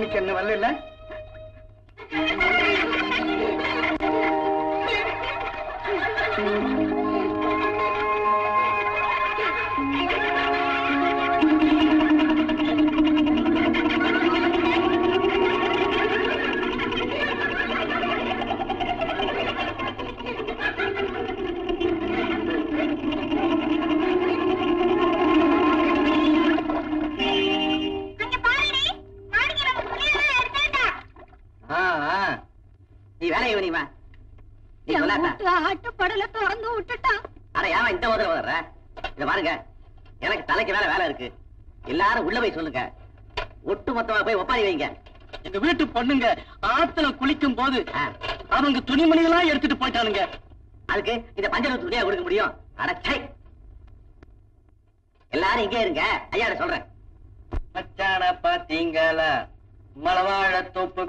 மாணிக்க என்ன வரல இல்ல அங்க பாருடி மாணிக்க நம்ம துணியெல்லாம் எடுத்துட்டா ஆ, ஆ. நீ வேலையை வா நீ சொல்லாட்டா ஆட்டுப்படல திறந்து விட்டுட்டான் அட ஏமா இந்த முதல்ல வர்ற இத பாருங்க எனக்கு தலைக்கு வேலை வேலை இருக்கு எல்லாரும் உள்ள போய் சொல்லுங்க ஒட்டு மொத்தமா போய் ஒப்பாரி வைங்க எங்க வீட்டு பொண்ணுங்க ஆத்துல குளிக்கும் போது ஆ, அவங்க துணிமணிகளாம் எடுத்துட்டு போயிட்டானுங்க அதுக்கு இந்த பஞ்சல் துணியா கொடுக்க முடியும் அடச்சை எல்லாரும் இங்கே இருங்க ஐயாட சொல்றேன் மச்சான பாத்தீங்களா மலவாழ தோப்பு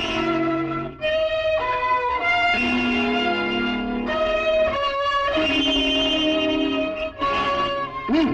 ம்.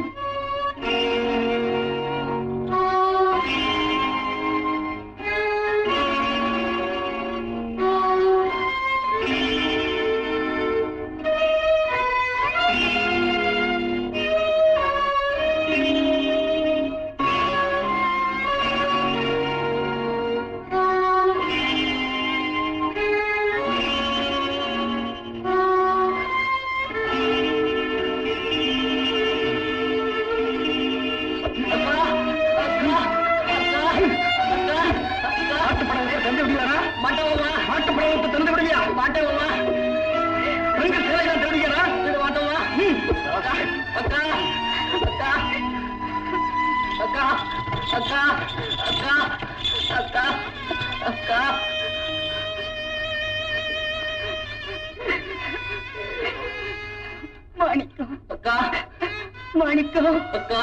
மாட்டுப்படகத்தை திறந்து விடுவியாரா? மாட்டுப்படகத்தை திறந்து விடுவியா? ரெண்டு சேலைகளை திருடியாரா? ம். மாணிக்கம் அக்கா மாணிக்கம் அக்கா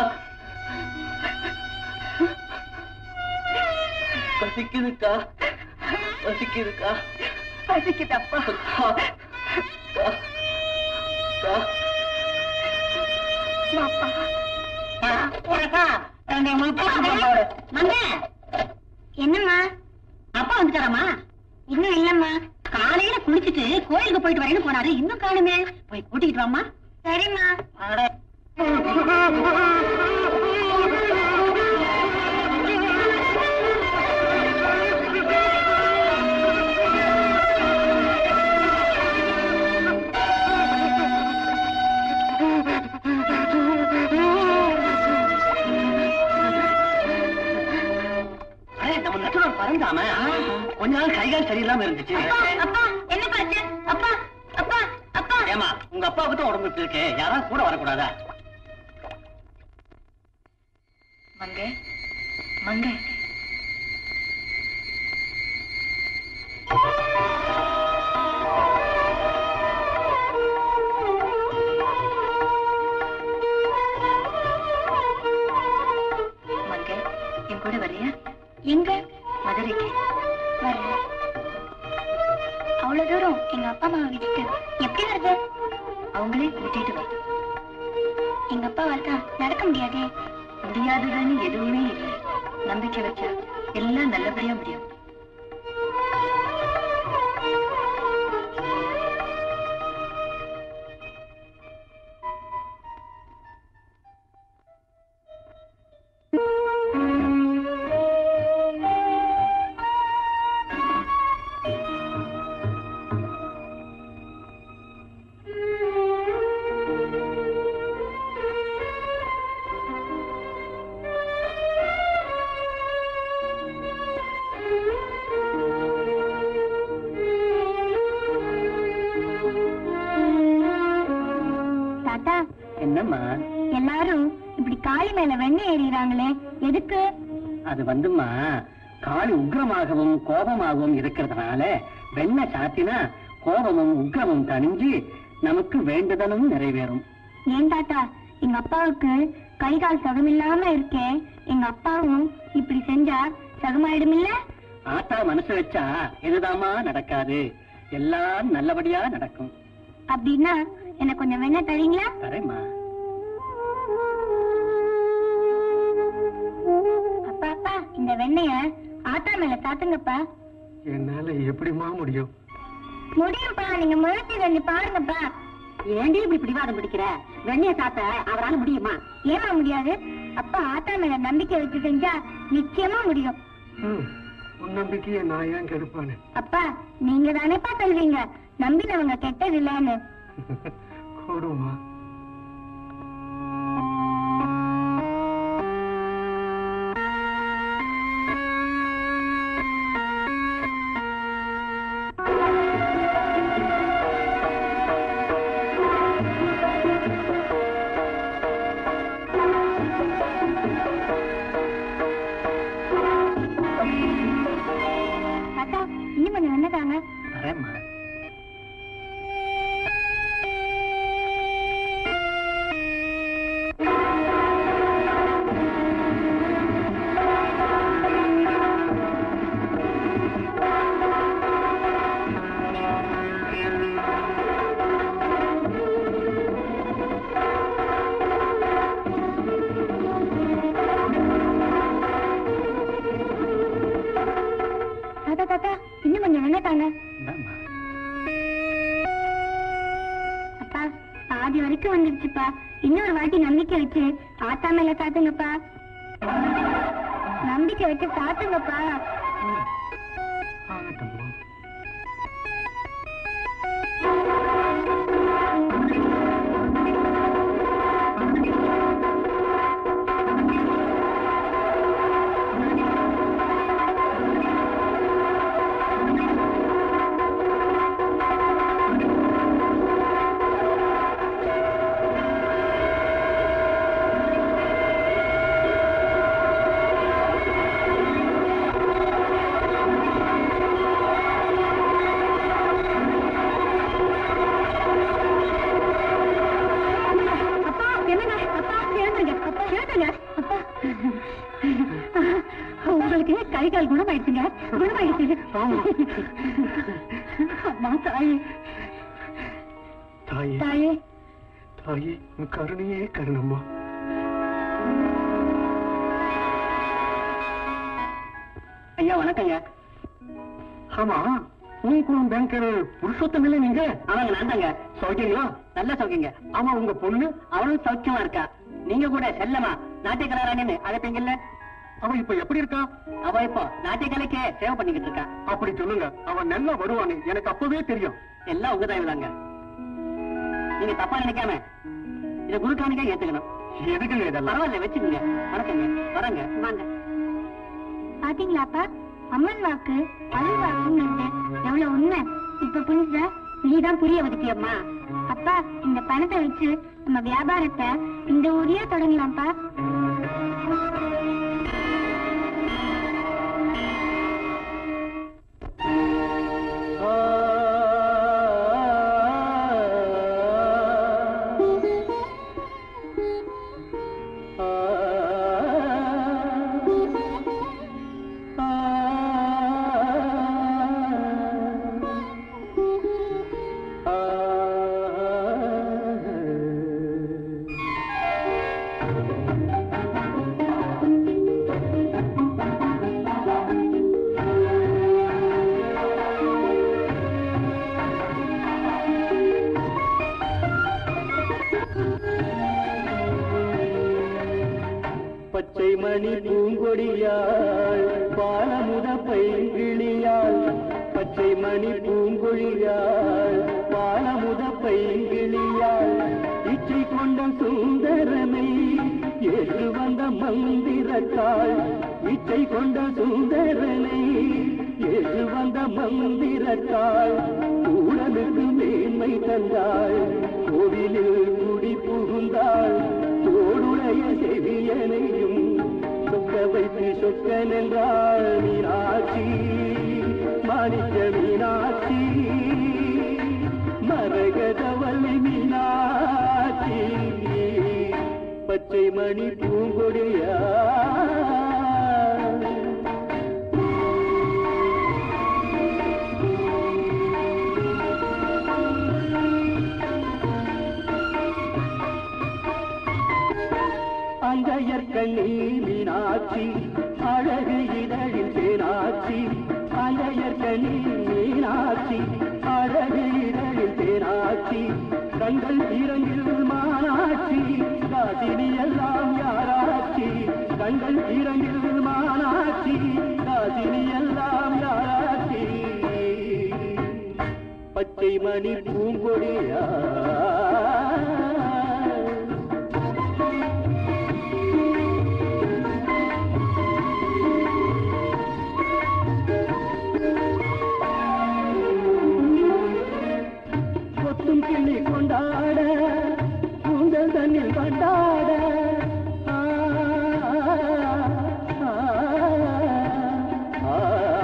பசிக்குதுக்கா பசிக்குதுக்கா பசிக்குதப்பா அக்கா அக்கா அக்கா வாப்பா என்னம்மா அப்பா வந்துட்டாராமா இன்னும் இல்லம்மா காலையில குளிச்சுட்டு கோயிலுக்கு போயிட்டு வரேன்னு போனாரு இன்னும் காணுமே போய் கூட்டிக்கிட்டு வாமா சரிம்மா அடே, நம்ம நட்டுவர் பறந்தாம கொஞ்ச நாள் கைகால் சரியில்லாம இருந்துச்சு அப்பா என்ன பாச்சு அப்பா அப்பா அப்பா ஏமா உங்க அப்பாவுக்கு தான் உடம்பு இப்படி இருக்கு யாராவது கூட வரக்கூடாதா மங்கை மங்கை மங்கை என் கூட வரியா எங்க மதுரைக்கு வரேன் அவ்வளவு தூரம் எங்க அப்பா அம்மாவை விட்டுட்டு எப்படி வருது அவங்களே கூட்டிட்டு வா எங்க அப்பா வரதா நடக்க முடியாதே முடியாதுன்னு எதுவுமே இல்லை நம்பிக்கை வச்சா எல்லாம் நல்லபடியா முடியும் தாத்தா என்னம்மா எல்லாரும் இப்படி காளி மேல வெண்ணெய் ஏறிறாங்களே எதுக்கு அது வந்துமா காளி உக்கிரமாகவும் கோபமாகவும் இருக்கிறதுனால வெண்ணெய் சாத்தினா கோபமும் உக்கிரமும் தணிஞ்சு நமக்கு வேண்டுதலும் நிறைவேறும் ஏன் தாத்தா எங்க அப்பாவுக்கு கை கால் சுகமில்லாம இருக்கே எங்க அப்பாவும் இப்படி செஞ்சா சுகமாயிடுமில்ல ஆத்தா மனசு வச்சா எதுதாம்மா நடக்காது எல்லாம் நல்லபடியா நடக்கும் அப்படின்னா எனக்கு கொஞ்சம் வெண்ணெய் தரீங்களா தரேம்மா அப்பா அப்பா இந்த வெண்ணெய ஆத்தா மேல சாத்துங்கப்பா என்னால எப்படிமா முடியும் முடியும்ப்பா நீங்க முயற்சி செஞ்சு பாருங்கப்பா ஏண்டி இப்படி பிடிவாதம் பிடிக்கிற வெண்ணைய சாத்த அவரால முடியுமா ஏமா முடியாது அப்பா ஆத்தா மேல நம்பிக்கை வச்சு செஞ்சா நிச்சயமா முடியும் ம், உன் நம்பிக்கையை நான் ஏன் கெடுப்பானு அப்பா நீங்க தானேப்பா சொல்வீங்க நம்பினவங்க கெட்டது இல்லன்னு கூடுமா அக்கா இன்னும் கொஞ்சம் என்னதாங்க வரேம்மா தாத்தா தாத்தா இன்னும் கொஞ்சம் என்னதாங்க இந்தாம்மா. அப்பா பாதி வரைக்கும் வந்துருச்சுப்பா இன்னொரு வாட்டி நம்பிக்கை வச்சு ஆத்தா மேல சாத்துங்கப்பா நம்பிக்கை வச்சு சாத்துங்கப்பா ஆகட்டும்மா அப்பா என்னங்க அப்பா எழுந்துங்க அப்பா எழுந்துங்க அப்பா உங்களுக்கு கை கால் குணமாயிடுச்சுங்க குணமாயிடுச்சு அம்மா தாயே தாயே தாயே தாயே உன் கருணையே கருணம்மா ஐயா வணக்கங்க ஆமா உன் பேங்கர் புருஷோத்தம் இல்லை நீங்க ஆமாங்க நான் தாங்க சௌக்கியங்களா நல்ல சௌக்கியங்க ஆமா உங்க பொண்ணு அவளும் சௌக்கியமா இருக்கா நீங்க கூட செல்லமா நாட்டியக்கலாராணின்னு அழைப்பீங்கல்ல அவ இப்ப எப்படி இருக்கா அவ இப்போ நாட்டியக்கலைக்கு சேவை பண்ணிக்கிட்டு இருக்கா அப்படி சொல்லுங்க அவன் நல்லா வருவான்னு எனக்கு அப்பவே தெரியும் எல்லாம் உங்க தயவு தாங்க நீங்க தப்பா நினைக்காம இத குரு காணிக்கா ஏத்துக்கணும் எதுக்குங்க இதெல்லாம் பரவாயில்ல வச்சுக்கோங்க வணக்கங்க வரங்க வாங்க பாத்தீங்களாப்பா அம்மன் வாக்கு அருள் வாக்குங்கிறது எவ்வளவு உண்மை இப்ப புரிஞ்சா நீதான் புரிய வச்சுட்டியம்மா அப்பா இந்த பணத்தை வச்சு நம்ம வியாபாரத்தை இந்த ஊரையே தொடங்கலாம்ப்பா பச்சை மணி பூங்கொடியாள் பாலமுத பைங்கிளியாள் பச்சை மணி பூங்கொழியாள் பாலமுத பைங்கிளியாள் இச்சை கொண்ட சுந்தரனை ஏற்று வந்த மந்திரத்தாள் இச்சை கொண்ட சுந்தரனை ஏற்று வந்த மந்திரத்தாள் ஊழலுக்கு மேன்மை தந்தாள் கோவிலில் குடி புகுந்தாள் தோடுடைய செவியனையும் சொக்க வைத்து சொக்கன் என்றாள் மீனாட்சி மாணிக்க மீனாட்சி மரகதவல்லி மீனாட்சி பச்சை மணி பூங்கொடியா அங்கையற்கண்ணி மீனாட்சி அழகு இதழில் தேனா கண்கள் இரண்டில் மானாட்சி காசினி எல்லாம் யாராட்சி கண்கள் இரண்டில் மானாட்சி காசினி எல்லாம் யாராட்சி பச்சை மணி பூங்கொடியா கொத்தும் கிள்ளி கொண்டாட கூந்தல் தண்ணில் கொண்டாட ஆ, ஆ, ஆ,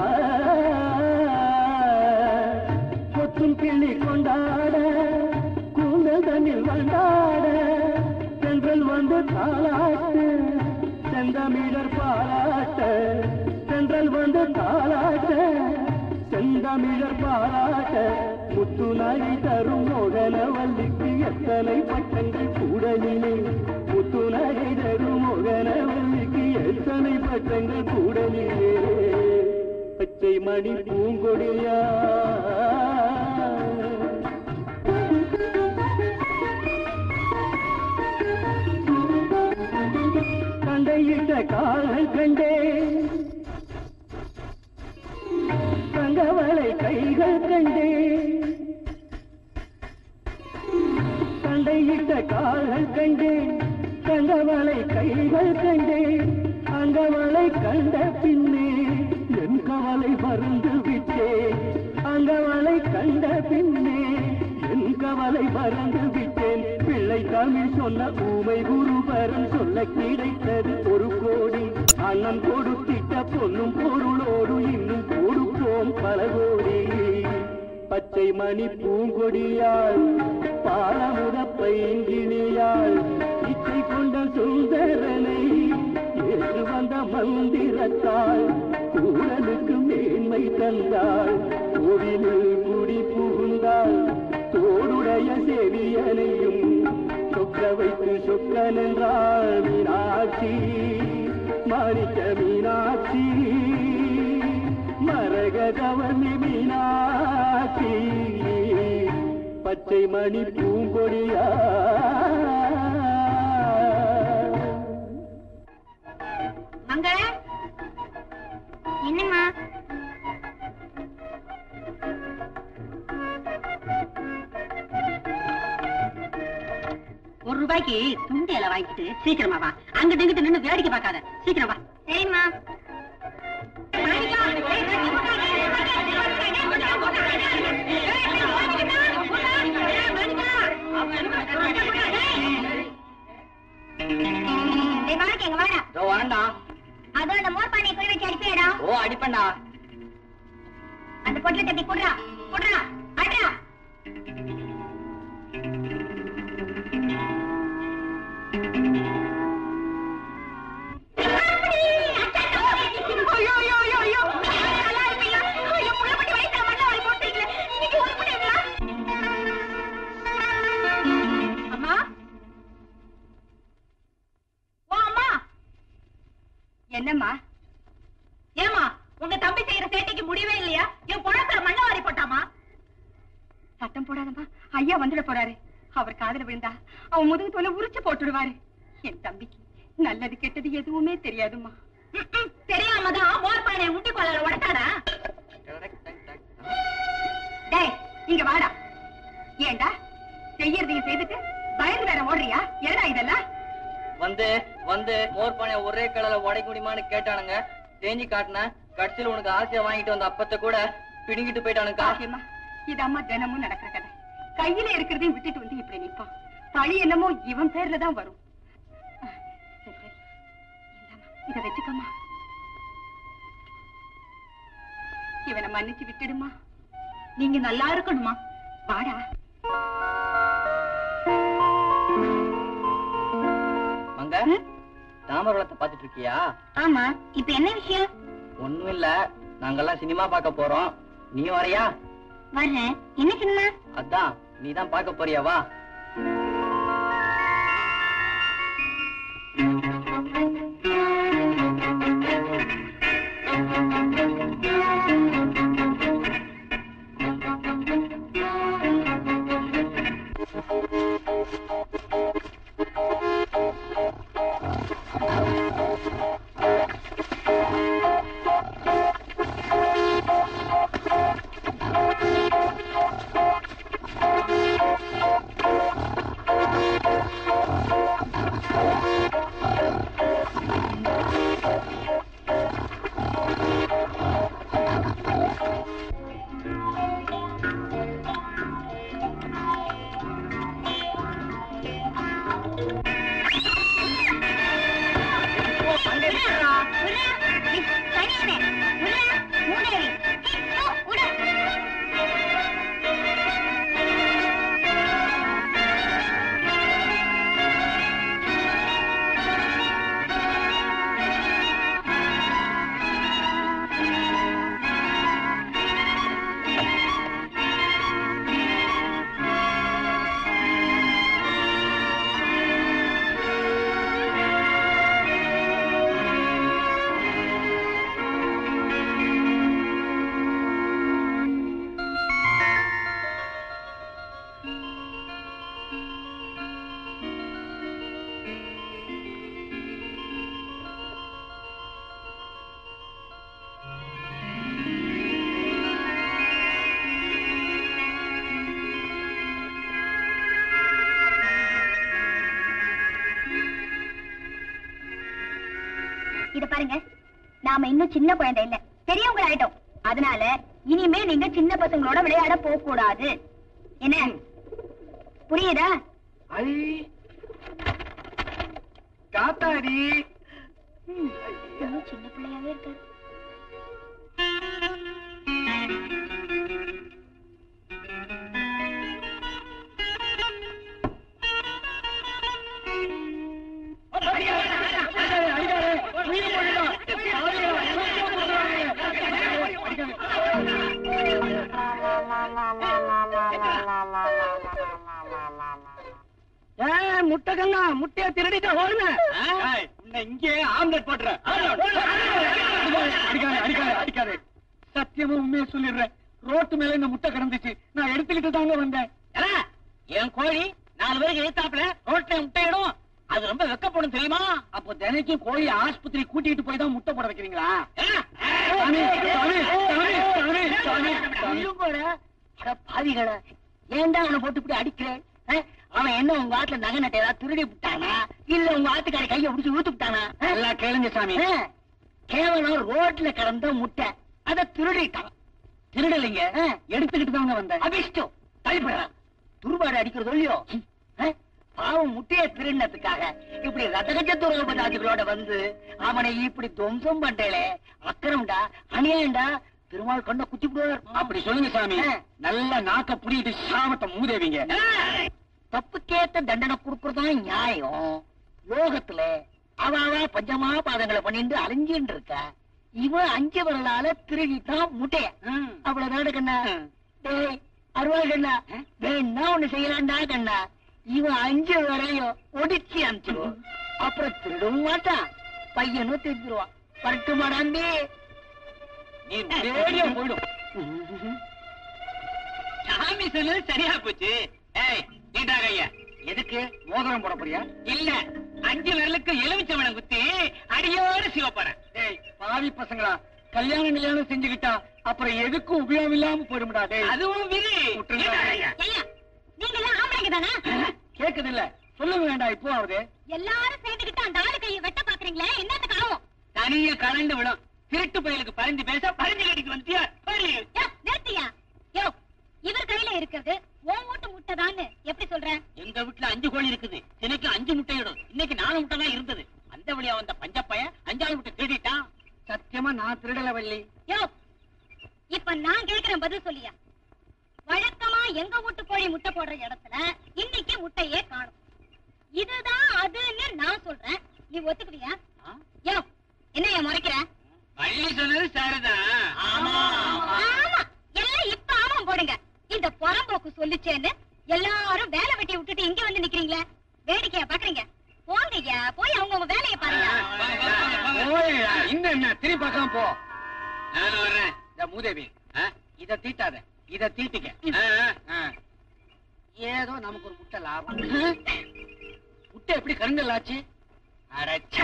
கொத்தும் கிள்ளி கொண்டாட கூந்தல் தண்ணில் கொண்டாட சென்றல் வந்து தாளாட்டு செந்தமிழர் பாராட்ட சென்றல் வந்து தாளாட்ட செந்தமிழர் பாராட்ட முத்து நகை தரும் மோகனவல்லிக்கு எத்தனை பட்டங்கள் கூடலிலே முத்து நகை தரும் மோகனவல்லிக்கு எத்தனை பட்டங்கள் கூடலிலே பச்சை மணி பூங்கொடியா கண்டையிட்ட காலை கண்டே தங்கவளை கைகள் கண்டே சண்டையிட்ட கால்கள் கண்டே தங்கவளை கைகள் கண்டே அங்கவளை கண்ட பின்னே என் கவலை மறந்து விட்டே அங்கவளை கண்ட பின்னே என் கவலை மறந்து விட்டேன் பிள்ளை தமிழ் சொன்ன ஊமை குருபரன் சொல்ல கிடைத்தது ஒரு கோடி அண்ணன் கொடுத்திட்ட பொன்னும் பொருளோடு இன்னும் கொடுப்போம் பல கோடி பச்சை மணி பூங்கொடியாள் பாலமுத பைங்கிணியாள் இச்சை கொண்ட சுந்தரனை ஏற்று வந்த மந்திரத்தாள் கூடலுக்கு மேன்மை தந்தாள் கோவிலில் குடி புகுந்தாள் தோடுடைய செவியனையும் சொக்க வைத்து சொக்கன் என்றாள் மீனாட்சி மாணிக்க மீனாட்சி மரகதவனி மீனாட்சி பச்சை மணி பூங்கொடியா மங்கள என்னம்மா ஒரு ரூபாய்க்கு துண்டு இலை வாங்கிட்டு சீக்கிரமா வா அங்கிட்டு இங்கிட்டு நின்னு வேடிக்கை பார்க்காத சீக்கிரம் வா சரிம்மா இதோ வரேன்டா அதோ அந்த மோர் பானையை குழி வச்சு அடிப்பியடா ஓ அடிப்பேன்டா அந்த பொட்டில தட்டி குடுறா குடுறா அட்ரா அம்மா ஓ அம்மா என்னம்மா ஏமா உங்க தம்பி செய்யற சேட்டைக்கு முடியவே இல்லையா என் பொழப்புல மண்ண வாரி போட்டாமா சத்தம் போடாதம்மா ஐயா வந்துட போறாரு அவர் காதுல விழுந்தா அவன் முதுகு தோலை உரிச்சு போட்டுடுவாரு என் தம்பிக்கு நல்லது கெட்டது எதுவுமே தெரியாதும்மா தெரியாம தான் மோர் பானையை முட்டி கொள்ளல உடச்சாடா டேய் இங்க வாடா ஏண்டா செய்யறதையும் செய்துட்டு பயந்து வேற ஓடுறியா என்னடா இதெல்லாம் வந்து வந்து மோர் பானைய ஒரே கலர்ல உடைக்க முடியுமான்னு கேட்டானுங்க தேஞ்சி காட்டினேன் கடைசியில உனக்கு ஆசையா வாங்கிட்டு வந்த அப்பத்தை கூட பிடுங்கிட்டு போயிட்டானுக்கா காசியம்மா இது அம்மா தினமும் நடக்கிற கதை கையில இருக்கிறதையும் விட்டுட்டு வந்து இப்படி நிப்பான் பழி என்னமோ இவன் பேர்ல தான் வரும் அஹ், சரி சரி இந்தாம்மா, இத வச்சுக்கம்மா இவனை மன்னிச்சு விட்டுடுமா நீங்க நல்லா இருக்கணுமா வாடா மங்க தாமரவளத்தை பாத்துட்டு இருக்கியா ஆமா இப்ப என்ன விஷயம் ஒண்ணும் இல்ல நாங்கெல்லாம் சினிமா பார்க்க போறோம் நீ வரையா வர்றேன் என்ன சினிமா அதான் நீ தான் பார்க்க போறியா வா ஆ நாம இன்னும் சின்ன குழந்தை இல்ல பெரியவங்க ஆயிட்டோம் அதனால இனிமே நீங்க சின்ன பசங்களோட விளையாட போக கூடாது என்ன புரியுதா காத்தாடி இன்னும் சின்ன பிள்ளையாவே இருக்காரு முட்டைகள்னா முட்டைய திருடிட்டு ஓடுன உன்னை இங்கே ஆம்லெட் போட்டுற அடிக்காதே அடிக்காதே அடிக்காதே சத்தியமா உண்மையை சொல்லிடுறேன் ரோட்டு மேல இந்த முட்டை கிடந்துச்சு நான் எடுத்துக்கிட்டு தாங்க வந்தேன் என் கோழி நாலு பேருக்கு எழுத்தாப்புல ரோட்ல முட்டையிடும் அது ரொம்ப வெக்கப்படும் தெரியுமா அப்போ தினைக்கும் கோழி ஆஸ்பத்திரி கூட்டிட்டு போய் தான் முட்டை போட வைக்கிறீங்களா ஆ? சாமி சாமி சாமி சாமி சாமி சாமி நீயும் கூட அட பாவிகள ஏன்டா அவனை போட்டு இப்படி அடிக்கிறேன் ஆ? அவன் என்ன உங்க ஆத்துல நகை நட்டை ஏதாவது திருடி விட்டானா இல்ல உங்க ஆத்துக்காரி கைய பிடிச்சு ஊத்து விட்டானா ஆ? எல்லாம் கேளுங்க சாமி ஆ, கேவலம் ரோட்ல கிடந்த முட்டை அத திருடிட்டான் திருடலைங்க ஆ. எடுத்துக்கிட்டு தாங்க வந்தேன் அபிஷ்டம் தள்ளிப்படுறான் துருபாடு அடிக்கிறது இல்லையோ ஆ? பாவம் முட்டைய திருடினதுக்காக இப்படி ரத்தகஜ துரோகபதாதிகளோட வந்து அவனை இப்படி துவம்சம் பண்றேளே அக்கறம்டா அநியாயம்டா பெருமாள் கண்ண குத்தி விடுவார் அப்படி சொல்லுங்க சாமி ஆ. நல்ல நாக்க புடிட்டு சாமத்தை மூதேவிங்க ஆ, தப்புக்கேத்த தண்டனை கொடுக்கறதுதான் நியாயம் லோகத்துல அவ அவ பஞ்சமா பாதங்களை பண்ணிட்டு அலைஞ்சின்னு இருக்கா இவன் அஞ்சு வரலால திருடிட்டான் முட்டைய ம். அவ்வளவுதான் கண்ணா ம். டேய் அருவா கண்ணா வேணா ஒண்ணு செய்யலாம்டா கண்ணா இவன் அஞ்சு வரையும் ஒடிச்சு அனுப்பிச்சிடுவான் அப்புறம் திருடவும் மாட்டான் பையனும் திருத்திடுவான் பரட்டு மாடாண்டி நீ ரேடியோ போயிடும் சாமி சொன்னது சரியா போச்சு ஏய் நீட்டாக ஐயா எதுக்கு மோதிரம் போட போறியா இல்ல அஞ்சு விரலுக்கு எலுமிச்சம்பழம் குத்தி அடியோடு சிவப்பறேன் டேய் பாவி பசங்களா கல்யாணம் கல்யாணம் செஞ்சுக்கிட்டா அப்புறம் எதுக்கும் உபயோகம் இல்லாம போயிடும்டா டேய் அதுவும் விதி விட்டுருங்க. நீட்டாக ஐயா. ஐயா நீங்க எல்லாம் ஆம்பளைங்க தானே கேக்குது இல்ல சொல்லுங்க வேண்டாம் இப்போ ஆகுது எல்லாரும் சேர்ந்துக்கிட்டு அந்த ஆளு கையை வெட்ட பாக்குறீங்களே என்னத்துக்கு ஆகும் தனியா கலந்து விடும் திருட்டு பயலுக்கு பறிஞ்சு பேச பறிஞ்சு கடிக்கு வந்துட்டியா பறி. யோ, நிறுத்தியா யோ இவர் கையில இருக்கிறது உன் வீட்டு முட்டை தான்னு எப்படி சொல்ற எங்க வீட்டுல அஞ்சு கோழி இருக்குது தினைக்கு அஞ்சு முட்டையிடும் இன்னைக்கு நாலு முட்டை தான் இருந்தது அந்த வழியா வந்த பஞ்சப்பைய அஞ்சாவது முட்டை திருடிட்டான் சத்தியமா நான் திருடல வள்ளி யோ இப்ப நான் கேக்குறேன் பதில் சொல்லியா வழக்கமா எங்க வீட்டு கோழி முட்டை போடுற இடத்துல இன்னைக்கு முட்டையே காணும் இதுதான் அதுன்னு நான் சொல்றேன் நீ ஒத்துக்குவியா யோ என்ன ஏன் முறைக்கிற வள்ளி சொன்னது சரிதான் ஆமா எல்லாம் இப்ப ஆமா போடுங்க இந்த புறம்போக்கு சொல்லிச்சேன்னு எல்லாரும் வேலை வெட்டி விட்டுட்டு இங்க வந்து நிக்கிறீங்களே வேடிக்கையா பாக்குறீங்க போங்கய்யா போய் அவங்க உங்க வேலையை பாருங்க ஓய்யா, இன்னும் என்ன திரும்பி பார்க்காம போ நான் வர்றேன் இந்த மூதேவி இத தீட்டாத இத தீட்டிக்க ஆ. ஏதோ நமக்கு ஒரு முட்டை லாபம் முட்டை எப்படி கருங்கல் ஆச்சு அட, ச்சை.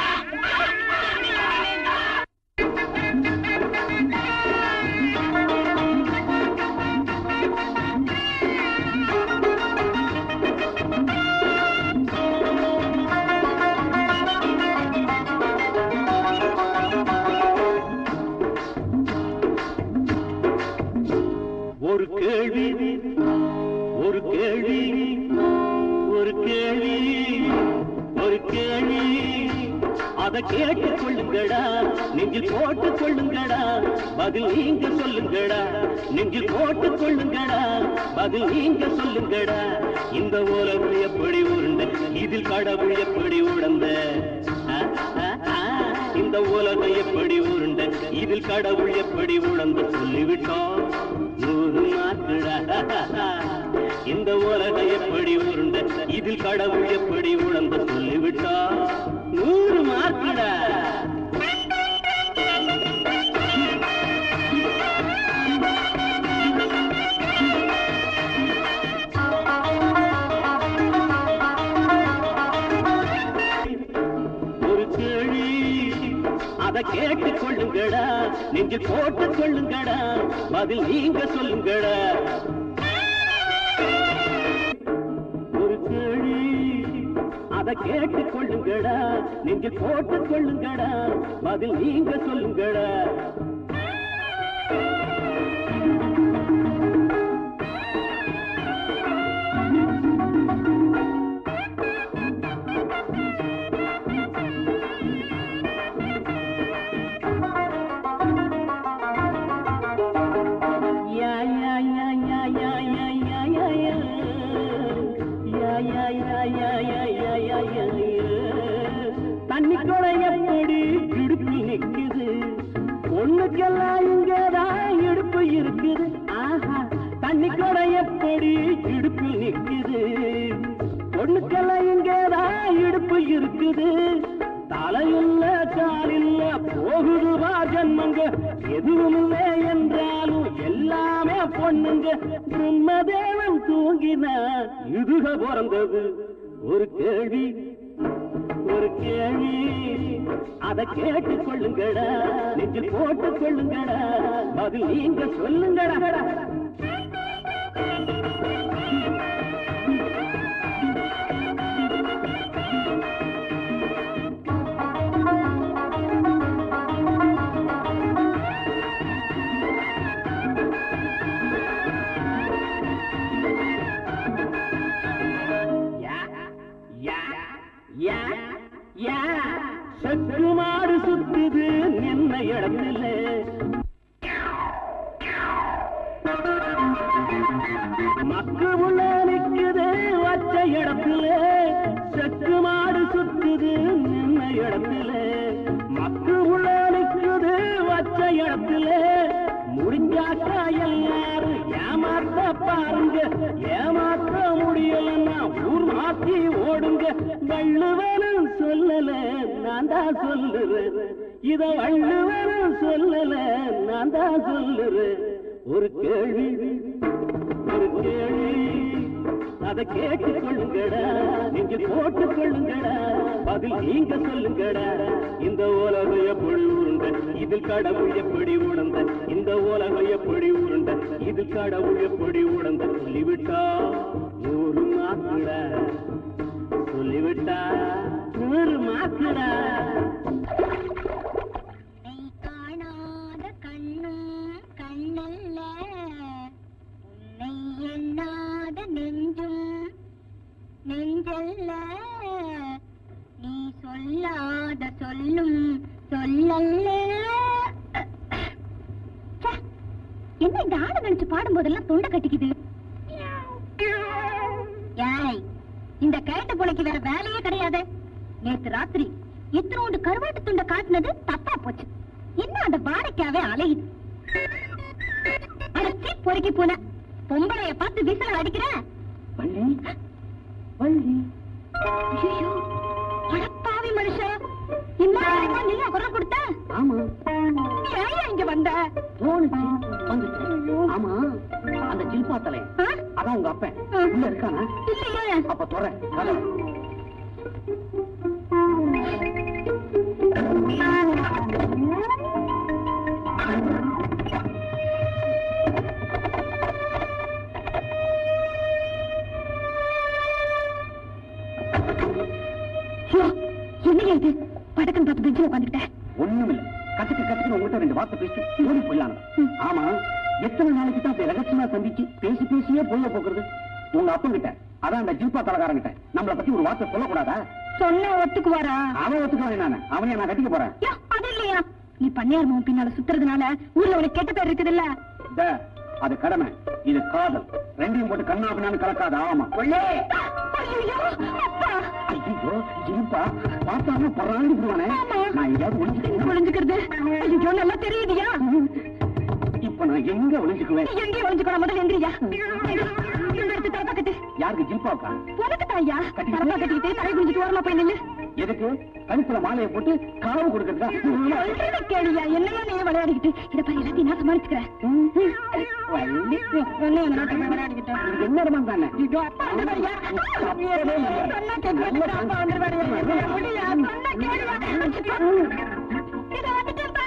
ஒரு கேள்வி ஒரு கேள்வி ஒரு கேள்வி ஒரு கேள்வி அத கேட்டுக் கொள்ளுங்கடா நெஞ்சில் போட்டுக் கொள்ளுங்கடா பதில் நீங்க சொல்லுங்கடா நெஞ்சில் போட்டுக் கொள்ளுங்கடா பதில் நீங்க சொல்லுங்கடா இந்த உலகம் எப்படி உருண்ட இதில் கடவுள் எப்படி உழந்த ஆ, ஆ, ஆ. இந்த உலகம் எப்படி உருண்ட இதில் கடவுள் எப்படி உழந்த சொல்லிவிட்டோம் நூறு மாத்துடா இந்த உலகம் எப்படி உருண்ட இதில் கடவுள் எப்படி உழந்த சொல்லிவிட்டா நூறு மார்க்குடா ஒரு கேள்வி அத கேட்டுக் கொள்ளுங்கடா நெஞ்சில் போட்டுக் கொள்ளுங்கடா பதில் நீங்க சொல்லுங்கடா ஒரு கேள்வி அத அதை கேட்டு கொள்ளுங்கடா நெஞ்சில் போட்டு கொள்ளுங்கடா பதில் நீங்க சொல்லுங்கடா யா யா யா யா யா யா யா யா யா. யா யா யா யா யா யா யா யா யா. தண்ணி குடம் எப்படி இடுப்பில் நிக்குது ஒண்ணுக்கெல்லாம் இங்கதான் இடுப்பு இருக்குது ஆஹா தண்ணி குடம் எப்படி இடுப்பில் நிக்குது ஒண்ணுக்கெல்லாம் இங்கதான் இடுப்பு இருக்குது தலையில்ல காலில்ல போகுது வா ஜன்மங்க எதுவும் இல்லை என்றாலும் எல்லாமே பொண்ணுங்க பிரம்மதேவன் தூங்கினா இதுக பிறந்தது ஒரு கேள்வி ஒரு கேள்வி அதை கேட்டு கொள்ளுங்கடா நெஞ்சில் போட்டு கொள்ளுங்கடா பதில் நீங்க சொல்லுங்கடா யா யா யா யா சற்று மாடு சுத்துது என்ன இடத்துல மக்கு உள்ள நிக்குது வச்ச இடத்துல சக்கு மாடு சுத்துது நின்ன இடத்துல மக்கு உள்ள நிக்குது வச்ச இடத்துல முடிஞ்சாக்கா எல்லாரும் ஏமாத்த பாருங்க ஏமாத்த முடியலன்னா ஊர் மாத்தி ஓடுங்க வள்ளுவனும் சொல்லல நான் தான் சொல்லுறேன் இத வள்ளுவனும் சொல்லல நான் தான் சொல்லுறேன் ஒரு கேள்வி ஒரு கேள்வி அதை கேட்டு கொள்ளுங்கடா நீங்க போட்டு கொள்ளுங்கடா பதில் நீங்க சொல்லுங்கடா இந்த உலகம் எப்படி உருண்ட இதில் கடவுள் எப்படி உணர்ந்த இந்த உலகம் எப்படி உருண்ட இதில் கடவுள் எப்படி உணர்ந்த சொல்லிவிட்டா நூறு மாக்குடா சொல்லிவிட்டா நூறு மாக்குடா உன்னை காணாத கண்ணும் கண்ணல்ல உன்னை எண்ணாத நெஞ்சும் நெஞ்சல்ல நீ சொல்லாத சொல்லும் சொல்லல்ல ச்சே, என்ன இந்த ஆட நினைச்சு பாடும்போதெல்லாம் தொண்டை கட்டிக்குது ஏய் இந்த கேட்ட புனைக்கு வேற வேலையே கிடையாது நேத்து ராத்திரி இத்தனோண்டு கருவாட்டு துண்டை காட்டுனது தப்பா போச்சு என்ன அந்த வாழைக்காவே அலையுது அடைச்சி பொறுக்கி போன பொம்பளைய பார்த்து விசில் அடிக்கிற வள்ளி வள்ளி ஐயோ அடப்பாவி மனுஷா இன்னும் நீயா குரல் கொடுத்த ஆமா ஏன் இங்க வந்த தோணுச்சு வந்துட்டேன் ஆமா அந்த ஜில்பா தலை ஆ? அதான் உங்க அப்பன் ஆ. உள்ள இருக்கானா இல்லையே அப்ப துற கதவை ஐயோ, என்னையா இது படக்கன் பார்த்து பெஞ்சில் உட்காந்துக்கிட்ட ஒண்ணுமில்ல கத்துக்க கத்துக்க உங்கள்கிட்ட ரெண்டு வார்த்தை பேசி ஓடி போயிடலாம் ஆமா எத்தனை நாளைக்கு தான் இப்படி ரகசியமா சந்திச்சு பேசி பேசியே பொழுத போக்குறது உங்க அப்பன் கிட்ட அதான் அந்த ஜில்பா தலைகாரங்கிட்ட நம்மளை பத்தி ஒரு வார்த்தை சொல்லக்கூடாதா சொன்ன ஒத்துக்குவாரா அவன் ஒத்துக்குவான் நானு அவனைய நான் கட்டிக்க போறேன் யா, அது இல்லையா நீ பண்ணையார் மகன் பின்னால சுத்துறதுனால ஊர்ல உனக்கு கெட்ட பேர் இருக்குதுல்ல இந்த, அது கடமை இது காதல் ரெண்டையும் போட்டு கண்ணாபினான்னு கலக்காத ஆமா கொள்ளே ஐயோ அப்பா ஐயோ ஜில்பா பார்த்தாங்க பறாண்டு விடுவானே ஆமா. நான் எங்கேயாவது ஒளிஞ்சுக்கிறேன் ஒளிஞ்சுக்கிறது ஐயோ நல்லா தெரியுதியா இப்ப நான் எங்க ஒளிஞ்சுக்குவேன் நீ எங்கேயும் ஒளிஞ்சுக்கணும் முதல்ல எந்திரியா இந்த எடுத்து தலை பக்கத்து யாருக்கு ஜில்பாவுக்கா உனக்கு தாயா கட்டிக்கிட்டு? தலப்பா கட்டிக்கிட்டு தலை குடிச்சிட்டு ஓரமா போய் நில்லு எதுக்கு கழுத்துல மாலையை போட்டு களவு கொடுக்கறதா சொல்றத கேளியா என்னையா நீ விளையாடிக்கிட்டு இத பாரு எல்லாத்தையும் நான் சமாளிச்சுக்கிறேன் வள்ளி. ஒண்ணு என்ன நாட்டுல போய் விளையாடிக்கிட்டோம் இது என்ன இடமா தானே ஐயோ, அப்பா வந்துருவாருயா. அப்பவே இல்லையா? சொன்னா கேட்க மாட்டேங்கிறா, அப்பா வந்துருவாருயா. முடியா, சொன்னா கேளுயா. இதோ வந்துட்டேன்ப்பா.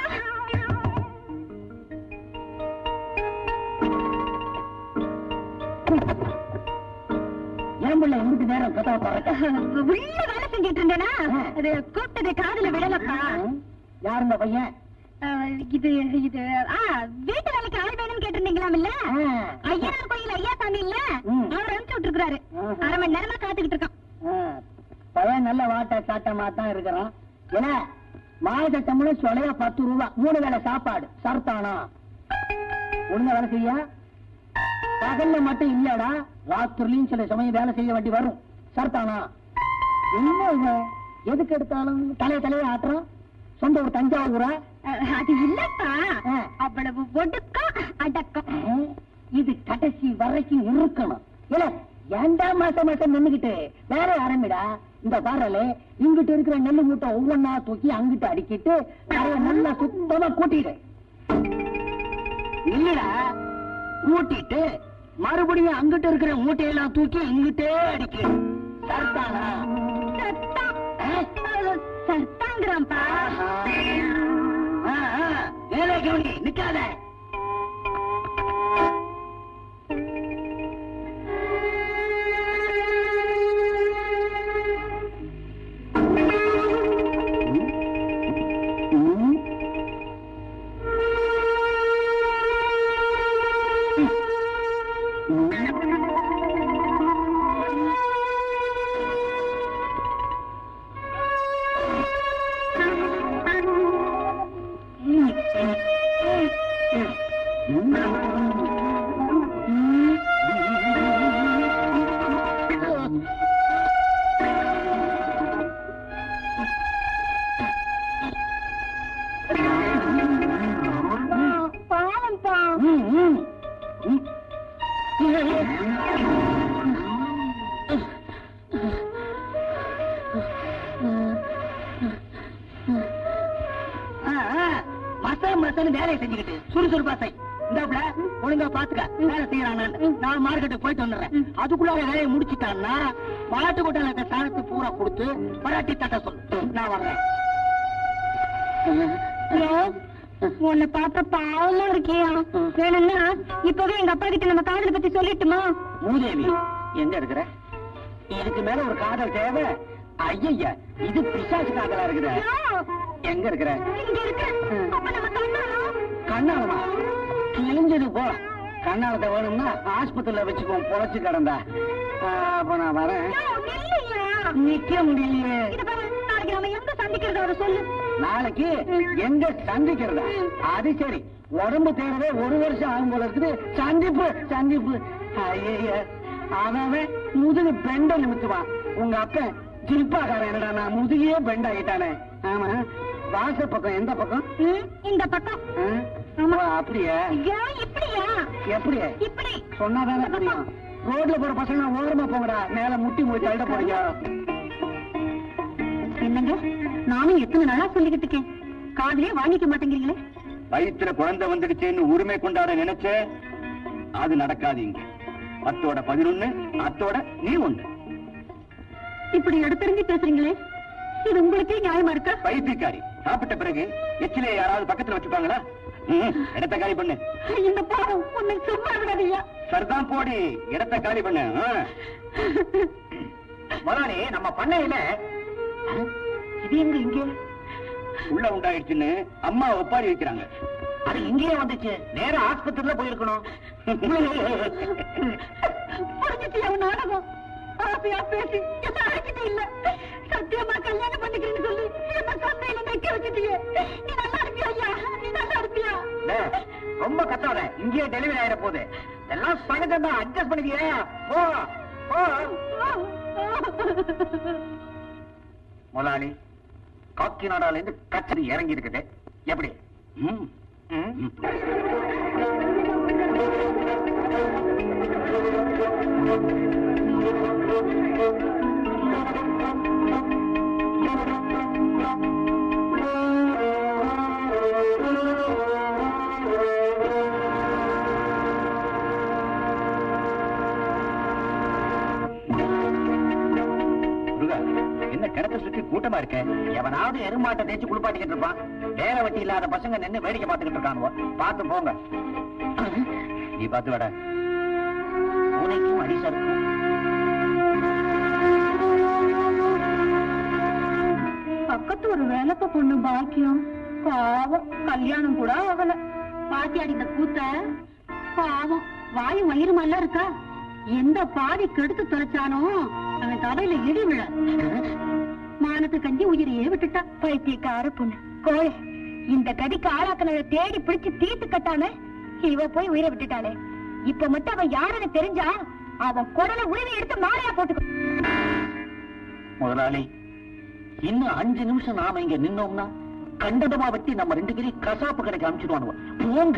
ஏன் உள்ள எங்கிட்டு நேரம் கதா பாருங்க உள்ள வேலை செஞ்சுட்டு இருந்தேனா அது கூப்பிட்டது காதுல விடலப்பா யார் இந்த பையன் அஹ், இது இது ஆ வீட்டு வேலைக்கு ஆள் வேணும்னு கேட்டிருந்தீங்களாம் இல்ல ஐயனார் கோயில் ஐயா சாமி இல்ல ம். அவர் அனுப்பிச்சு விட்டுருக்காரு ஆஹா. அரை மணி நேரமா காத்துக்கிட்டு இருக்கான் ஆ, பையன் நல்ல வாட்ட சாட்டமா தான் இருக்கிறான் ஏன்னா மாத சம்பளம் சொலையா பத்து ரூபா மூணு வேளை சாப்பாடு சர்த்தானா ஒழுங்கா வேலை செய்ய பகல்ல மட்டும் இல்லடா ராத்திரிலையும் சில சமயம் வேலை செய்ய வேண்டி வரும் சர்த்தானா என்ன இது எதுக்கு எடுத்தாலும் தலைய தலைய ஆட்டுறோம் சொந்த ஒரு தஞ்சாவூரா அஹ், அது இல்லப்பா ஆ. அவ்வளவு ஒடுக்கம் அடக்கம் ஆ, இது கடைசி வரைக்கும் இருக்கணும் இல்ல ஏண்டா மாசம் மாசம் நின்னுகிட்டு வேற ஆரம்பிடா இந்த பாறல இங்கிட்டு இருக்கிற நெல்லு மூட்டை ஒவ்வொன்னா தூக்கி அங்கிட்டு அடிக்கிட்டு நிறைய நல்லா சுத்தமா கூட்டிடு இல்லடா கூட்டிட்டு மறுபடியும் அங்கிட்டு இருக்கிற மூட்டையெல்லாம் தூக்கி இங்கிட்டே அடிக்கு சர்தானா சத்தம் ஆ? அஹ், சத்தாங்கிறான்ப்பா ஆஹா. ஆ, ஆ, வேலை கவனி நிக்காத பாவம்ப்பா ம், ம். ம். ஆ, ஆ, மச மசன்னு வேலையை செஞ்சுக்கிட்டு சுறுசுறுப்பா செய் இந்தாப்புல ஒழுங்கா பாத்துக்க வேலை செய்யறான்னு நான் மார்க்கெட்டுக்கு போயிட்டு வந்துடுறேன் அதுக்குள்ளார வேலையை முடிச்சிட்டான்னா மாட்டு கொட்டால இருக்க சாணத்தை பூரா கொடுத்து பராட்டி தட்ட சொல்லு நான் வர்றேன் உன்னை பார்த்த பாவமா இருக்கியா வேணும்னா இப்பவே எங்க அப்பா கிட்ட நம்ம காதலை பத்தி சொல்லட்டுமா மூதேவி எங்க இருக்கிற இதுக்கு மேல ஒரு காதல் தேவை ஐயா இது பிசாசு காதலா இருக்குத எங்க இருக்கிற இங்க இருக்கு அப்ப நம்ம கண்ணாலும் கண்ணாலமா கிழிஞ்சது போ கண்ணாலத்தை வேணும்னா ஆஸ்பத்திரியில வச்சுக்கோ பொழைச்சு கிடந்தா ஆ, அப்ப நான் வரேன் இல்லையா நிக்க முடியலையே இது பாரு நாளைக்கு நம்ம எங்க சந்திக்கிறத அவரை சொல்லு நாளைக்கு எங்க சந்திக்கிறதா அது சரி உடம்பு தேரவே ஒரு வருஷம் ஆகும் போல இருக்குது சந்திப்பு சந்திப்பு ஐய அவன் முதுகு பெண்ட நிமித்துவான் உங்க அப்ப ஜில்பாக்காரன் என்னடா நான் முதுகியே பெண்ட் ஆகிட்டானே ஆமா வாச பக்கம் எந்த பக்கம் ம், இந்த பக்கம் ஆ? ஆமா. ஓ, அப்படியா ஐயோ இப்படியா எப்படி இப்படி சொன்னாதானே புரியும் ரோட்ல போற பசங்க ஓரமா போங்கடா மேல முட்டி போய் தள்ள போறீங்க என்னங்க நானும் எத்தனை நாளா சொல்லிக்கிட்டு இருக்கேன் காதலே வாங்கிக்க மாட்டேங்கிறீங்களே வயிற்றுல குழந்தை வந்துடுச்சேன்னு உரிமை கொண்டாட நினைச்ச அது நடக்காது இங்க அத்தோட பதினொன்னு அத்தோட நீ ஒண்ணு இப்படி எடுத்தறிஞ்சு பேசுறீங்களே இது உங்களுக்கே நியாயமா இருக்கா பைத்தியக்காரி சாப்பிட்ட பிறகு எச்சிலே யாராவது பக்கத்துல வச்சுப்பாங்களா ம், இடத்த காலி பண்ணு இந்த பாவம் உன்னை சும்மா விடாதீயா சரிதான் போடி இடத்த காலி பண்ணு ஆ. முதலாளி நம்ம பண்ணையில ஆ? இது எங்க இங்க உள்ள உண்டாயிடுச்சுன்னு அம்மா ஒப்பாரி வைக்கிறாங்க அது இங்கேயே வந்துச்சு நேரா ஆஸ்பத்திரியில போயிருக்கணும் புரிஞ்சிச்சு அவன் நாடகம் ஆசையா பேசி என்ன அழைச்சிட்டு இல்ல சத்தியமா கல்யாணம் பண்ணிக்கிறேன்னு சொல்லி என்ன சந்தையில நிக்க வச்சுட்டியே நீ நல்லா இருப்பியா ஐயா நீ நல்லா இருப்பியா டேய், ரொம்ப கத்தாத இங்கேயே டெலிவரி ஆயிட போகுது எல்லாம் சகஜம் தான் அட்ஜஸ்ட் பண்ணிக்கிறியா போ போ முதலாளி காக்கி நாடால இருந்து கச்சரி இறங்கி இருக்குது எப்படி ம், ம்? ம். முருகா, என்ன கிணத்தை சுத்தி கூட்டமா இருக்க எவனாவது எருமாட்டை தேய்ச்சி குளிப்பாட்டிக்கிட்டு இருப்பான் வேலை வெட்டி இல்லாத பசங்க நின்னு வேடிக்கை பார்த்துக்கிட்டு இருக்கானுவோ பார்த்து போங்க நீ பார்த்து வாடா பூனைக்கும் அடி சறுக்கும் பக்கத்து ஒரு வேலைப்ப பொண்ணு பாக்கியம் பாவம் கல்யாணம் கூட ஆகல பாத்தியாடி இந்த கூத்த பாவம் வாயும் வயிறுமெல்லாம் இருக்கா எந்த பாதி கெடுத்து தொலைச்சானோ அவன் தலையில இடி விழ மானத்து கஞ்சி உயிரையே விட்டுட்டா பைத்தியக்கார பொண்ணு கோழை இந்த கதிக்கு ஆளாக்குனத தேடி பிடிச்சு தீர்த்து கட்டாம இவ போய் உயிரை விட்டுட்டாளே இப்ப மட்டும் அவன் யாருன்னு தெரிஞ்சா அவன் குடலை உரிமை எடுத்து மாலையா போட்டுக்கோ முதலாளி இன்னும் அஞ்சு நிமிஷம் நாம இங்க நின்னோம்னா கண்டதமா வெட்டி நம்ம ரெண்டு பேரையும் கசாப்பு கடைக்கு அனுப்பிச்சிடுவானுவ போங்க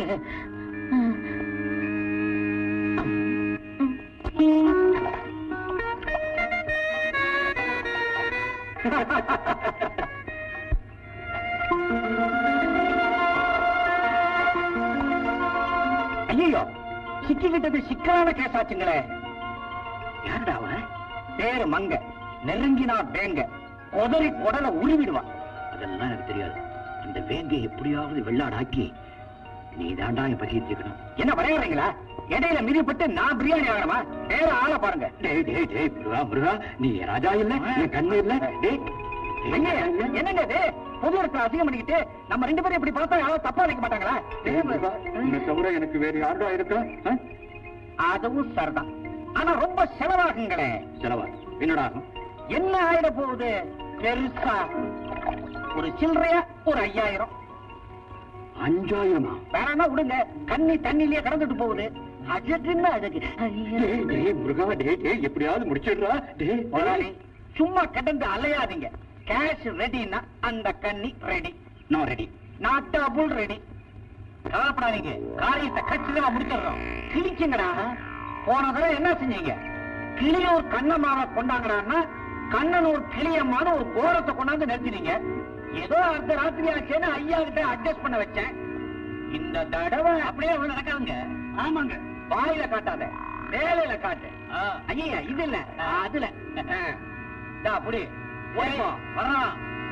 ஐயோ சிக்கிக்கிட்டது சிக்கலான கேசாச்சுங்களே யாருடா அவன் பேரு மங்க நெருங்கினா வேங்க உதறி குடல உருவிடுவான் அதெல்லாம் எனக்கு தெரியாது அந்த வேங்க எப்படியாவது வெள்ளாடாக்கி நீ தாண்டா என் பசி தீர்க்கணும் என்ன விளையாடுறீங்களா இடையில மிதிப்பட்டு நான் பிரியாணி ஆகணுமா வேற ஆளை பாருங்க டேய் டேய் டேய் முருகா முருகா நீ என் ராஜா இல்ல என் கண்ணு இல்ல டேய் ஐயா, என்னங்க இது பொது இடத்துல அசிங்கம் பண்ணிக்கிட்டு நம்ம ரெண்டு பேரும் இப்படி பார்த்தா யாரும் தப்பா நினைக்க மாட்டாங்களா டேய் முருகா, உன்னை தவிர எனக்கு வேற யாருடா இருக்கா ஆ? அதுவும் சரிதான் ஆனா ரொம்ப செலவாகுங்களே செலவா என்னடா ஆகும் என்ன ஆயிட போகுது பெருசா ஒரு சில்லறையா ஒரு ஐயாயிரம் அஞ்சாயிரமா வேணா விடுங்க கண்ணி தண்ணிலேயே கடந்துட்டு போகுது அழகுன்னு அழகு டேய், டேய், முருகா டேய் டேய் எப்படியாவது முடிச்சிடுறா டேய் முதலாளி சும்மா கிடந்து அலையாதீங்க கேஷ் ரெடின்னா அந்த கண்ணி ரெடி நான் ரெடி நான் டபுள் ரெடி கவலைப்படாதீங்க காரியத்தை கச்சிதமா முடிச்சிடுறோம் கிழிச்சுங்கடா போன தடவை என்ன செஞ்சீங்க கிளியூர் கண்ணம்மாவை கொண்டாங்கடான்னா கண்ணனூர் கிளியம்மான ஒரு கோரத்தை கொண்டாந்து நிறுத்தினீங்க ஏதோ அந்த ராத்திரி ஆச்சேன்னு ஐயா கிட்ட அட்ஜஸ்ட் பண்ண வச்சேன் இந்த தடவை அப்படியே ஒண்ணு நடக்காதுங்க ஆமாங்க வாயில காட்டாத வேலையில காட்டு ஐயா இது இல்ல அதுல ஆ. இந்தா, புடி ஓடிப்போ வர்றான்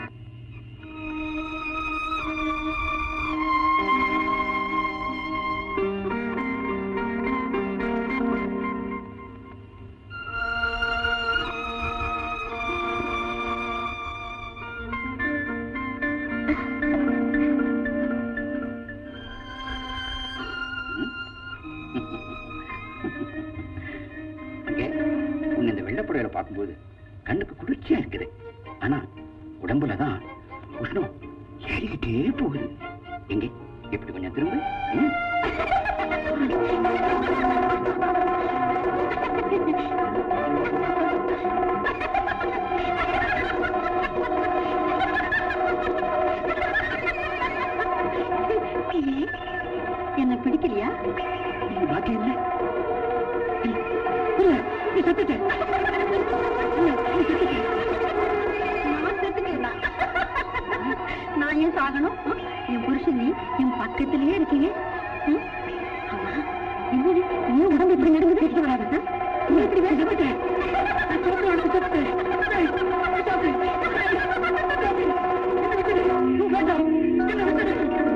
அங்கே உன்னை இந்த வெள்ளப்புடையில பார்க்கும்போது கண்ணுக்கு குளிர்ச்சியா இருக்குது ஆனா உடம்புல தான் உஷ்ணம் ஏறிக்கிட்டே போகுது எங்கே இப்படி கொஞ்சம் திரும்ப ம்? என்ன பிடிக்கலையா இது பாக்கி இல்லை நான் செத்துட்டேனா? நான் ஏன் சாகணும் ம்? என் புருஷன் நீ என் பக்கத்திலேயே இருக்கீங்க ம்? ஆமா, என்னது ஏன் உடம்பு இப்படி நடுங்குது கேட்க வராது நீ இப்படி வேற சாப்பிட்டு நான் சாப்பிட்டு உனக்கு சாப்பிட்டு ஏய், சாப்பிட்டு. சாப்பிட்டு. வேண்டாம். என்ன விட்டுடு.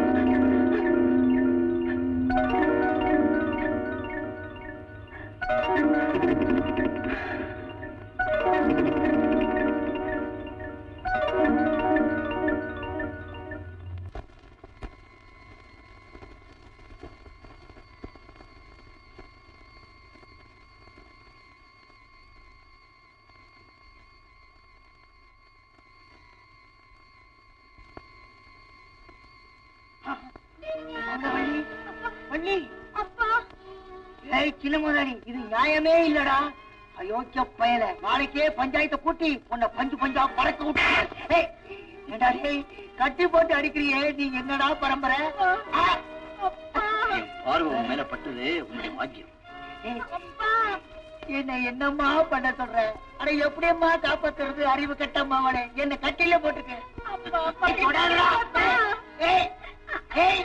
வள்ளி ஏய் சின்ன முதலாளி இது நியாயமே இல்லடா அயோக்கிய பயல நாளைக்கே பஞ்சாயத்தை கூட்டி உன்னை பஞ்சு பஞ்சா பறக்க விட்டு ஏண்டா டேய் கட்டி போட்டு அடிக்கிறியே நீ என்னடா பரம்பரை ஆ! என் பார்வை உன் மேல பட்டது உன்னுடைய பாக்கியம் ஏய், என்ன என்னம்மா பண்ண சொல்ற அட எப்படியம்மா காப்பாத்துறது அறிவு கட்டம்மா அவளே என்ன கட்டில போட்டுக்க ஏய், தொடாதடா. ஏய், ஏய்,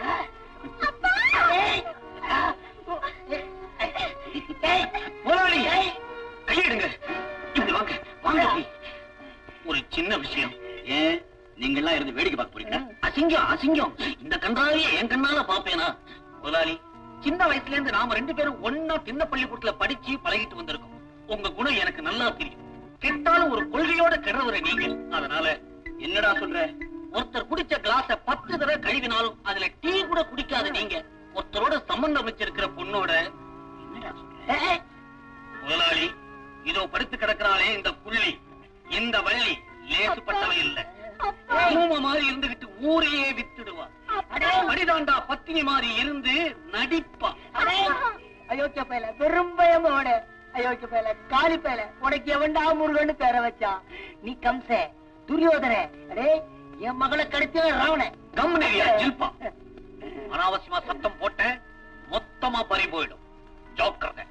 ஏய், ஆ, ஏய், ஏய், முதலாளி ஏய். கையெடுங்க இப்படி வாங்க வாங்க ஒரு சின்ன விஷயம் ஏன் நீங்க எல்லாம் இருந்து வேடிக்கை பார்க்க போறீங்களா அசிங்கம் அசிங்கம் இந்த கன்றாவே என் கண்ணால பாப்பேனா முதலாளி சின்ன வயசுல இருந்து நாம ரெண்டு பேரும் ஒன்னா சின்ன பள்ளிக்கூடத்துல படிச்சு பழகிட்டு வந்திருக்கோம் உங்க குணம் எனக்கு நல்லா தெரியும் கெட்டாலும் ஒரு கொள்கையோட கெடுறவரை நீங்க அதனால என்னடா சொல்ற ஒருத்தர் குடிச்ச கிளாஸ பத்து தடவை கழுவினாலும் அதுல டீ கூட குடிக்காத நீங்க ஒருத்தரோட சம்பந்தம் வச்சிருக்கிற பொண்ணோட என்னடா சொல்ற ஏய், முதலாளி இதோ படுத்து கிடக்கிறாளே இந்த புள்ளி இந்த வள்ளி லேசுப்பட்டவை இல்ல ஊம மாதிரி இருந்துகிட்டு ஊரையே வித்துடுவா அடிதாண்டா பத்தினி மாதிரி இருந்து நடிப்பா அடே, அயோக்கிய பயல வெறும் பயமோட அயோக்கிய பயல காலி பயல உனக்கு எவன்டா முருகன்னு பேர வச்சான் நீ கம்ச துரியோதன அடே என் மகளை கடிச்ச ராவண கம்முனியா ஜில்பா அனாவசியமா சத்தம் போட்ட மொத்தமா பறி போயிடும் ஜோக்கர்த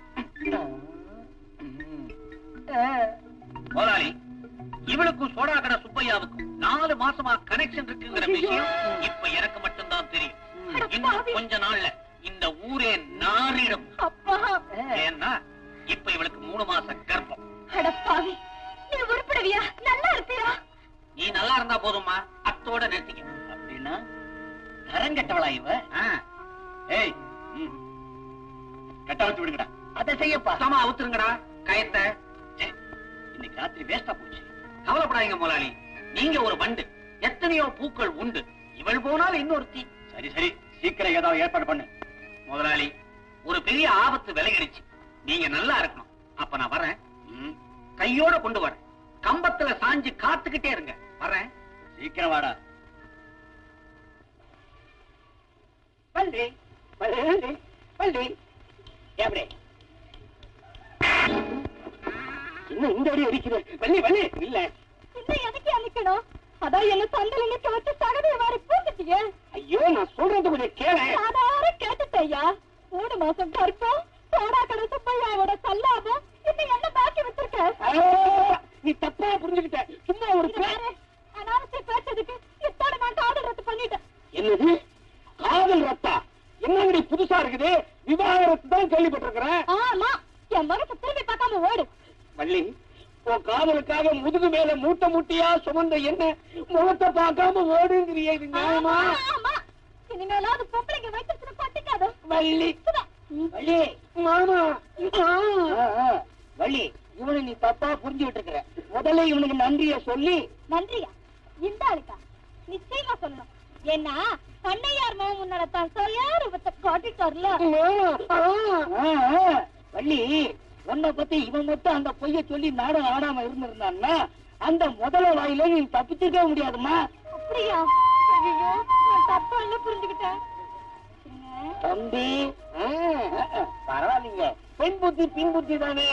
முதலாளி இவளுக்கும் சோடா கடை சுப்பையாவுக்கும் நாலு மாசமா கனெக்ஷன் இருக்குங்கிற விஷயம் இப்ப எனக்கு மட்டும்தான் தெரியும் இன்னும் கொஞ்ச நாள்ல இந்த ஊரே நாரிடும் அப்பா ஏன்னா இப்ப இவளுக்கு மூணு மாசம் கர்ப்பம் அடப்பாவி நீ உருப்பிடுவியா நல்லா இருப்பியா நீ நல்லா இருந்தா போதுமா அத்தோட நிறுத்திக்க அப்படின்னா தரங்கட்டவளா இவ ஆ. ஏய் ம். கட்ட வச்சு விடுங்கடா அதை செய்யப்பா சுத்தமா அவுத்துருங்கடா கயத்தை ச்சே, இன்னைக்கு ராத்திரி வேஸ்டா போச்சு கவலைப்படாதீங்க முதலாளி நீங்க ஒரு வண்டு எத்தனையோ பூக்கள் உண்டு இவள் போனால் இன்னொருத்தி சரி சரி சீக்கிரம் ஏதாவது ஏற்பாடு பண்ணு முதலாளி ஒரு பெரிய ஆபத்து விலகிடுச்சு நீங்க நல்லா இருக்கணும் அப்ப நான் வரேன் ம். கையோட கொண்டு வரேன் கம்பத்துல சாஞ்சு காத்துக்கிட்டே இருங்க வரேன் சீக்கிரம் வாடா பள்ளி பள்ளி பள்ளி எப்படி என்ன இந்த அடி அடிக்கிற வள்ளி வள்ளி இல்ல இன்னும் எனக்கு அழிக்கணும் அதான் என்ன சந்தையில நிக்க வச்சு தகதிய மாதிரி பூந்துட்டியே ஐயோ நான் சொல்றது கொஞ்சம் கேளு சாதாரண கேட்டுட்டய்யா மூணு மாசம் கருப்பம் சோடா கடை சுப்பையாவோட சல்லாபம் இன்னும் என்ன பாக்கி வச்சிருக்க ஆ, நீ தப்பா புரிஞ்சுக்கிட்ட சும்மா ஒரு இது பேர் பாரு, அனாவசியம் பேசுறதுக்கு இத்தோட நான் காதல் ரத்து பண்ணிட்டேன் என்னது காதல் ரத்தா என்னங்கடி புதுசா இருக்குது விவாகரத்து தான் கேள்விப்பட்டிருக்கிறேன் ஆமா என் மனசு திரும்பி பார்க்காம ஓடு வள்ளி உன் காதலுக்காக முதுகு மேல மூட்டை மூட்டையா சுமந்த என்ன முகத்தை பார்க்காம ஓடுங்கிறிய இது நியாயமா ஆமா இனிமேலாவது பொம்பளைங்க வயிற்று பட்டிக்காது வள்ளி வள்ளி மாமா வள்ளி இவனை நீ தப்பா புரிஞ்சுகிட்டு இருக்கிற முதல்ல இவனுக்கு நன்றிய சொல்லி நன்றியா இந்த ஆளுக்கா நிச்சயமா சொல்லணும் ஏன்னா பண்ணையார் மாவு முன்னால தான் சரியா ரூபத்தை காட்டிட்டார்ல ஆ, ஆ, வள்ளி உன்னை பத்தி இவன் மட்டும் அந்த பொய்ய சொல்லி நாடகம் ஆடாம இருந்திருந்தான்னா அந்த முதல வாயில நீ தப்பிச்சிருக்க முடியாதுமா அப்படியா ஐயோ நான் தப்பா இல்ல புரிஞ்சுக்கிட்டேன் என்ன? தம்பி ஆ, ஆ, பரவாயில்லைங்க பெண் புத்தி பின் புத்தி தானே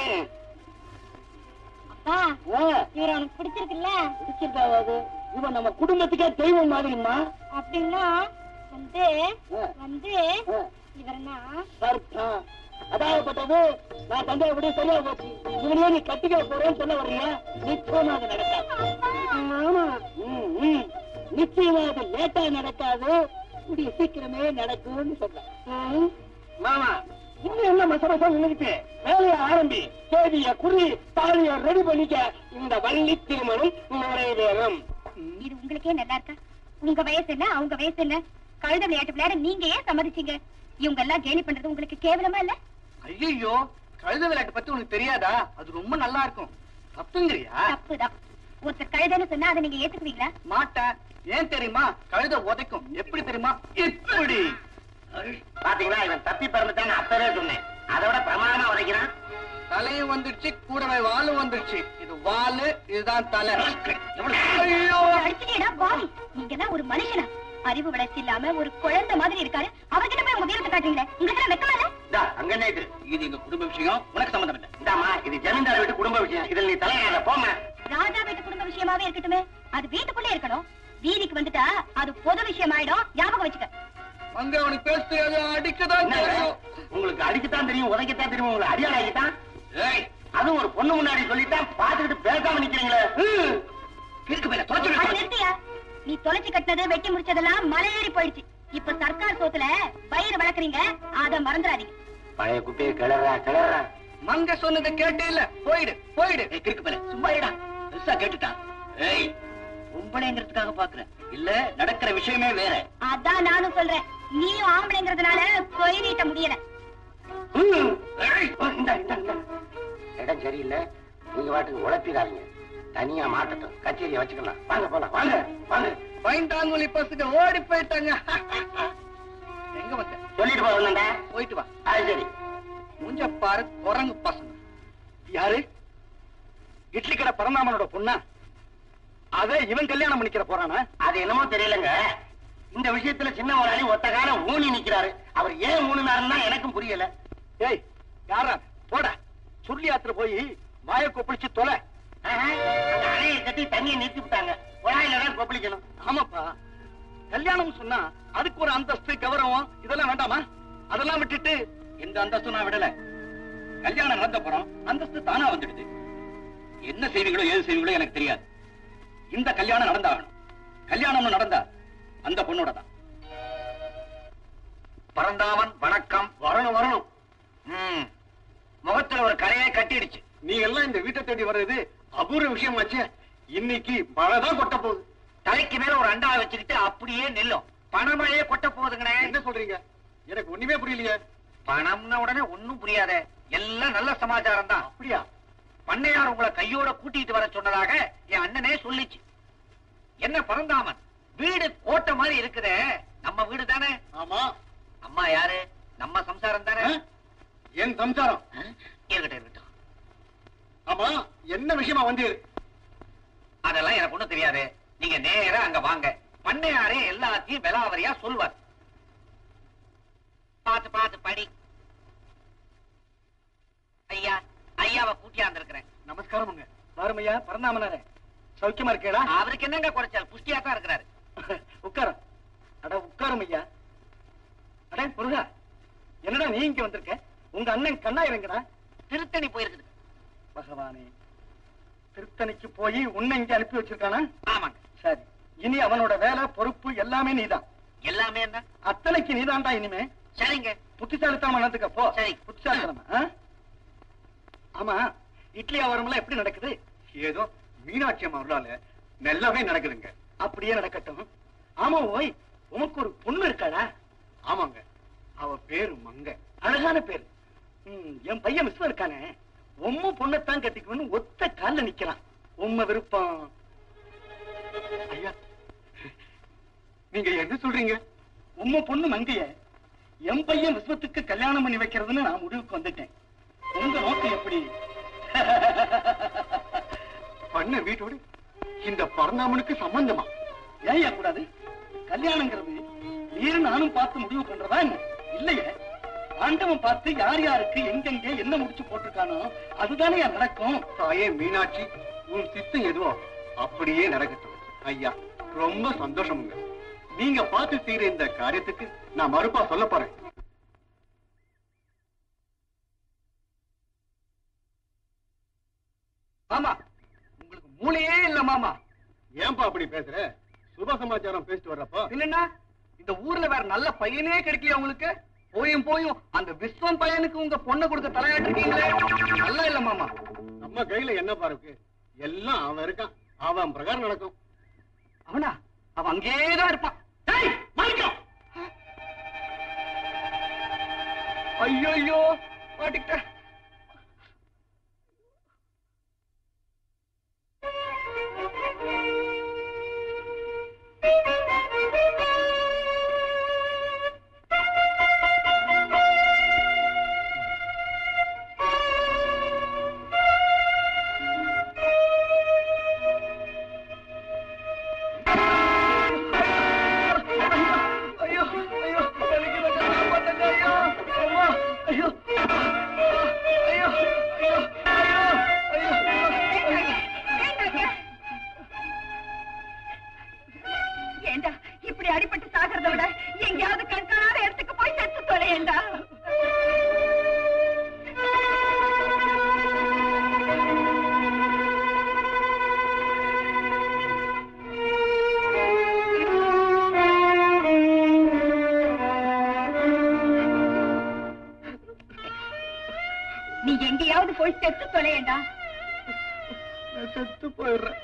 அப்பா ஆ, இவர் உனக்கு பிடிச்சிருக்குல்ல பிடிச்சிருக்காவது இவன் நம்ம குடும்பத்துக்கே தெய்வம் மாதிரிமா அப்படின்னா வந்து ஆ. வந்து ஆ. இவர்னா அர்த்தம் அதாவப்பட்டது நான் தந்தைய விட சரியா போச்சு இவனையே நீ கட்டிக்க போறேன்னு சொல்ல வர்றியா நிச்சயமா அது நடக்காது ஆமா. ம், ம். நிச்சயமா அது லேட்டா நடக்காது கூடிய சீக்கிரமே நடக்கும்னு சொல்றேன் மாமா இன்னும் என்ன மசமசம் நின்னுக்கிட்டு வேலைய ஆரம்பி தேதிய குறி தாலிய ரெடி பண்ணிக்க இந்த வள்ளி திருமணம் நிறைவேறும் இது உங்களுக்கே நல்லா இருக்கா உங்க வயசு என்ன அவங்க வயசு என்ன கழுத விளையாட்டு விளையாட நீங்க ஏன் சம்மதிச்சீங்க இவங்க எல்லாம் கேலி பண்றது உங்களுக்கு கேவலமா இல்ல ஐயோ கழுத விளையாட்டு பத்தி உனக்கு தெரியாதா அது ரொம்ப நல்லா இருக்கும் தப்புங்கிறியா தப்புதான் ஒருத்தர் கழுதைன்னு சொன்னா அதை நீங்க ஏத்துக்குவீங்களா மாட்டேன் ஏன் தெரியுமா கழுத உதைக்கும் எப்படி தெரியுமா இப்படி பாத்தீங்களா இவன் தப்பி பிறந்துட்டான்னு அப்பவே சொன்னேன் அதை விட பிரமாதமா உதைக்கிறான் தலையும் வந்துடுச்சு கூடவே வாலும் வந்துடுச்சு இது வாலு இதுதான் தலை எவ்வளவு ஐயோ அடிச்சுடா பாவி நீங்க எல்லாம் ஒரு மனுஷனா அறிவு வளர்ச்சி இல்லாம ஒரு குழந்தை மாதிரி இருக்காரு அவர்கிட்ட போய் உங்க வீரத்தை காட்டுறீங்களே உங்களுக்கு எல்லாம் வெக்கமா இல்ல இந்தா, அங்க என்ன இது இது எங்க குடும்ப விஷயம் உனக்கு சம்மந்தம் இல்ல இந்தாமா இது ஜமீன்தார் வீட்டு குடும்ப விஷயம் இதுல நீ தலையாத போமா ராஜா வீட்டு குடும்ப விஷயமாவே இருக்கட்டுமே அது வீட்டுக்குள்ளே இருக்கணும் வீதிக்கு வந்துட்டா அது பொது விஷயம் ஆயிடும் ஞாபகம் வச்சுக்க அங்க அவனுக்கு பேச தெரியாது அடிக்கதான் தெரியும் உங்களுக்கு அடிக்கத்தான் தெரியும் உதைக்கத்தான் தெரியும் உங்களை அடியாள் ஆகிட்டான் ஏய் அதுவும் ஒரு பொண்ணு முன்னாடி சொல்லிட்டான் பாத்துக்கிட்டு பேசாம நிக்கிறீங்களே ஹம். கிறுக்கு பேர அது தொலைச்சு நிறுத்தியா நீ தொலைச்சு கட்டினது வெட்டி முடிச்சதெல்லாம் மலை ஏறி போயிடுச்சு இப்ப சர்க்கார் சோத்துல வயிறு வளர்க்குறீங்க அத மறந்துடாதீங்க பழைய குப்பையை கிளறா கிளறா மங்க சொன்னதை கேட்டே இல்ல போயிடு போயிடு ஏய் கிறுக்கு பேர சும்மா இருடா பெருசா கேட்டுட்டான் ஏய் பொம்பளைங்கிறதுக்காக பாக்குறேன் இல்ல நடக்கிற விஷயமே வேற அதான் நானும் சொல்றேன் நீயும் ஆம்பளைங்கிறதுனால கொய் நீட்ட முடியல ஹம். ஏய், இந்தா, இந்தா, இந்தா. இடம் சரியில்லை நீங்க வாட்டுக்கு உழப்பிடாதீங்க தனியா மாட்டட்டும் கச்சேரியை வச்சுக்கலாம் வாங்க போலாம் வாங்க வாங்க பைண்டாங்குழி பசங்க ஓடி போயிட்டாங்க எங்க வந்த சொல்லிட்டு போகணுங்க போயிட்டு வா அது சரி முஞ்ச பாரு குரங்கு பசங்க யாரு இட்லி கடை பரந்தாமனோட பொண்ணா அத இவன் கல்யாணம் பண்ணிக்கிற போறானா அது என்னமோ தெரியலங்க இந்த விஷயத்துல சின்ன முதலாளி ஒத்த காலம் ஊனி நிக்கிறாரு அவர் ஏன் ஊனுனாருன்னா எனக்கும் புரியல ஏய் யாரா போட சுள்ளி ஆத்துல போய் வாய கொப்பளிச்சு தொலை ஆஹா, அந்த அணையை கட்டி தண்ணியை நிறுத்தி விட்டாங்க குழாயில தான் கொப்பளிக்கணும் ஆமாப்பா கல்யாணம் சொன்னா அதுக்கு ஒரு அந்தஸ்து கௌரவம் இதெல்லாம் வேண்டாமா அதெல்லாம் விட்டுட்டு எந்த அந்தஸ்து நான் விடல கல்யாணம் நடந்த போறோம் அந்தஸ்து தானா வந்துடுது என்ன செய்வீங்களோ ஏது செய்வீங்களோ எனக்கு தெரியாது இந்த கல்யாணம் நடந்தாகணும் கல்யாணம் நடந்தா அந்த பொண்ணோட தான் பரந்தாமன் வணக்கம் வரணும் வரணும் ம், முகத்துல ஒரு கரையை கட்டிடுச்சு நீ எல்லாம் இந்த வீட்டை தேடி வர்றது அபூர்வ விஷயமாச்சே இன்னைக்கு மழைதான் கொட்ட போகுது தலைக்கு மேல ஒரு அண்டா வச்சுக்கிட்டு அப்படியே நில்லும் பணமழையே கொட்ட போகுதுங்கண்ணே என்ன சொல்றீங்க எனக்கு ஒண்ணுமே புரியலையே பணம்னா உடனே ஒண்ணும் புரியாத எல்லாம் நல்ல சமாச்சாரம் தான் அப்படியா பண்ணையார் உங்களை கையோட கூட்டிட்டு வர சொன்னதாக என் அண்ணனே சொல்லிச்சு என்ன பரந்தாமன் வீடு கோட்டை மாதிரி இருக்குதே நம்ம வீடு தானே ஆமா அம்மா யாரு நம்ம சம்சாரம் தானே ஆ? என் சம்சாரம் இருக்கட்டும் இருக்கட்டும் ஆமா என்ன விஷயமா வந்தீர் அதெல்லாம் எனக்கு ஒண்ணும் தெரியாது நீங்க நேரா அங்க வாங்க பண்ணையாரே எல்லாத்தையும் விலாவரியா சொல்வார் பாத்து பாத்து படி ஐயா ஐயாவை கூட்டியாந்து இருக்கிறேன் நமஸ்காரமுங்க வாருமையா பரந்தாமனாரே சௌக்கியமா இருக்கேடா அவருக்கு என்னங்க குறைச்சால் புஷ்டியா தான் இருக்கிறாரு உட்காரம் அட உட்காரும் ஐயா அட முருகா என்னடா நீ இங்க வந்திருக்க உங்க அண்ணன் கண்ணா இறங்கடா திருத்தணி போயிருக்குது பகவானே திருத்தணிக்கு போய் உன்னை இங்க அனுப்பி வச்சிருக்கானா ஆமாங்க சரி இனி அவனோட வேலை பொறுப்பு எல்லாமே நீதான் எல்லாமே என்ன அத்தனைக்கு நீதான்டா இனிமே சரிங்க புத்திசாலித்தனம் நடந்துக்க போ சரி. புத்திசாலித்தனம் ஆ? ஆமா இட்லி வியாபாரம் எப்படி நடக்குது ஏதோ மீனாட்சி அம்மா அருளால நல்லாவே நடக்குதுங்க அப்படியே நடக்கட்டும் ஆமா ஓய் உனக்கு ஒரு பொண்ணு இருக்காடா ஆமாங்க அவ பேரு மங்க அழகான பேரு ம், என் பையன் விஸ்வம் இருக்கானே உம்ம பொண்ணத்தான் கட்டிக்கணும்னு ஒத்த கால்ல நிக்கிறான் உம்ம விருப்பம் ஐயா நீங்க என்ன சொல்றீங்க உம்ம பொண்ணு மங்கைய என் பையன் விஸ்வத்துக்கு கல்யாணம் பண்ணி வைக்கிறதுன்னு நான் முடிவுக்கு வந்துட்டேன் உங்க நோக்கம் எப்படி பண்ண வீட்டோடு இந்த பரந்தாமனுக்கு சம்பந்தமா ஏன் கூடாது கல்யாணங்கிறது நீரும் நானும் பார்த்து முடிவு பண்றதா என்ன இல்லையே ஆண்டவன் பார்த்து யார் யாருக்கு எங்கெங்க என்ன முடிச்சு போட்டிருக்கானோ அதுதானே நடக்கும் தாயே மீனாட்சி உன் சித்தம் எதுவோ அப்படியே நடக்கட்டும் ஐயா ரொம்ப சந்தோஷமுங்க நீங்க பார்த்து செய்யற இந்த காரியத்துக்கு நான் மறுப்பா சொல்ல போறேன் மாமா உங்களுக்கு மூளையே இல்ல மாமா ஏன்பா அப்படி பேசுற சுப சமாச்சாரம் பேசிட்டு வர்றப்போ என்னன்னா இந்த ஊர்ல வேற நல்ல பையனே கிடைக்கல உங்களுக்கு போயும் போயும் அந்த விஸ்வம் பையனுக்கு உங்க பொண்ணை கொடுக்க தலையாட்டிருக்கீங்களே நல்லா இல்ல மாமா நம்ம கையில என்ன பாருக்கு எல்லாம் அவன் இருக்கான் அவன் பிரகாரம் நடக்கும் அவனா அவன் அங்கேதான் இருப்பான் டேய், மாணிக்கம்! ஐயோ மாட்டிக்கிட்டேன் ஐயோ ஐயோ எனக்கு இதை காப்பாத்துங்க ஐயோ அம்மா ஐயோ ஐயோ ஐயோ ஐயோ ஐயோ ஏண்டா இப்படி அடிபட்டு சாகிறத விட எங்கேயாவது கண்காணாத இடத்துக்கு போய் செத்து தொலையேண்டா நீ எங்கேயாவது போய் செத்து தொலையேண்டா நான் செத்து போயிடுறேன்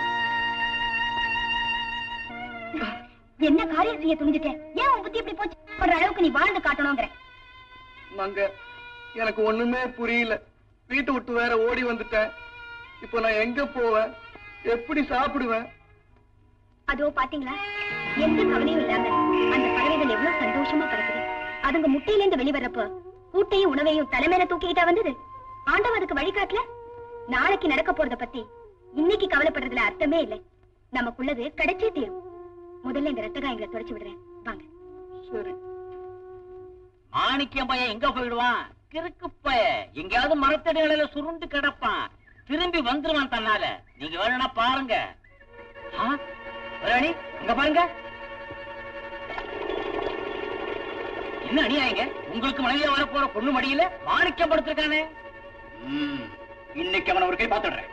என்ன காரியம் செய்ய துணிஞ்சிட்டேன் ஏன் உன் புத்தி இப்படி போச்சு ஆசைப்படுற அளவுக்கு நீ வாழ்ந்து காட்டணுங்கிற மங்க எனக்கு ஒண்ணுமே புரியல வீட்டை விட்டு வேற ஓடி வந்துட்டேன் இப்போ நான் எங்க போவேன் எப்படி சாப்பிடுவேன் அதோ பாத்தீங்களா எந்த கவலையும் இல்லாம அந்த பறவைகள் எவ்வளவு சந்தோஷமா பறக்குது அதுங்க முட்டையில இருந்து வெளிவரப்ப கூட்டையும் உணவையும் தலைமையில தூக்கிக்கிட்டா வந்தது ஆண்டவன் அதுக்கு வழிகாட்டல நாளைக்கு நடக்க போறத பத்தி இன்னைக்கு கவலைப்படுறதுல அர்த்தமே இல்லை நமக்குள்ளது கிடைச்சே தீரும் முதல்ல இந்த ரத்த காயங்களை தொடச்சு விடுறேன் வாங்க சரி மாணிக்கம் பையன் எங்க போயிடுவான் கிறுக்கு பைய எங்கேயாவது மரத்தடிகளில சுருண்டு கிடப்பான் திரும்பி வந்துருவான் தன்னால நீங்க வேணும்னா பாருங்க ஆ, முதலாளி இங்க பாருங்க என்ன அநியாயங்க உங்களுக்கு மனைவியா வரப்போற பொண்ணு மடியில மாணிக்கம் படுத்திருக்கானே ம், இன்னைக்கு அவனை ஒரு கை பார்த்துடுறேன்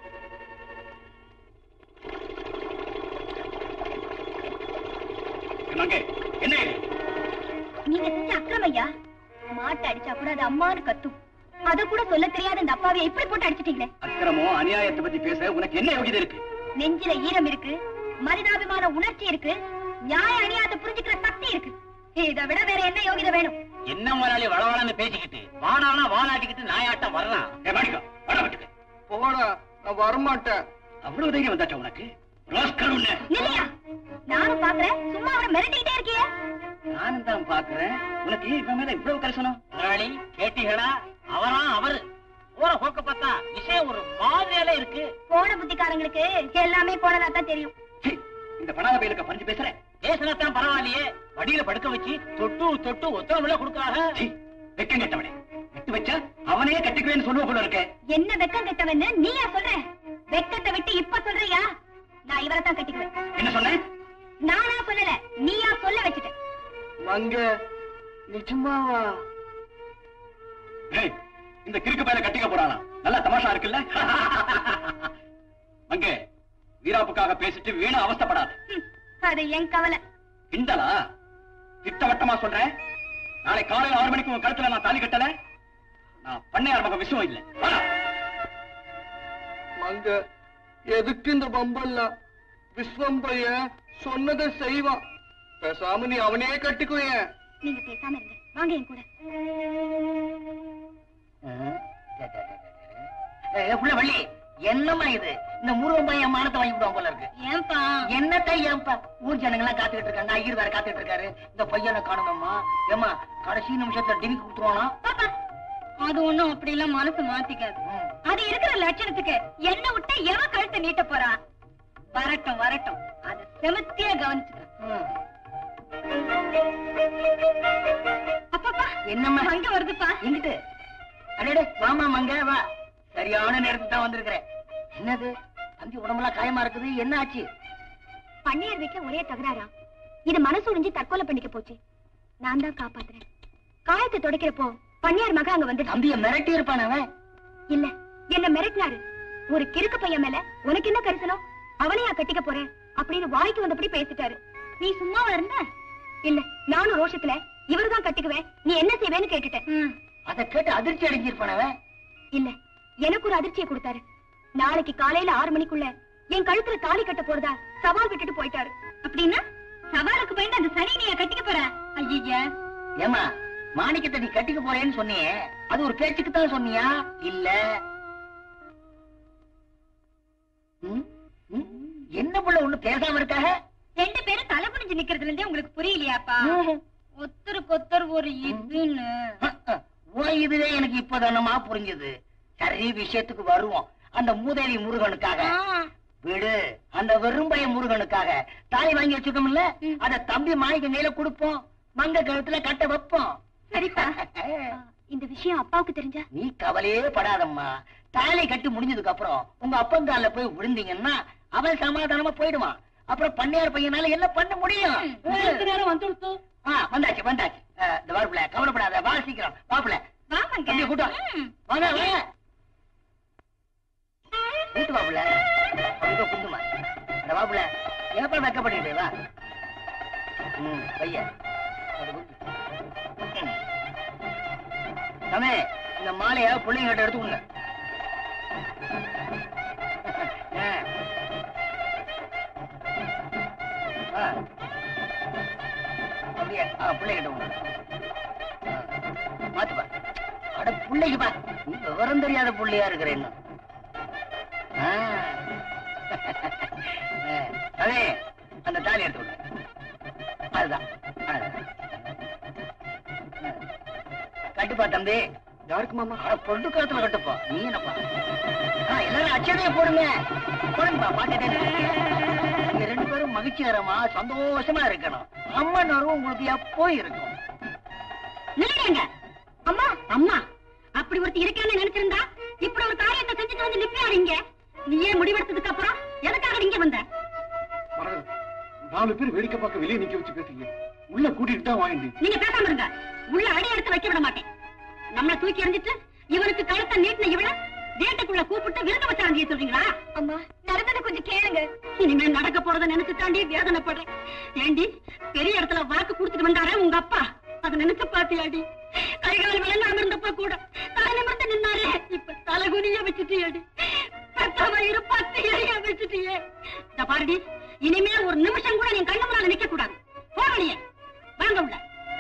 என்னங்க என்ன இது? நீங்க செஞ்ச அக்கிரமையா மாட்டை அடிச்சா கூட அது அம்மான்னு கத்தும் அத கூட சொல்ல தெரியாத இந்த அப்பாவை இப்படி போட்டு அடிச்சிட்டீங்களே அக்கிரமம் அநியாயத்தை பத்தி பேச உனக்கு என்ன யோகிதை இருக்கு நெஞ்சில ஈரம் இருக்கு மனிதாபிமான உணர்ச்சி இருக்கு நியாய அநியாயத்தை புரிஞ்சுக்கிற சக்தி இருக்கு இதை விட வேற என்ன யோகிதை வேணும் என்ன முதலாளி வளவளன்னு பேசிக்கிட்டு வானானா வாலாட்டிக்கிட்டு நாயாட்டம் வர்றான் ஏ, மாணிக்கம், வாடா வீட்டுக்கு. போடா நான் வரமாட்டேன் அவ்வளவு தைரியம் வந்தாச்சா உனக்கு ராஸ்கல் உன்னை. இல்லையா நானும் பாக்குறேன் சும்மா அவரை மிரட்டிக்கிட்டே இருக்கியே நானும் தான் பாக்குறேன் உனக்கு இவன் மேல இவ்வளவு கரிசனம் முதலாளி கேட்டீங்களா அவரா அவரு போற போக்க பார்த்தா விஷயம் ஒரு மாதிரியால இருக்கு போன புத்திக்காரங்களுக்கு எல்லாமே போனதா தான் தெரியும் சீ, இந்த பணாத பயிலுக்கு பறிஞ்சு பேசுறேன் பேசினத்தான் பரவாயில்லையே வடியில படுக்க வச்சு தொட்டு தொட்டு ஒத்தரவுல கொடுக்கறாங்க சீ, வெக்கம் கெட்டவனே விட்டு வச்சா அவனையே கட்டிக்குவேன்னு சொல்லுவ போல இருக்க என்ன வெக்கம் கெட்டவன்னு நீயா சொல்ற வெக்கத்தை விட்டு இப்ப சொல்றியா நான் இவரை தான் கட்டிக்குவேன் என்ன சொன்ன நானா சொல்லல நீயா சொல்ல வச்சுட்ட மங்க நிஜமாவா ஏய், இந்த கிறுக்கு பையல கட்டிக்க போறானா நல்லா தமாஷா இருக்குல்ல அங்க வீராப்புக்காக பேசிட்டு வீணா அவஸ்தைப்படாத ஹம், அது என் கவலை கிண்டலா திட்டவட்டமா சொல்றேன் நாளை காலையில ஆறு மணிக்கு உன் கழுத்துல நான் தாலி கட்டல நான் பண்ணையார் மக விஷயம் இல்ல வாடா. மங்க எதுக்கு இந்த பம்பெல்லாம் விஸ்வம் பையன் சொன்னதை செய்வான் பேசாம நீ அவனையே கட்டிக்குவேன் நீங்க பேசாம இருங்க வாங்க என் கூட ஏய், புள்ள வள்ளி என்னம்மா இது இந்த முருகன் பையன் மானத்தை வாங்கி விடுவான் போல இருக்கு ஏன்பா என்னத்த ஏன்பா ஊர் ஜனங்க எல்லாம் காத்துக்கிட்டு இருக்காங்க ஐயர் வேற காத்துக்கிட்டு இருக்காரு இந்த பையனை காணுமம்மா ஏமா கடைசி நிமிஷத்துல டிமிக்கு கொடுத்துருவானா பாப்பா அது ஒண்ணும் அப்படி எல்லாம் மனசு மாத்திக்காது அது இருக்கிற லட்சணத்துக்கு என்ன விட்டு எவன் கழுத்தை நீட்ட போறா வரட்டும் வரட்டும் அத செமத்தியா கவனிச்சுக்கிறேன் அப்பப்பா என்னம்மா அங்க வருதுப்பா எங்கிட்டு அடடே வாமா மங்க வா சரியான நேரத்துக்கு தான் வந்திருக்கிறேன் என்னது தம்பி உடம்பெல்லாம் காயமா இருக்குது என்ன ஆச்சு பன்னியர் வீட்டுல ஒரே தகராறா இது மனசு உடைஞ்சு தற்கொலை பண்ணிக்க போச்சு நான் தான் காப்பாத்துறேன் காயத்தை துடைக்கிறப்போ பன்னியார் மக அங்க வந்து தம்பிய மிரட்டி இருப்பான் அவன் இல்ல என்ன மிரட்டினாரு ஒரு கிறுக்கு பையன் மேல உனக்கு என்ன கரிசனம் அவனையா கட்டிக்க போறேன் அப்படின்னு வாய்க்கு வந்தபடி பேசிட்டாரு நீ சும்மாவா இருந்த இல்ல நானும் ரோஷத்துல இவருதான் கட்டிக்குவேன் நீ என்ன செய்வேன்னு கேட்டுட்டேன் அதை கேட்டு அதிர்ச்சி அடைஞ்சிருப்பான் அவன் இல்ல எனக்கு ஒரு அதிர்ச்சியை கொடுத்தாரு நாளைக்கு காலையில ஆறு மணிக்குள்ள என் கழுத்துல தாலி கட்ட போறதா சவால் விட்டுட்டு போயிட்டாரு அப்படின்னா சவாலுக்கு பயந்து அந்த சனி நீ கட்டிக்க போற ஐயா ஏமா மாணிக்கத்தை நீ கட்டிக்க போறேன்னு சொன்னியே அது ஒரு பேச்சுக்கு தான் சொன்னியா இல்ல ம்? ம்? என்ன புள்ள ஒண்ணு பேசாம இருக்காக ரெண்டு பேரும் தலை குனிஞ்சு நிக்கிறதுல இருந்தே உங்களுக்கு புரியலையாப்பா ஒத்தருக்கு ஒத்தர் ஒரு இதுன்னு உன் இதுவே எனக்கு இப்பதானமா புரிஞ்சது சரி விஷயத்துக்கு வருவோம் அந்த மூதேவி முருகனுக்காக விடு அந்த வெறும்பய முருகனுக்காக தாலி வாங்கி வச்சுக்கோம்ல அத தம்பி மாணிக்க கையில கொடுப்போம் மங்க கழுத்துல கட்ட வைப்போம் சரிப்பா இந்த விஷயம் அப்பாவுக்கு தெரிஞ்சா நீ கவலையே படாதம்மா தாலி கட்டி முடிஞ்சதுக்கு அப்புறம் உங்க அப்பங்கால போய் விழுந்தீங்கன்னா அவன் சமாதானமா போயிடுவான் அப்புறம் பண்ணையார் பையனால என்ன பண்ண முடியும் வந்துடுத்து ஆ, வந்தாச்சு வந்தாச்சு ஆ, இந்த வாருப்புல கவலைப்படாத வா சீக்கிரம் வாப்புல தம்பி கூட்டம் வாங்க வாங்க வீட்டு வாப்புல அங்க குந்துமா இந்த வாப்புல ஏப்பா வெக்கப்பட்டு வா ம் பையன் அது குத்து. ம். தம்பி இந்த மாலைய பிள்ளைங்க கிட்ட எடுத்துக்கோங்க ஆ. ஆ. அப்படியே ஆ, பிள்ளைகிட்ட ஒண்ணு மாத்துப்பா அட பிள்ளைக்கு பா நீ விவரம் தெரியாத புள்ளையா இருக்கிற இன்னும் ஆ. ஆ, அதே அந்த தாலி எடுத்து விடு அதுதான் அதுதான். ஆ. கட்டுப்பா தம்பி யாருக்கு மாமா அட, பொண்ணு காலத்துல கட்டுப்பா நீ என்னப்பா ஆ, எல்லாரும் அச்சதைய போடுங்க போடுங்கப்பா பாட்டுட்டே நீங்க ரெண்டு பேரும் மகிழ்ச்சிகரமா சந்தோஷமா இருக்கணும் அம்மன் அருள் உங்களுக்கு எப்போ இருக்கும் நில்லுங்க அம்மா அம்மா அப்படி ஒருத்தி இருக்கான்னு நினைச்சிருந்தா இப்படி ஒரு காரியத்தை செஞ்சுட்டு வந்து நிப்பியாருங்க நீயே முடிவெடுத்ததுக்கு அப்புறம் எதுக்காக இங்க வந்த மரகதம் நாலு பேர் வேடிக்கை பார்க்க வெளியே நிக்க வச்சு பேசுறீங்க உள்ள கூட்டிட்டு தான் வாங்கிட்டு நீங்க பேசாம இருங்க உள்ள அடி எடுத்து வைக்க விட மாட்டேன் நம்மள தூக்கி எறிஞ்சிட்டு இவனுக்கு கழுத்தை நீட்டின இவள வீட்டுக்குள்ள கூப்பிட்டு விருந்த வச்சாங்க சொல்றீங்களா அம்மா நடந்ததை கொஞ்சம் கேளுங்க இனிமே நடக்க போறத நினைச்சு தாண்டி வேதனைப்படுறேன் ஏண்டி பெரிய இடத்துல வாக்கு கொடுத்துட்டு வந்தாரே உங்க அப்பா அத நினைச்சு பாத்தியாடி கை கால் விளங்காம இருந்தப்ப கூட தலை நிமிர்ந்து நின்னாரே இப்ப தலைகுனிய வச்சுட்டியாடி பெத்தவ இரு பத்து எரிய வச்சுட்டியே இந்த பாருடி இனிமே ஒரு நிமிஷம் கூட நீ கண்ணு முன்னால நிக்க கூடாது போறடியே வாங்க உள்ள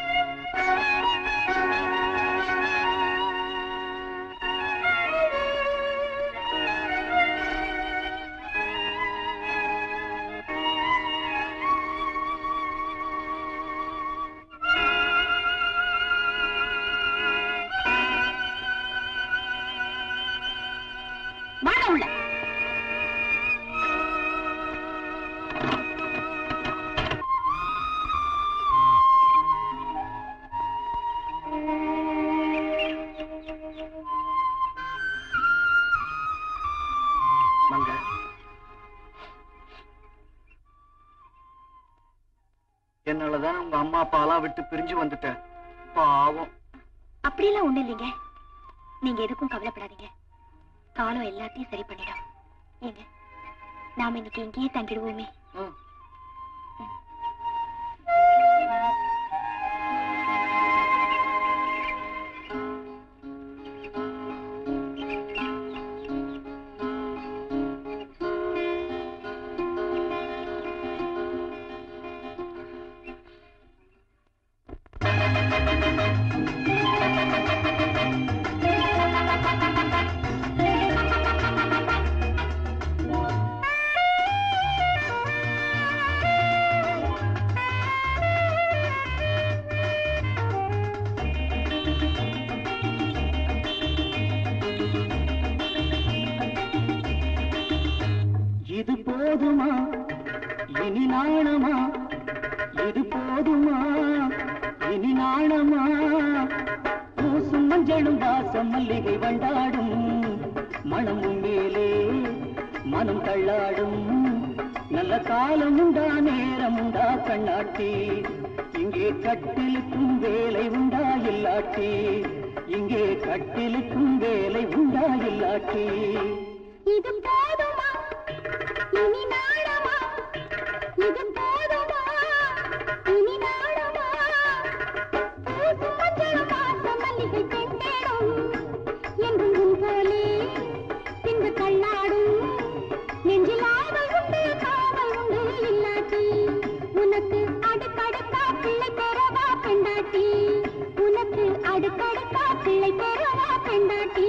வாங்க உள்ள மங்க என்னாலதான் உங்க அம்மா அப்பாலாம் விட்டு பிரிஞ்சு வந்துட்டேன் பாவம் அப்படியெல்லாம் ஒண்ணு இல்லைங்க நீங்க எதுக்கும் கவலைப்படாதீங்க காலம் எல்லாத்தையும் சரி பண்ணிடும் ஏங்க நாம இன்னைக்கு இங்கேயே தங்கிடுவோமே ம். இது போதுமா இனி நாணமா இது போதுமா இனி நாணமா பூசும் மஞ்சளும் வாசம் மல்லிகை வண்டாடும் மனமும் மேலே மனம் தள்ளாடும் நல்ல காலம் உண்டா நேரம் உண்டா கண்ணாட்டி இங்கே கட்டிலுக்கும் வேலை உண்டா இல்லாட்டி இங்கே கட்டிலுக்கும் வேலை உண்டா இல்லாட்டி இது போதுமா இனி நாடமா இது போதுமா இனி நாடமா பூசும் மஞ்சள் வாசம் மல்லிகை தெண்டேடும் என்றும் உன் போலே பின்பு தள்ளாடும் நெஞ்சில் ஆவல் உண்டு காவல் உண்டு இல்லாட்டி உனக்கு அடுக்கடுக்கா பிள்ளை பெறவா பெண்டாட்டி உனக்கு அடுக்கடுக்கா பிள்ளை பெறவா பெண்டாட்டி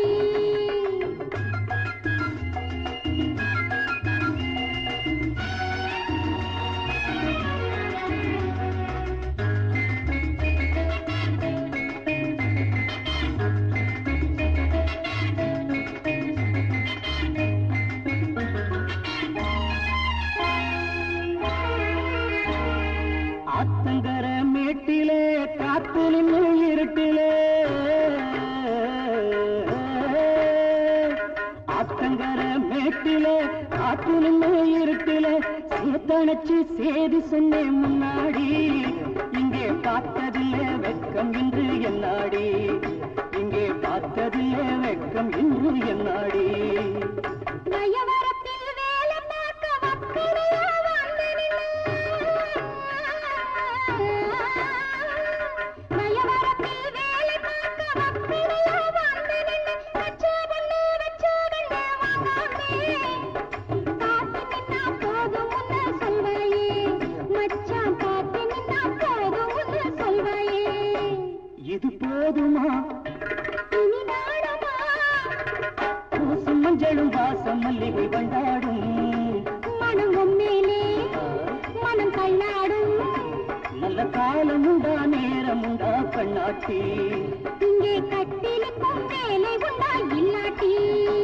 ஆத்தங்கர மேட்டிலே காத்து நின்று இருட்டிலே ஆத்தங்கர மேட்டிலே காத்து நின்று இருட்டிலே சேத்தணைச்சு சேதி சொன்னேன் முன்னாடி இங்கே பார்த்ததில்லை வெக்கம் இன்று என்னாடி இங்கே பார்த்ததில்லை வெக்கம் இன்று என்னாடி நயவரத்தில் வேலை பார்க்க வக்கரையா வந்து நயவரத்தில் வேலை பார்க்க வக்கரையா வந்து நின்று வச்ச பண்ணு வச்ச கண்ணு வாங்காமே காத்து நின்னா போதும் உன்ன சொல்வாயே மச்சான் காத்து நின்னா போதும் உன்ன சொல்வாயே பாட்டி இங்கே கட்டிலுக்கும் வேலை உண்டா இல்லாட்டி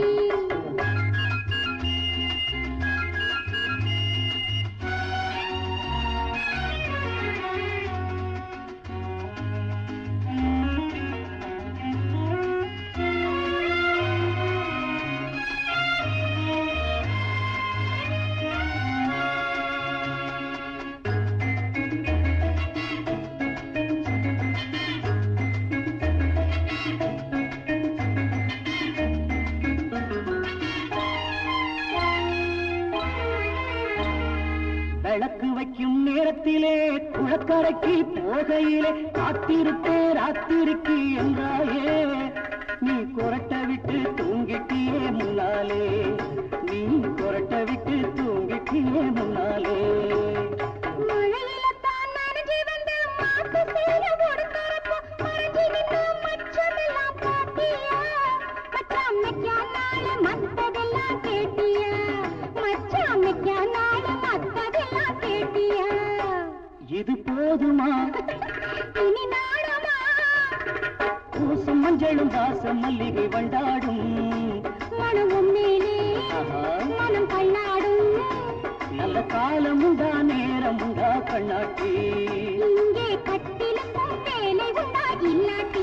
விளக்கு வைக்கும் நேரத்திலே குளக்கரைக்கு போகையிலே காத்திருப்பே ராத்திரிக்கு என்றாயே நீ கொரட்ட விட்டு தூங்கிட்டியே முன்னாலே நீ கொரட்ட விட்டு தூங்கிட்டியே முன்னாலே மழையில தான் நனைஞ்சு வந்து மாத்து சேர உடுக்கறப்போ மறைஞ்சு நின்னு மச்சமெல்லாம் பாத்தியா மச்சான் மெக்கானால மத்ததெல்லாம் கேட்டியா மச்சான் மெக்கானால மத்ததெல்லாம் கேட்டியா இது போதுமா இனி நாடமா பூசும் மஞ்சளும் வாசம் மல்லிகை வண்டாடும் மனமும் மேலே ஆஹா. மனம் கண்ணாடும் நல்ல காலம் உண்டா நேரம் உண்டா கண்ணாட்டி இங்கே கட்டிலுக்கும் வேலை உண்டா இல்லாட்டி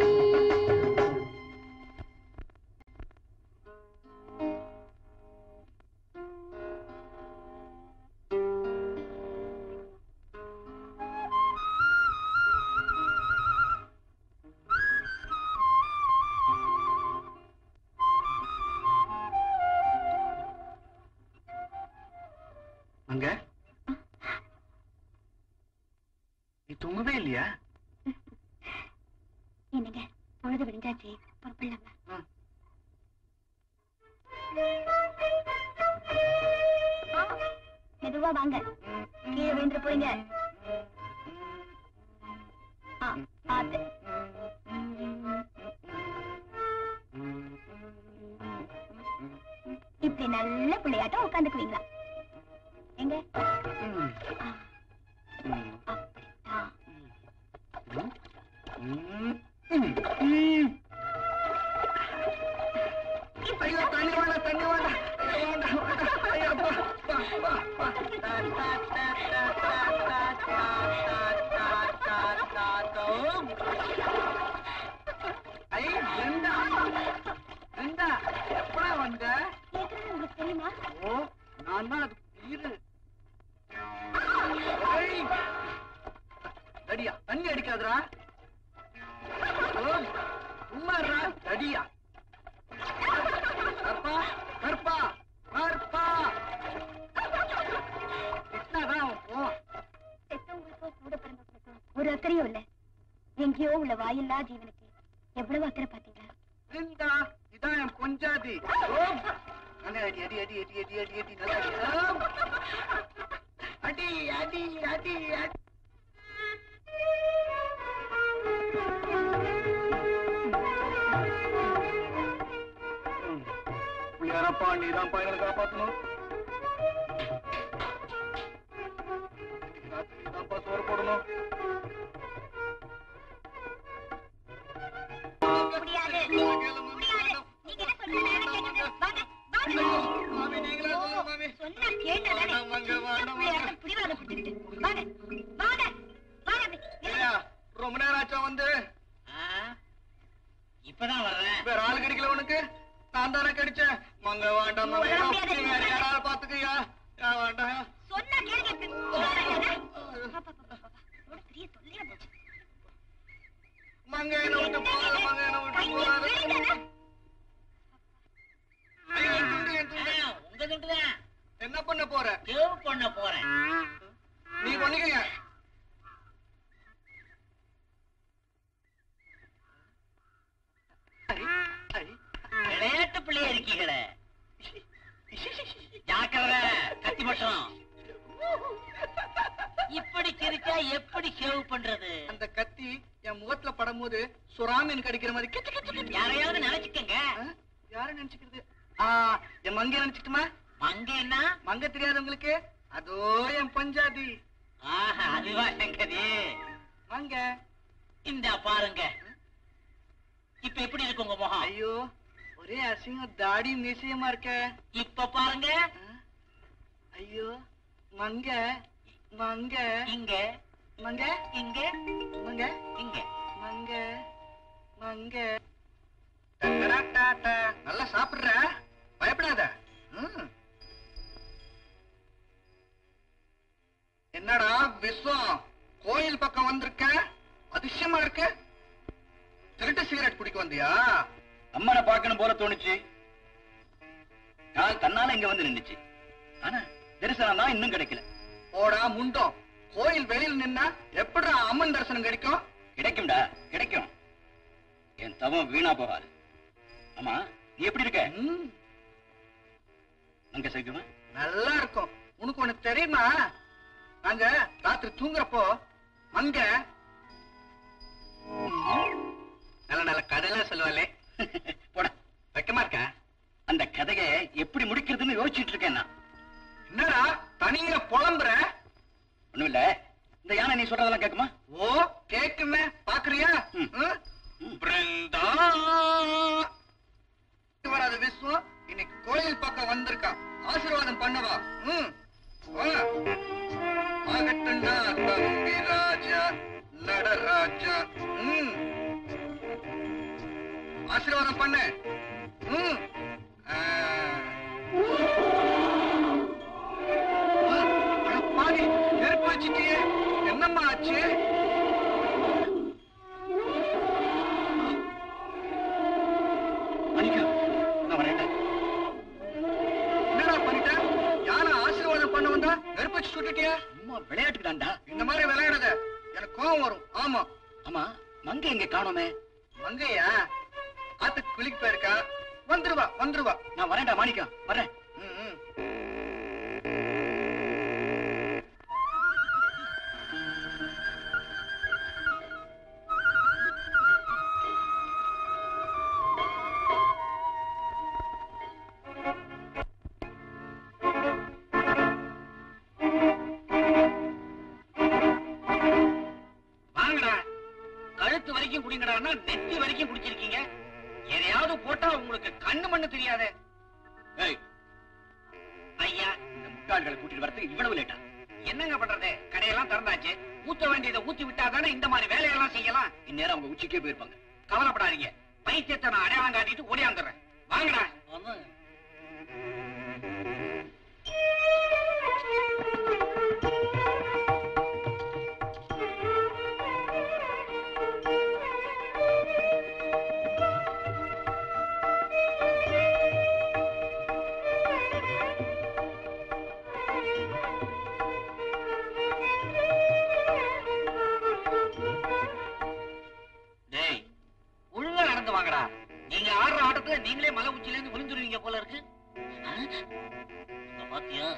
அங்க நீ தூங்கவே இல்லையா என்னங்க பொழுது விடிஞ்சாச்சு பொறுப்பில்லாம ஆ. மெதுவா வாங்க கீழே விழுந்துட்டு போறீங்க ஆ, பாத்து இப்படி நல்ல பிள்ளையாட்டம் உட்காந்துக்குவீங்களா எங்க ம். ஆ, ம். அப்படித்தான். ம். ம். ம். ஐயோ தண்ணி வேண்டாம் தண்ணி வேண்டாம் ஐயோ, வேண்டாம் வேண்டாம் ஐயோ அப்பா, அப்பா, அப்பா, அப்பா. டா, டா, டா, டா, டா, டா, டா, டா, டா, டா, டா, ஓம். ஐ, பிருந்தா. பிருந்தா, எப்படா வந்த கேக்குறது உங்களுக்கு தெரியுமா ஓ நான் தான் அது உயிரு ஏய். அடியா தண்ணி அடிக்காதடா ஓ, சும்மா இருடா. அடியா கற்பா கற்பா கற்பா திட்டினாதான் அவன் போவான் பெத்தவங்களுக்கோ கூட பிறந்தவங்களுக்கோ ஒரு அக்கறையும் இல்ல எங்கேயோ உள்ள வாயில்லா ஜீவனுக்கு எவ்வளவு அக்கறை பாத்தீங்களா பிருந்தா இதான் என் பொஞ்சாதி ஓ. நல்லா அடி அடி அடி அடி அடி அடி அடி நல்லா அடி ஆம். அடி அடி அடி அடி ம். பிள்ளையாரப்பா நீதான் பையனை காப்பாத்தணும் இன்னைக்கு ராத்திரி நீதான்ப்பா சோறு போடணும் முடியாது முடியாது நீங்க என்ன சொல்றீங்க வாங்க வாங்க மாமி, நீங்களே சொல்லுங்க, மாமி. சொன்னா கேட்டாதானே வேண்டாம், வாங்க, வேண்டாம், வாங்க. பிடிவாதம் பிடிச்சிட்டு வாங்க வாங்க வாங்க அப்படி. ஏய்யா, ரொம்ப நேரம் ஆச்சா வந்து இப்பதான் வர்றேன் வேற ஆள் கிடைக்கல உனக்கு நான் தானே கிடைச்சேன் மங்க வேண்டாம் மங்க வர முடியாது. வேற யாராவது பாத்துக்கயா வேண்டாம் சொன்னா கேளுங்க இப்படி பிடிவாதம் தானே? பா, பா, பா, பா, பா. இதோட பெரிய தொல்லையா போச்சு மங்க என்ன விட்டு போகாத மங்க என்ன விட்டு போகாத விடுங்க. ஐயோ, என் துண்டு, என் துண்டு. உங்க துண்டுதான் என்ன பண்ண போற சேவ் பண்ண போறேன் நீ பண்ணிக்கங்க ஐ, ஐ. விளையாட்டு பிள்ளையா இருக்கீங்களே ஜாக்கிரதை கத்தி பட்டம் இப்படி சிரிச்சா எப்படி சேவ் பண்றது அந்த கத்தி என் முகத்துல படும்போது சுறாமீன் கடிக்கிற மாதிரி கிச்சு, கிச்சு, கிச்சு. யாரையாவது நினைச்சுக்கங்க ஆ? யார நினைச்சுக்கிறது ஆ, என் மங்க நினைச்சுட்டுமா மங்க என்ன மங்க தெரியாது உங்களுக்கு அதோ என் பஞ்சாபி ஆஹா அதுவா சங்கதி மங்க இந்த பாருங்க இப்ப எப்படி இருக்கு உங்க முகம் ஐயோ ஒரே அசிங்கம் தாடி மீசையமா இருக்க இப்ப பாருங்க ஐயோ மங்க மங்க இங்க மங்க இங்க மங்க இங்க மங்க மங்க டடடா டாடா. நல்லா சாப்பிடுற பயப்படாத ம். என்னடா விஸ்வம் கோயில் பக்கம் வந்திருக்க அதிசயமா இருக்கு திருட்டு சிகரெட் குடிக்க வந்தியா அம்மனை பார்க்கணும் போல தோணுச்சு நான் தன்னால இங்க வந்து நின்னுச்சு ஆனா தரிசனம் தான் இன்னும் கிடைக்கல போடா முண்டம் கோயில் வெளியில் நின்னா எப்படிடா அம்மன் தரிசனம் கிடைக்கும் கிடைக்கும்டா கிடைக்கும் என் தவம் வீணா போகாது ஆமா நீ எப்படி இருக்க ம், அங்க சைக்குமா நல்லா இருக்கும் உனக்கு ஒண்ணு தெரியுமா நாங்க ராத்திரி தூங்குறப்போ அங்க நல்ல நல்ல கதையெல்லாம் சொல்லுவாளே போட வெக்கமா இருக்க அந்த கதையை எப்படி முடிக்கிறதுன்னு யோசிச்சுட்டு இருக்கேன் நான் என்னடா தனியா புலம்புற ஒண்ணும் இல்ல இந்த யானை நீ சொல்றதெல்லாம் கேக்குமா ஓ கேக்குமே பாக்குறியா ம். ம்? ம். பிருந்தா வராது விஸ்வம் இன்னைக்கு கோயில் பக்கம் வந்திருக்கான் ஆசீர்வாதம் பண்ணவா ம் வா. ஆகட்டும்டா தம்பி ராஜா நடராஜா ம் ஆசீர்வாதம் பண்ணு ம் ஆ. ஆ, அட பாவி, நெருப்பு வச்சிட்டியே என்னம்மா ஆச்சு மணிக்கா நான் வரேன்டா என்னடா பண்ணிட்ட யானை ஆசீர்வாதம் பண்ண வந்தா நெருப்பு வச்சு சுட்டுட்டியா சும்மா விளையாட்டுக்கு தான்டா இந்த மாதிரி விளையாடாத எனக்கு கோவம் வரும் ஆமா ஆமா மங்க எங்க காணோமே மங்கையா ஆத்துக்கு குளிக்கு போயிருக்கா வந்துருவா வந்துருவா நான் வரேன்டா மாணிக்கம் வரேன் ம், ம். வாங்கடா கழுத்து வரைக்கும் குடிங்கடான்னா நெத்தி வரைக்கும் குடிச்சிருக்கீங்க எதையாவது போட்டா உங்களுக்கு கண்ணு மண்ணு தெரியாதே ஐயா இந்த முட்டாள்களை கூட்டிட்டு வரதுக்கு இவ்வளவு லேட்டா என்னங்க பண்றது கடையெல்லாம் திறந்தாச்சு ஊத்த வேண்டியதை ஊத்தி விட்டா தானே இந்த மாதிரி வேலையெல்லாம் செய்யலாம் இந்நேரம் அவங்க உச்சிக்கே போயிருப்பாங்க கவலைப்படாதீங்க பைத்தியத்தை நான் அடையாளம் காட்டிட்டு ஓடியாந்துடுறேன் வாங்கடா டேய் ஒழுங்கா நடந்து வாங்கடா நீங்க ஆடுற ஆட்டத்துல நீங்களே மலை உச்சில இருந்து விழுந்துருவீங்க போல இருக்கு ஆ? இங்க பாத்தியா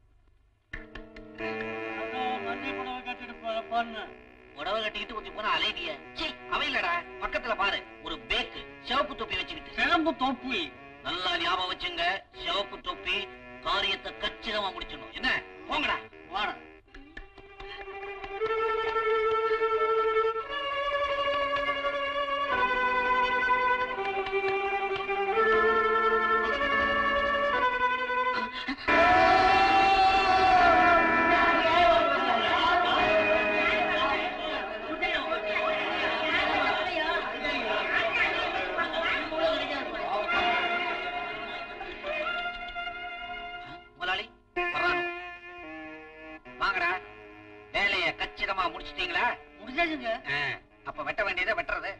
புடவை கட்டிக்கிட்டு கொஞ்சம் போனா அலைவிய அவ இல்லடா பக்கத்துல பாரு ஒரு பேக்கு சிவப்பு தொப்பி வச்சுக்கிட்டு சிவப்பு தொப்பி நல்லா ஞாபகம் வச்சுங்க சிவப்பு தொப்பி காரியத்தை கச்சிதமா முடிச்சிடணும் என்ன போங்கடா வாடா முதலாளி வர்றானோ வாங்கடா வேலைய கச்சிதமா முடிச்சிட்டீங்களா முடிச்சாச்சுங்க அப்ப வெட்ட வேண்டியதை வெட்டுறது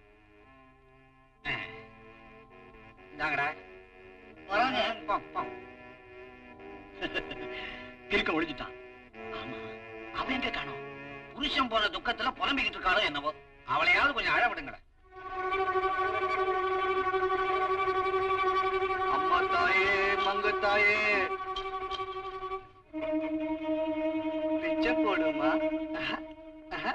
ஆ. இந்தாங்கடா வராங்க போ, போ. கிறுக்க ஒழிஞ்சிட்டான் ஆமா அவன் எங்க காணோம் புருஷன் போன துக்கத்துல புலம்பிக்கிட்டு இருக்காளோ என்னவோ அவளையாவது கொஞ்சம் அழ விடுங்களேன் அம்மா தாயே மங்க தாயே பிச்சை போடுமா ஆஹா, ஆஹா.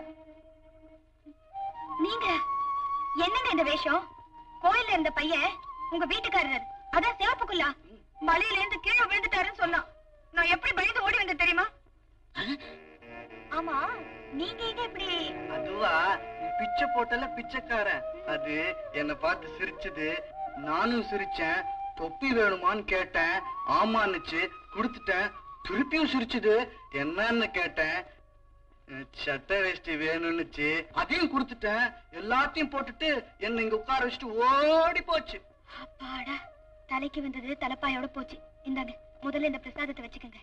நீங்க என்னங்க இந்த வேஷம் கோயில்ல இருந்த பையன் உங்க வீட்டுக்காரர் அதான் சிவப்புக்குள்ளா மலையில இருந்து கீழே விழுந்துட்டாருன்னு சொன்னான் நான் எப்படி பயந்து ஓடி வந்தேன் தெரியுமா ஆமா நீங்க எங்க இப்படி அதுவா நீ பிச்சை போட்டல பிச்சைக்காரன் அது என்ன பார்த்து சிரிச்சது நானும் சிரிச்சேன் தொப்பி வேணுமான்னு கேட்டேன் ஆமான்னுச்சு கொடுத்துட்டேன் திருப்பியும் சிரிச்சது என்னன்னு கேட்டேன் அஹ் சட்டை வேஷ்டி வேணும்னுச்சு அதையும் கொடுத்துட்டேன் எல்லாத்தையும் போட்டுட்டு என்ன இங்க உட்கார வச்சுட்டு ஓடி போச்சு அப்பாடா தலைக்கு வந்தது தலைப்பாயோட போச்சு இந்தாங்க முதல்ல இந்த பிரசாதத்தை வச்சுக்கோங்க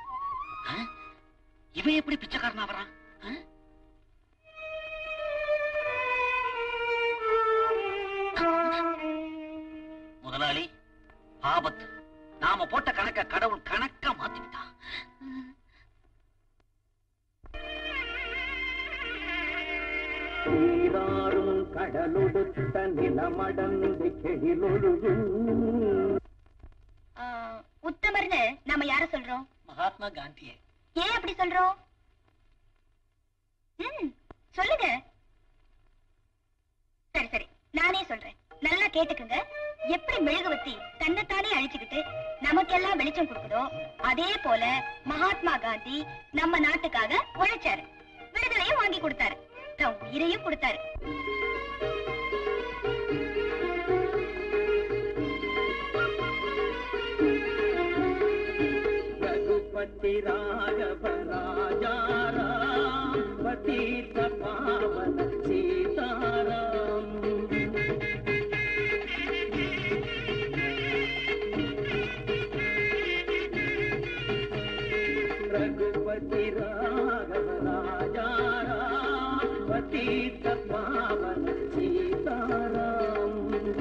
இவன் எப்படி பிச்சைக்காரனா வரான் ஆ? முதலாளி ஆபத்து நாம போட்ட கணக்க கடவுள் கணக்கா மாத்திட்டான் நீராறும் கடலொடுத்த நிலமடந்து கெழிலொழுகும் ஆ, உத்தமர்னு நாம யார சொல்றோம் மகாத்மா காந்தியே ஏன் அப்படி சொல்றோம் ம் சொல்லுங்க சரி சரி நானே சொல்றேன் நல்லா கேட்டுக்குங்க எப்படி மெழுகுவத்தி தன்னைத்தானே அழிச்சுக்கிட்டு நமக்கெல்லாம் வெளிச்சம் கொடுக்குதோ அதே போல மகாத்மா காந்தி நம்ம நாட்டுக்காக உழைச்சாரு விடுதலையும் வாங்கி கொடுத்தாரு தன் உயிரையும் கொடுத்தாரு ரகுபதி ராகவ ராஜாராம் பதீத பாவன சீதாராம் ரகுபதி ராகவ ராஜாராம் பதீத பாவன சீதாராம்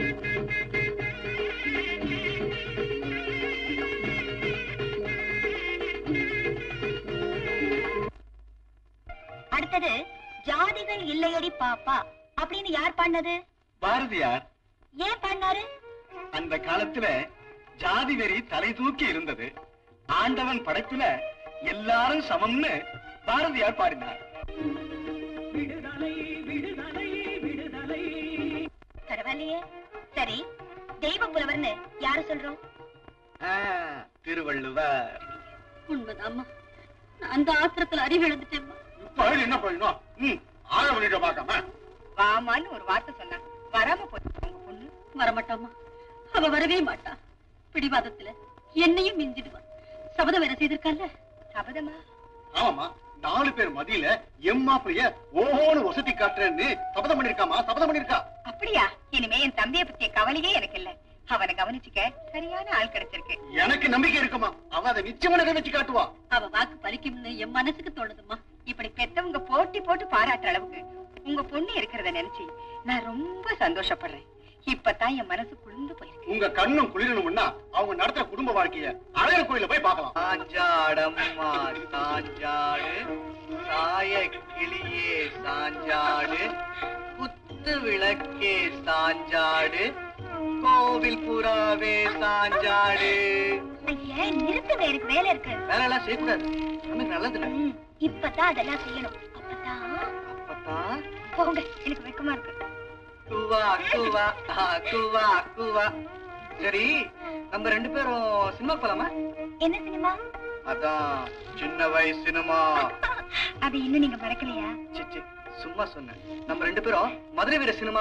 அடுத்தது ஜாதிகள் இல்லையடி பாப்பா அப்படின்னு யார் பாடினது பாரதியார் ஏன் பாடினாரு அந்த காலத்துல ஜாதி வெறி தலை தூக்கி இருந்தது ஆண்டவன் படைப்புல எல்லாரும் சமம்னு பாரதியார் பாடினார் விடுதலை விடுதலை விடுதலை பரவாயில்லையே சரி தெய்வ புலவர்னு யார சொல்றோம் ஆ, திருவள்ளுவர் உண்மைதாம்மா நான் அந்த ஆத்திரத்துல அறிவு எழுந்துட்டேம்மா பழனி என்ன பண்ணணும் ம் ஆழ பண்ணிட்ட பார்க்காம வாமான்னு ஒரு வார்த்தை சொன்னா வராம போச்சு உங்க பொண்ணு வரமாட்டாமா அவ வரவே மாட்டா பிடிவாதத்துல என்னையும் மிஞ்சிடுவா சபதம் வேற செய்திருக்கல்ல சபதமா ஆமாமா நாலு பேர் மதியில எம்மாப்பிளைய ஓஹோன்னு வசதி காட்டுறேன்னு சபதம் பண்ணிருக்காமா சபதம் பண்ணிருக்கா அப்படியா இனிமே என் தம்பிய பத்திய கவலையே எனக்கு இல்ல அவனை கவனிச்சுக்க சரியான ஆள் கிடைச்சிருக்கு எனக்கு நம்பிக்கை இருக்குமா அவ அதை நிச்சயமா நிறைவேற்றி காட்டுவா அவ வாக்கு பலிக்கும்னு என் மனசுக்கு தோணுதும்மா இப்படி பெத்தவங்க போட்டி போட்டு பாராட்டுற அளவுக்கு உங்க பொண்ணு இருக்கிறத நினைச்சு நான் ரொம்ப சந்தோஷப்படுறேன் இப்பதான் என் மனசு குளிர்ந்து போயிருக்கு உங்க கண்ணும் குளிரணும்னா அவங்க நடத்துற குடும்ப வாழ்க்கைய அழகர் கோயில போய் பார்க்கலாம் சாஞ்சாடம்மா சாஞ்சாடு சாய கிளியே சாஞ்சாடு குத்து விளக்கே சாஞ்சாடு கோவில் புறாவே சாஞ்சாடு ஐயா நிறுத்துங்க எனக்கு வேலை இருக்கு வேலை எல்லாம் செய்யக்கூடாது நமக்கு நல்லதுல ம், இப்பதான் அதெல்லாம் செய்யணும் அப்பதான் அப்பதான் போங்க எனக்கு வெக்கமா இருக்கு குவா குவா ஆ, குவா குவா சரி நம்ம ரெண்டு பேரும் சினிமா போலாமா என்ன சினிமா அதான் சின்ன வயசு சினிமா அது இன்னும் நீங்க மறக்கலையா சிச்சி சும்மா சொன்னேன் நம்ம ரெண்டு பேரும் மதுரை வீர சினிமா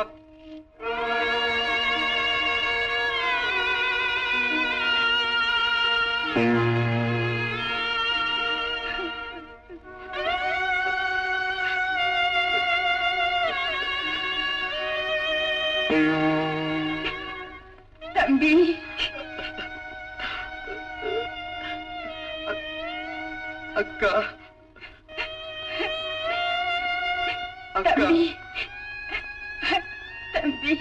தம்பி அக்கா அக்கா தம்பி தம்பி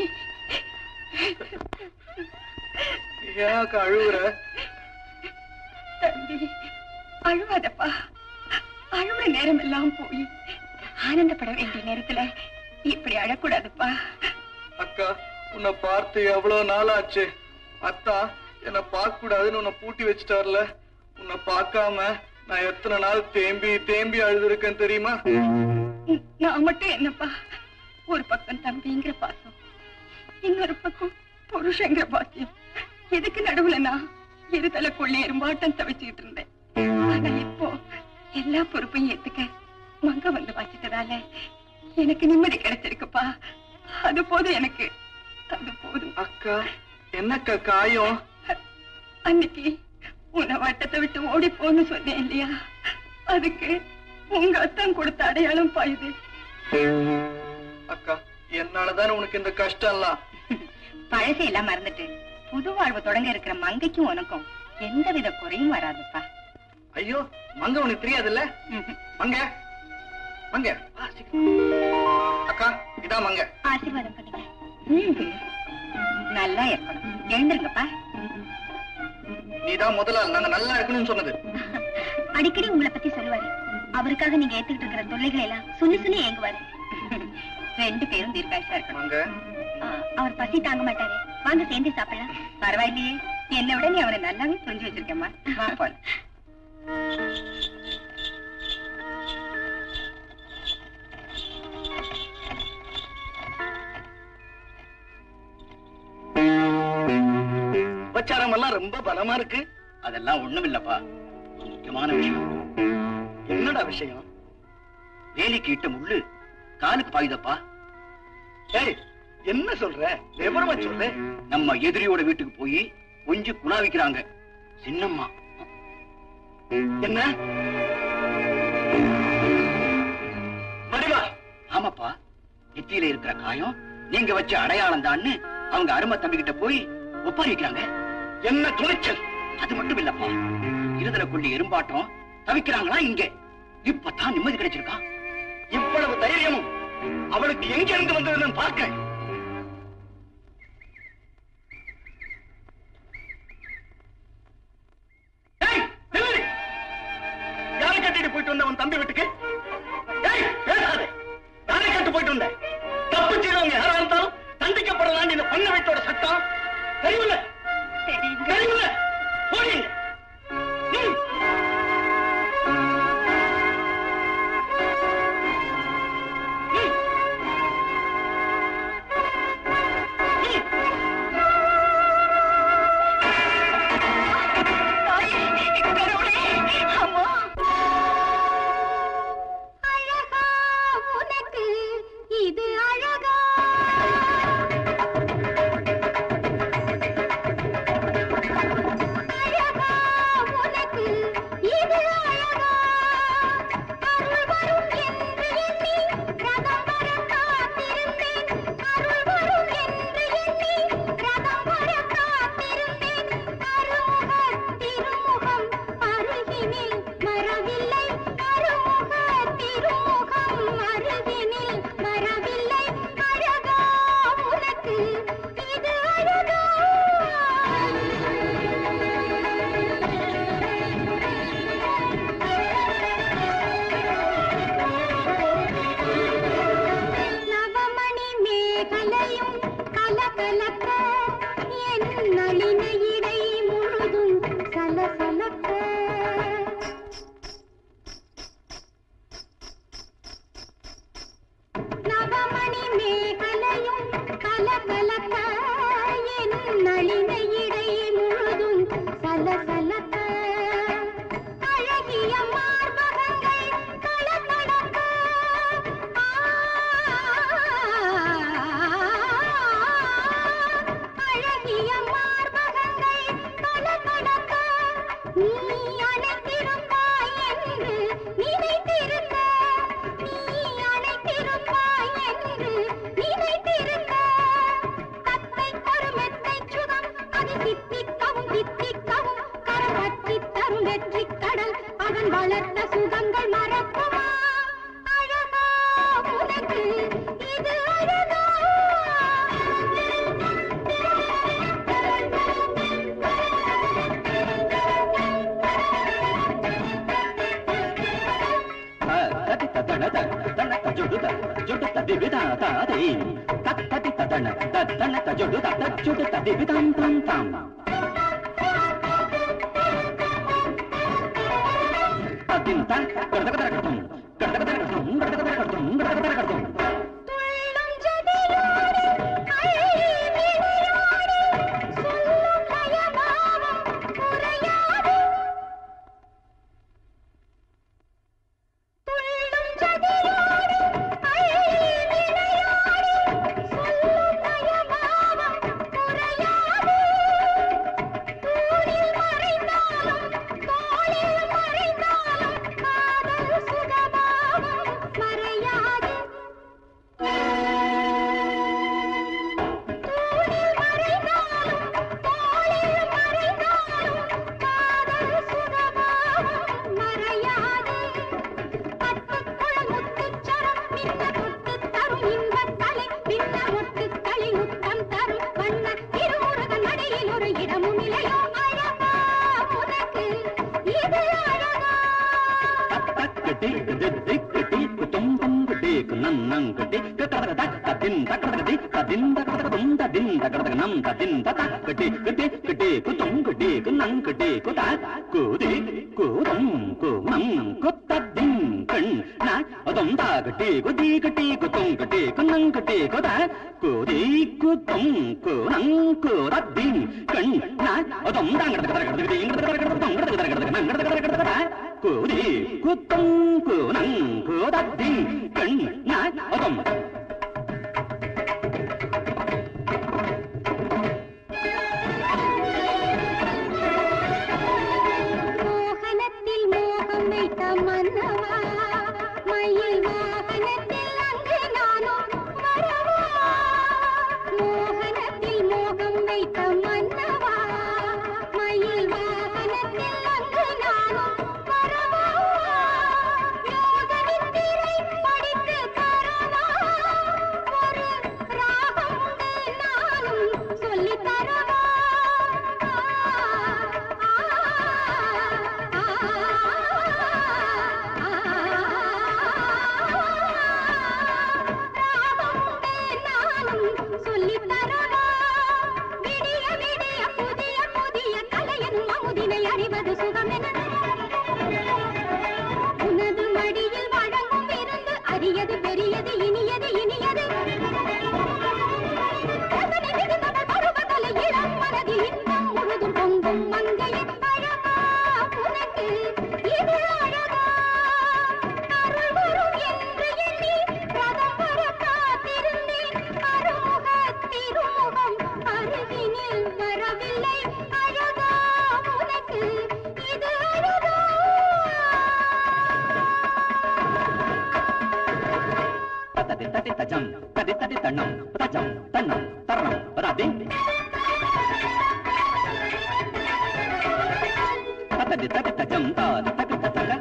ஏன் அக்கா அழுவுற தம்பி அழுவாதப்பா அழுவுற நேரம் எல்லாம் போய் ஆனந்தப்பட வேண்டிய நேரத்துல இப்படி அழக்கூடாதுப்பா அக்கா உன்னை பார்த்து எவ்வளவு நாள் ஆச்சு அத்தா என்ன பார்க்க கூடாதுன்னு உன்னை பூட்டி வச்சுட்டார்ல உன்னை பார்க்காம நான் எத்தனை நாள் தேம்பி தேம்பி அழுதுருக்கேன் தெரியுமா நான் மட்டும் என்னப்பா ஒரு பக்கம் தம்பிங்கிற பாசம் இன்னொரு பக்கம் புருஷங்கிற பாக்கியம் எதுக்கு நடுவுல நான் இருதலை கொள்ளி எறும்பாட்டம் தவிச்சுக்கிட்டு இருந்தேன் ஆனா இப்போ எல்லா பொறுப்பையும் ஏத்துக்க மங்க வந்து வச்சிட்டதால எனக்கு நிம்மதி கிடைச்சிருக்குப்பா அது போதும் எனக்கு அது போதும் அக்கா என்னக்கா காயம் அன்னைக்கு உன்னை வட்டத்தை விட்டு ஓடி போன்னு சொன்னேன் இல்லையா அதுக்கு உங்க அத்தான் கொடுத்த அடையாளம் பாயுது அக்கா என்னாலதானே உனக்கு இந்த கஷ்டம் எல்லாம் பழசை எல்லாம் மறந்துட்டு புது வாழ்வு தொடங்க இருக்கிற மங்கைக்கும் உனக்கும் எந்தவித குறையும் வராதுப்பா ஐயோ மங்க உனக்கு தெரியாதுல்ல மங்க மங்க வா, சீக்கிரம். அக்கா இதான் மங்க ஆசீர்வாதம் பண்ணுங்க நல்லா இருக்கணும் எழுந்துருங்கப்பா நீதான் முதலாள் நாங்க நல்லா இருக்கணும்னு சொன்னது அடிக்கடி உங்களை பத்தி சொல்லுவாரு அவருக்காக நீங்க ஏத்துக்கிட்டு இருக்கிற தொல்லைகளை எல்லாம் சொல்லி சொல்லி ஏங்குவாரு ரெண்டு பேரும் தீர்க்காயுசா இருக்கணும் மங்க ஆ, அவர் பசி தாங்க மாட்டாரு வாங்க சேர்ந்து சாப்பிடலாம் பரவாயில்லையே என்னை விட நீ அவனை நல்லாவே புரிஞ்சு வச்சிருக்கேம்மா வா போல உபச்சாரம் எல்லாம் ரொம்ப பலமா இருக்கு அதெல்லாம் ஒண்ணும் இல்லப்பா ஒரு முக்கியமான விஷயம் என்னடா விஷயம் வேலிக்கு இட்ட முள்ளு காலுக்கு பாயுதப்பா ஏய் என்ன சொல்ற விவரமா சொல்லு நம்ம எதிரியோட வீட்டுக்கு போய் கொஞ்சம் குணாவிக்கிறாங்க சின்னம்மா என்ன மடிவா ஆமாப்பா நெத்தியில இருக்கிற காயம் நீங்க வச்ச அடையாளம் தான்னு அவங்க அருமை தம்பி கிட்ட போய் ஒப்பாரிக்கிறாங்க என்ன துணிச்சல் அது மட்டும் இல்லப்பா இருதல கொள்ளி எறும்பாட்டம் தவிக்கிறாங்களா இங்க இப்பதான் நிம்மதி கிடைச்சிருக்கா இவ்வளவு தைரியமும் அவளுக்கு எங்க இருந்து வந்ததுன்னு பார்க்க ஏய், நில்லு. யாரை கட்டிட்டு போயிட்டு வந்த உன் தம்பி வீட்டுக்கு ஏய், பேசாதே. யாரை கட்டு போயிட்டு வந்த தப்பு செய்தவங்க யாரா இருந்தாலும் தண்டிக்கப்படலாம் இந்த பண்ண வீட்டோட சட்டம் தெரியுமில்ல தெரியுமில்ல போடி ம். ம். ம். அழகா உனக்கு இது அழகா அழகா உனக்கு இது அழகா அருள் வரும் என்று எண்ணி ரதம் வர காத்திருந்தேன் அருள் வரும் என்று எண்ணி ரதம் வர காத்திருந்தேன் அருமுக திருமுகம் அருகினில் வரவில்லை அருமுக திருமுகம் அருகினில் வரவில்லை அழகா உனக்கு இது அழகா நவமணி மேகலையும் கலகலக்க என் நளின இடை முழுதும் சலசலக்க நவமணி மேகலையும் கலகலக்க என் நளின இடை முழுதும் சலசலக்க அழகிய மார்பகங்கள் கலகலக்க அழகிய மார்பகங்கள் கலகலக்க நீ அணைத்திருப்பாய் என்று நினைத்திருக்க நீ அணைத்திருப்பாய் என்று நினைத்திருக்க தத்தை ஒரு மெத்தை சுகம் அது தித்திக்கவும் தித்திக்கவும் கரம் பற்றி தரும் வெற்றி கடல் அவன் வளர்த்த சுகங்கள் மறக்குமா அழகா உனக்கு இது அழகா தத்தி தத்தன தத்தன தஜொடு தஜொடு ததி விதா தாதை தத்தி தத்தன தத்தன தஜொடு தஜொடு ததி விதாம் தாம் தாம் தத்தின் தன் கடதகதர கட்டும் கடதகதர கட்டும் கடதகதர கட்டும் கடதகதர கட்டும் துள்ளும் ஜதியோடு அழகி விழியோடு சொல்லும் லயபாவம் குறையாது துள்ளும் ஜதியோடு டீக்கு திக்கு டீக்கு தொம் தொம் டீக்கு நன்னங் டீக்கு தகத ததின் தகத தி ததின் தகத தும் ததின் தகத நம் ததின் தத டீக்கு டீக்கு டீக்கு தொம் டீக்கு நங் டீக்கு த குதி குதம் குனம் குத்ததின் கண் ந அதம் தாக டீக்கு டீக்கு டீக்கு தொம் டீக்கு நங் டீக்கு த குதி குதம் குனம் குததின் கண் ந அதம் தாங்க தகத தகத தி தகத தகத தொம் தகத தகத நங் தகத தகத குதி குத்தம் குனம் குததின் கண் ந அதம் மோகனத்தில் மோகம் வைத்த மன்னவா மயில் வாகனத்தில் அங்கு நானும் வரவா மோகனத்தில் மோகம் வைத்த மன்னவா மயில் வாகனத்தில் அங்கு நானும் வரவா யோகனின் திரை படித்து தரவா ஒரு ராகம் உண்டு நானும் சொல்லித் தரவா சொல்லித் தரவா விடிய விடிய புதிய புதிய கலையனும் அமுதினை அறிவது சுகமென உனது மடியில் வழங்கும் விருந்து அரியது பெரியது இனியது இனியது ரசனை மிகுந்தவள் பருவதலை இளம் மனதில் இன்பம் முழுதும் பொங்கும் மங்கையின் அழகா உனக்கு இது அழகா அருள் வரும் என்று எண்ணி ரதம் வர காத்திருந்தேன் அருமுக திருமுகம் அருகினில் வரவில்லை அழகா உனக்கு இது அழகா ததி ததி தஜம் ததி ததி தண்ணம் தஜம் தண்ணம் தரணம் பதாதி ததி ததி தஜம் தாதி ததி ததக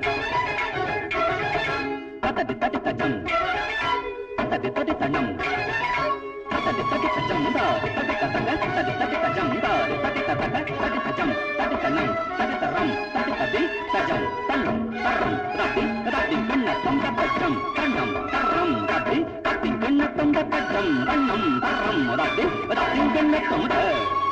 ததி ததி தஜம் ததி ததி தண்ணம் ததி ததி தஜம் தாதி ததி ததக ததி ததி தஜம் தாதி ததி ததக ததி தஜம் ததி தண்ணம் ததி தரம் ததி ததி தஜம் தண்ணம் தரம் ததி ததி கண்ணத்தம் தஜம் தண்ணம் தரம் ததி ததி கண்ணத்தம் தஜம் தண்ணம் தரம் ததி ததி கண்ணத்தம் த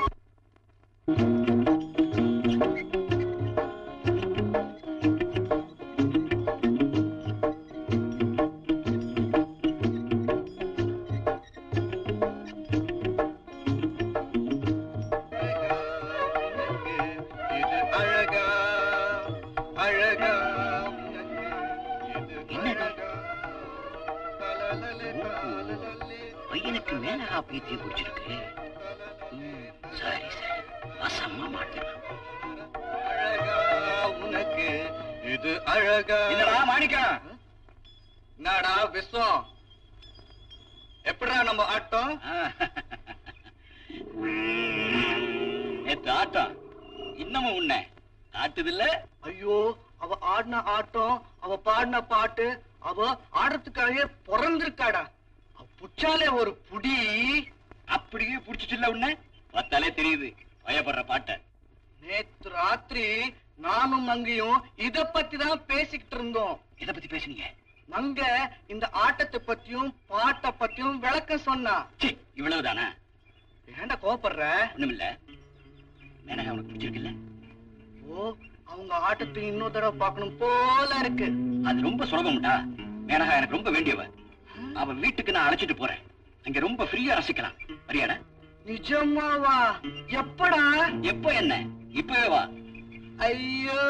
இது அழகா அழகா உனக்கு இது அழகா தலலலே, தலலலே, பையனுக்கு மேலகா பீத்திய பிடிச்சிருக்கு ம், சரி சரி வசமா மாட்டேன் அழகா உனக்கு இது அழகா என்னடா மாணிக்கம் என்னடா விஸ்வம் எப்படிடா நம்ம ஆட்டம் நேத்து ஆட்டம் இன்னமும் உன்ன காட்டுதில்ல ஐயோ அவ ஆடின ஆட்டம் அவ பாடின பாட்டு அவ ஆடுறதுக்காகவே பிறந்திருக்காடா அவ புச்சாலே ஒரு புடி அப்படியே புடிச்சிட்டுல உன்ன பார்த்தாலே தெரியுது பயப்படுற பாட்ட நேத்து ராத்திரி நானும் மங்கையும் இத பத்தி தான் பேசிக்கிட்டு இருந்தோம் எதை பத்தி பேசுனீங்க மங்க இந்த ஆட்டத்தை பத்தியும் பாட்டை பத்தியும் விளக்கம் சொன்னா ச்சீ, இவ்வளவுதானா ஏன்டா கோபப்படுற ஒண்ணுமில்ல மேனகா உனக்கு பிடிச்சிருக்குல்ல ஓ அவங்க ஆட்டத்தை இன்னொரு தடவை பார்க்கணும் போல இருக்கு அது ரொம்ப சுலபம்டா மேனகா எனக்கு ரொம்ப வேண்டியவ அவ வீட்டுக்கு நான் அழைச்சிட்டு போறேன் அங்க ரொம்ப ஃப்ரீயா ரசிக்கலாம் சரியாடா நிஜமாவா எப்படா எப்ப என்ன இப்பவே வா ஐயோ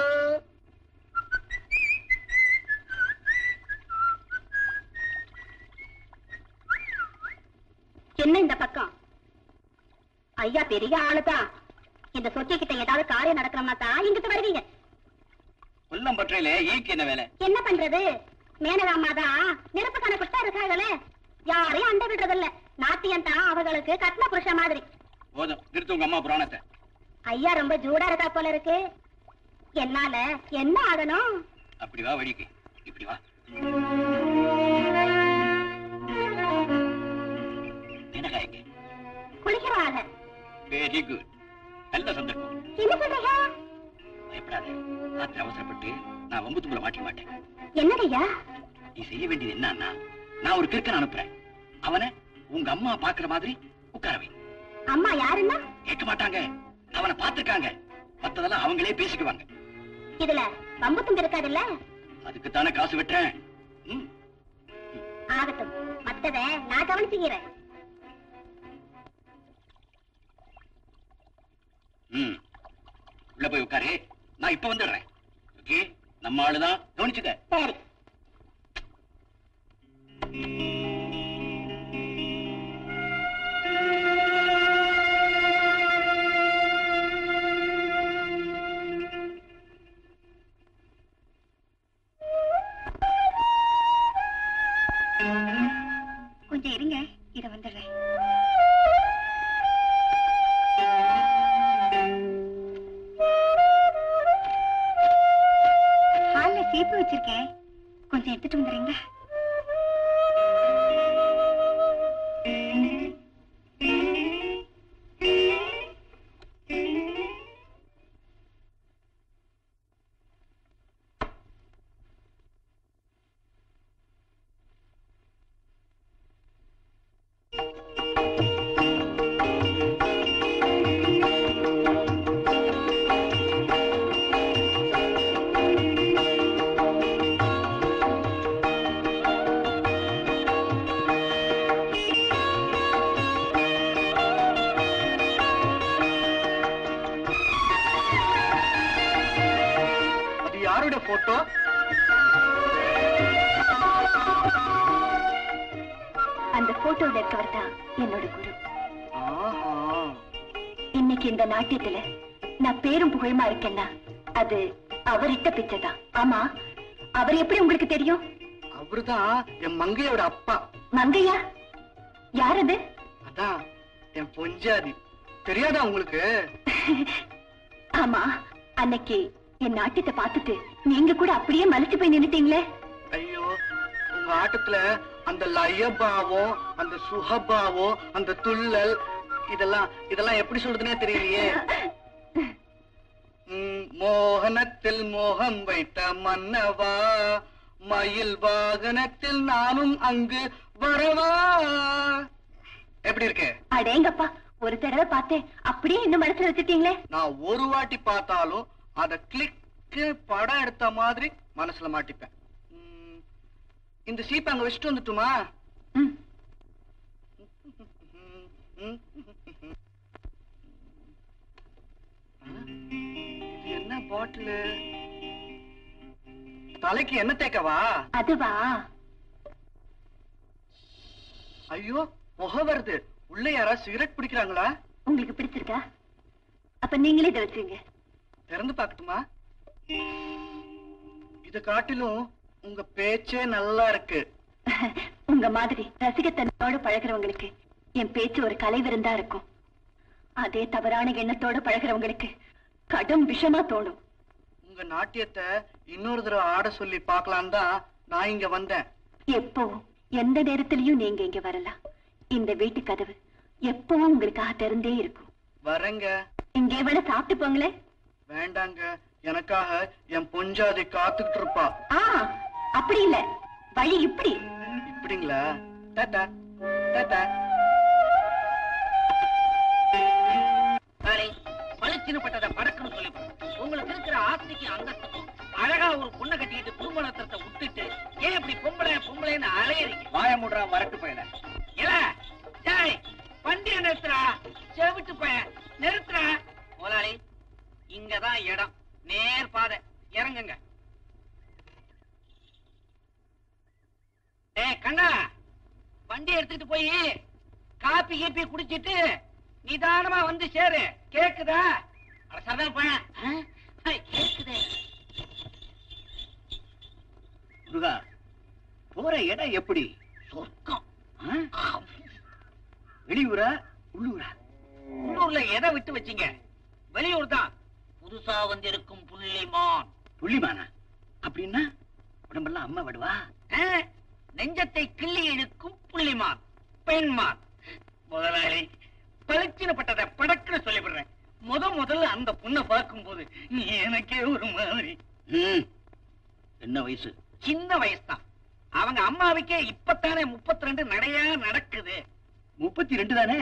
என்ன இந்த பக்கம் ஐயா பெரிய ஆளுதான் இந்த சொத்தி கிட்ட ஏதாவது காரியம் நடக்கணும்னா தான் இங்கிட்டு வருவீங்க கொல்லம் பற்றையில ஈக்கு என்ன வேலை என்ன பண்றது மேனகாமா தான் நெருப்பு கணக்கு இருக்காங்களே யாரையும் அண்டை விடுறதில்ல நாட்டியம் தான் அவங்களுக்கு கட்ன புருஷ மாதிரி போதும் திருத்து உங்க அம்மா புராணத்தை ஐயா ரொம்ப ஜூடா இருக்கா போல இருக்கு என்னால என்ன ஆகணும் அப்படி வா வழிக்கு இப்படி வா மேனகா எங்க குளிக்கிறாங்க வெரி குட் நல்ல சந்தர்ப்பம் என்ன சொல்றீங்க பயப்படாத ராத்திரி அவசரப்பட்டு நான் வம்பு தும்பல மாட்டிக்க மாட்டேன் என்னங்கய்யா நீ செய்ய வேண்டியது என்னன்னா நான் ஒரு கிறுக்கன் அனுப்புறேன் அவனை உங்க அம்மா பாக்குற மாதிரி உட்கார வை அம்மா யாருன்னா கேட்க மாட்டாங்க அவனை பார்த்திருக்காங்க மத்ததெல்லாம் அவங்களே பேசிக்குவாங்க இதுல பம்பு துண்டு இருக்காதுல்ல அதுக்கு தானே காசு வெட்டுறேன் ம், ஆகட்டும் மத்தத நான் கவனிச்சுக்கிறேன் ம். உள்ள போய் உட்காரு நான் இப்ப வந்துடுறேன் ஓகே நம்ம ஆளுதான் கவனிச்சுக்க சரி கொஞ்சம் இருங்க இத வந்துடுறேன் ஹால்ல சீப்பு வச்சிருக்கேன் கொஞ்சம் எடுத்துட்டு வந்துடுறீங்களா அது யாரோட போட்டோ அந்த போட்டோல இருக்கவர் தான் என்னோட குரு ஆஹா இன்னைக்கு இந்த நாட்டியத்துல நான் பேரும் புகழுமா இருக்கேன்னா அது அவரிட்ட பிச்சைதான் ஆமா அவர் எப்படி உங்களுக்கு தெரியும் அவருதான் என் மங்கையோட அப்பா மங்கையா யார் அது அதான் என் பொஞ்சாதி தெரியாதா உங்களுக்கு ஆமா அன்னைக்கு என் நாட்டியத்தை பார்த்துட்டு நீங்க கூட அப்படியே மலைச்சு போய் நின்னுட்டீங்களே ஐயோ உங்க ஆட்டத்துல அந்த லயபாவம் அந்த சுகபாவம் அந்த துள்ளல் இதெல்லாம் இதெல்லாம் எப்படி சொல்றதுனே தெரியலையே ம், மோகனத்தில் மோகம் வைத்த மன்னவா மயில் வாகனத்தில் நானும் அங்கு வரவா எப்படி இருக்கு அடேங்கப்பா ஒரு தடவை பார்த்தேன் அப்படியே இன்னும் மனசுல வச்சுட்டீங்களே நான் ஒரு வாட்டி பார்த்தாலும் அத கிளிக்கு படம் எடுத்த மாதிரி மனசுல மாட்டிப்பேன் ம், இந்த சீப்பை அங்க வச்சுட்டு வந்துட்டுமா ம். இது என்ன பாட்டிலு தலைக்கு என்ன தேக்கவா அதுவா ஐயோ புகை வருது உள்ள யாராவது சிகரெட் பிடிக்கிறாங்களா உங்களுக்கு பிடிச்சிருக்கா அப்ப நீங்களே இதை வச்சுங்க திறந்து பார்க்கட்டுமா இத காட்டிலும் உங்க பேச்சே நல்லா இருக்கு உங்க மாதிரி ரசிகத்தன்மையோட பழகுறவங்களுக்கு என் பேச்சு ஒரு கலை விருந்தா இருக்கும் அதே தவறான எண்ணத்தோட பழகுறவங்களுக்கு கடும் விஷமா தோணும் உங்க நாட்டியத்தை இன்னொரு தடவை ஆட சொல்லி பார்க்கலாம் தான் நான் இங்க வந்தேன் எப்பவும் எந்த நேரத்திலயும் நீங்க இங்க வரலாம் இந்த வீட்டு கதவு எப்பவும் உங்களுக்காக திறந்தே இருக்கும் வரேங்க இங்கே வேணா சாப்பிட்டு போங்களேன் வேண்டாங்க எனக்காக என் பொஞ்சாதி காத்துக்கிட்டு இருப்பா ஆ அப்படி இல்ல வழி இப்படி இப்படிங்களா டாடா டாடா நாளை பளிச்சுன்னு பட்டதை படக்குன்னு சொல்லி உங்களுக்கு இருக்கிற ஆஸ்திக்கு அந்தஸ்துக்கும் அழகா ஒரு பொண்ணை கட்டிக்கிட்டு குடும்ப நத்திரத்தை விட்டுட்டு ஏன் இப்படி பொம்பளை பொம்பளைன்னு அலையறீங்க வாய முடுறா வரட்டு போயிட இல்ல ஜாய் வண்டிய நிறுத்துறா செவிட்டு பையன் நிறுத்துறா முதலாளி இங்கதான் இடம் நேர் பாதை இறங்குங்க ஏ கண்ணா வண்டி எடுத்துட்டு போய் காப்பி கீப்பி குடிச்சிட்டு நிதானமா வந்து சேரு கேக்குதா அட சரதான் பையன் ஆ? ஐ, கேக்குதே முருகா போற இடம் எப்படி சொர்க்கம் ஆ? வெளியூரா உள்ளூரா உள்ளூர்ல எதை விட்டு வச்சீங்க வெளியூர் தான் புதுசா வந்திருக்கும் புள்ளிமான் புள்ளிமானா அப்படின்னா உடம்பெல்லாம் அம்மா விடுவா ஆ, நெஞ்சத்தை கிள்ளி இழுக்கும் புள்ளிமான் பெண்மான் முதலாளி பளிச்சினப்பட்டதை படக்குன்னு சொல்லிவிடுறேன் முத முதல்ல அந்த பொண்ணை பார்க்கும்போது எனக்கே ஒரு மாதிரி ம். என்ன வயசு சின்ன வயசு தான் அவங்க அம்மாவுக்கே இப்பத்தானே முப்பத்தி ரெண்டு நடையா நடக்குது முப்பத்தி ரெண்டு தானே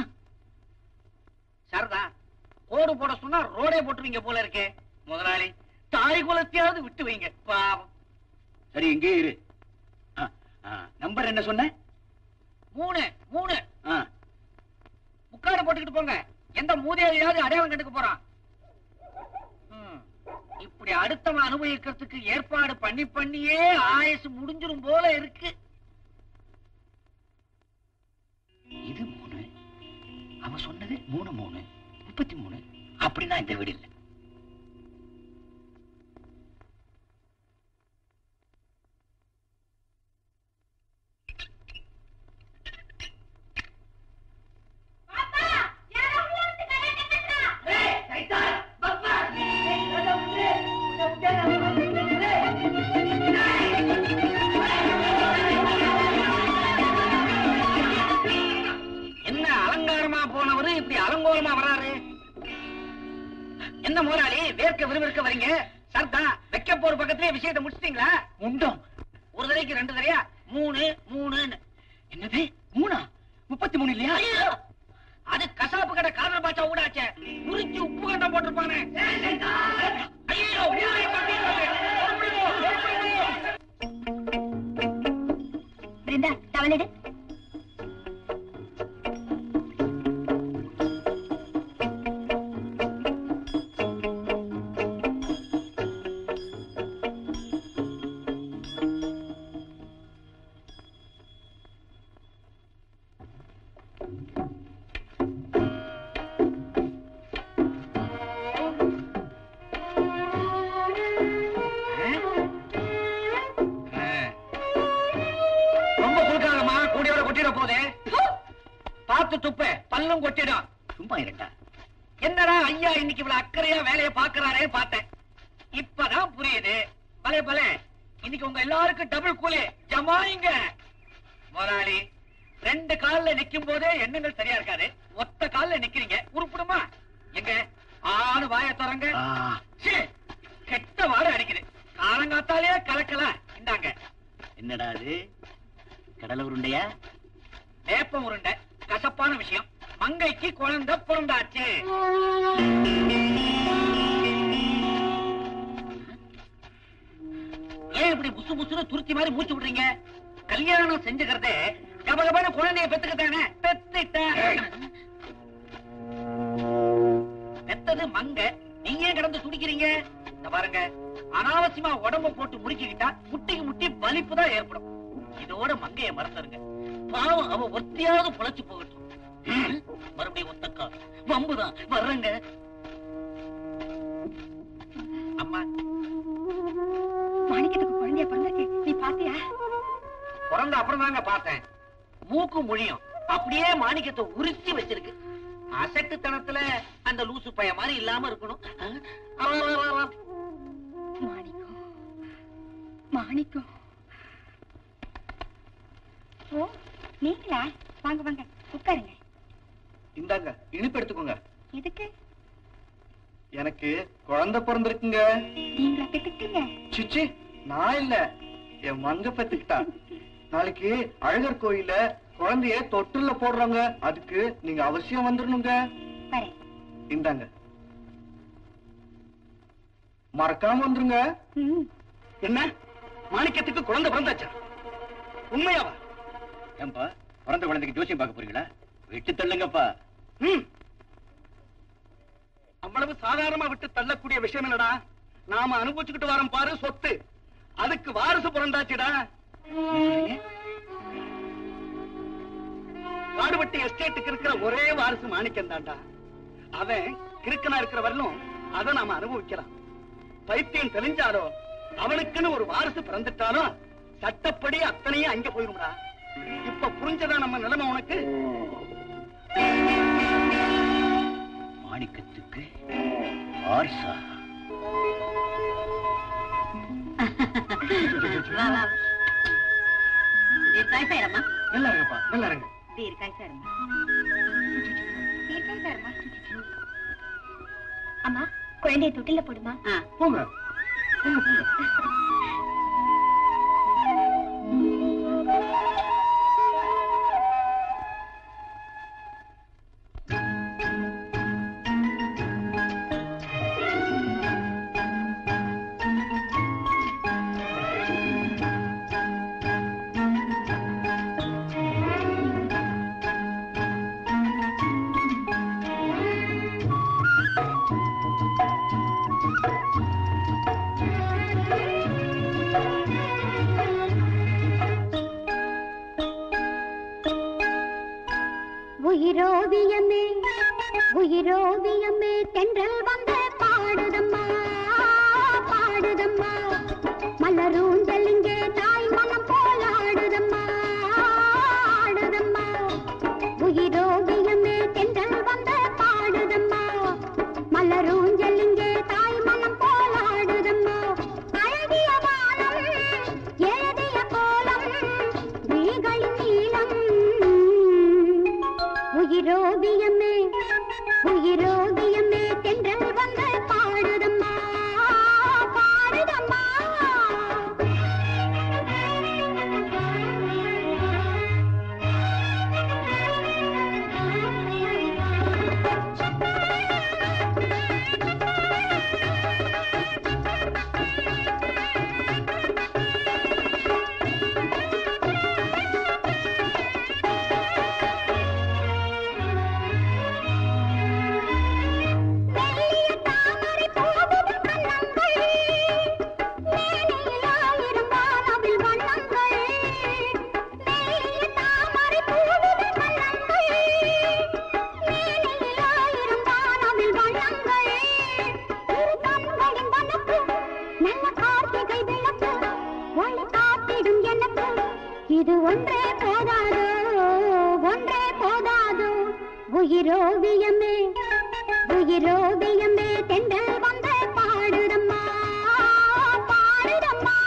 சரிதா கோடு போட சொன்னா ரோடே போட்டுருவீங்க போல இருக்கே முதலாளி தாய் குலத்தையாவது விட்டு வைங்க பாவம் சரி இங்கே இரு ஆ, ஆ, நம்பர் என்ன சொன்ன மூணு மூணு ஆ, முக்காடு போட்டுக்கிட்டு போங்க எந்த மூதேவியாவது அடையாளம் கண்டுக்க போறான் ம், இப்படி அடுத்தவன் அனுபவிக்கிறதுக்கு ஏற்பாடு பண்ணி பண்ணியே ஆயுசு முடிஞ்சிரும் போல இருக்கு இது மூணு அவன் சொன்னது மூணு மூணு முப்பத்தி மூணு அப்படின்னா இந்த வீடு இல்ல என்ன அலங்காரமா போனவரு இப்படி அலங்கோலமா வராரு என்ன முதலாளி வேர்க்க விறுவிறுக்க வரீங்க சர்தா வைக்க போற பக்கத்திலே விஷயத்தை முடிச்சிட்டீங்களா முண்டம் ஒரு தடவைக்கு ரெண்டு தடையா மூணு மூணுன்னு என்னது மூணா முப்பத்தி மூணு இல்லையா ஐயோ! அது கசாப்பு கடை காதல் பாச்சா ஊடாச்சே உரிச்சு உப்பு கண்டம் போட்டிருப்பானே ஐயோ ஊரை கொட்டிடுவாங்க. பிருந்தா தவளிடு ரொம்ப குடுக்காதம்மா கூடியோட கொட்டிட போதே பார்த்து துப்பு பல்லும் கொட்டிடும் சும்மா இருண்டா என்னடா ஐயா இன்னைக்கு இவ்வளவு அக்கறையா வேலையை பாக்குறாரே பார்த்தேன் இப்பதான் புரியுது பலே பலே இன்னைக்கு உங்க எல்லாருக்கும் டபுள் கூலி ஜமாயிங்க முதலாளி ரெண்டு கால்ல நிக்கும் போதே எண்ணங்கள் சரியா இருக்காது ஒத்த கால்ல நிக்கிறீங்க உருப்பிடுமா எங்க ஆணு வாய திறங்க ஆ, சீ, கெட்ட வாடை அடிக்குது காலங்காத்தாலே கலக்கலாம் இந்தாங்க என்னடா அது கடலை உருண்டையா வேப்ப உருண்டை கசப்பான விஷயம் மங்கைக்கு குழந்தை பிறந்தாச்சு ஏன் இப்படி புசு புசுன்னு துருத்தி மாதிரி மூச்சு விடுறீங்க கல்யாணம் செஞ்சுக்கிறதே கபகபான குழந்தைய பெத்துக்கிட்டானே பெத்துட்டேன் பெத்தது மங்க நீங்க ஏன் கிடந்து துடிக்கிறீங்க இந்த பாருங்க அனாவசியமா உடம்ப போட்டு முறுக்கிக்கிட்டா முட்டிக்கு முட்டி வலிப்பு தான் ஏற்படும் இதோட மங்கைய மறந்துருங்க பாவம் அவ ஒத்தியாவது பொழைச்சு போகட்டும் ம், மறுபடியும் ஒத்தக்கா வம்புதான் வர்றங்க அம்மா மாணிக்கத்துக்கு குழந்தைய பிறந்திருக்கு நீ பாத்தியா பிறந்த அப்புறம் தாங்க பார்த்தேன் மூக்கு முழியும் அப்படியே மாணிக்கத்தை உரிச்சு வச்சிருக்கு அசட்டுத்தனத்துல அந்த லூசு பைய மாதிரி இல்லாம இருக்கணும் ஆ, வா, வா, வா, வா. மாணிக்கம் மாணிக்கம் ஓ நீங்களா வாங்க வாங்க உட்காருங்க இந்தாங்க இனிப்பு எடுத்துக்கோங்க எதுக்கு எனக்கு குழந்தை பிறந்திருக்குங்க நீங்களா பெத்துக்கிட்டீங்க சிச்சி நான் இல்ல என் மங்க பெத்துக்கிட்டா நாளைக்கு அழகர் கோயில்ல குழந்தைய தொட்டில்ல போடுறாங்க அதுக்கு நீங்க அவசியம் வந்துடணுங்க வரேன் இந்தாங்க மறக்காம வந்துருங்க ம் என்ன மாணிக்கத்துக்கு குழந்தை பிறந்தாச்சா உண்மையாவா ஏன்பா பிறந்த குழந்தைக்கு ஜோசியம் பார்க்க போறீங்களா விட்டு தள்ளுங்கப்பா ம் அவ்வளவு சாதாரணமா விட்டு தள்ளக்கூடிய விஷயம் என்னடா நாம அனுபவிச்சுக்கிட்டு வரோம் பாரு சொத்து அதுக்கு வாரிசு பிறந்தாச்சுடா வாடுபட்டி எஸ்டேட்டுக்கு இருக்கிற ஒரே வாரிசு மாணிக்கம் தான்டா அவன் கிறுக்கனா இருக்கிற வரலும் அதை நாம அனுபவிக்கலாம் பைத்தியம் தெளிஞ்சாலோ அவனுக்குன்னு ஒரு வாரிசு பிறந்துட்டாலும் சட்டப்படி அத்தனையும் அங்க போயிரும்டா இப்ப புரிஞ்சதா நம்ம நிலைமை உனக்கு மாணிக்கத்துக்கு வாரிசா வா வா தீர்க்காய் சாரம்மா நல்லா இருங்கப்பா நல்லா இருங்க தீர்க்காய் சாரம்மா தீர்க்காய் சாருமா அம்மா குழந்தைய தொட்டில போடுமா ஆ போங்க போங்க போங்க ஒளி காத்திடும் எனக்கு இது ஒன்றே போதாதோ ஒன்றே போதாதோ உயிரோவியமே உயிரோவியமே தெண்டல் வந்த பாடுதம்மா பாடுதம்மா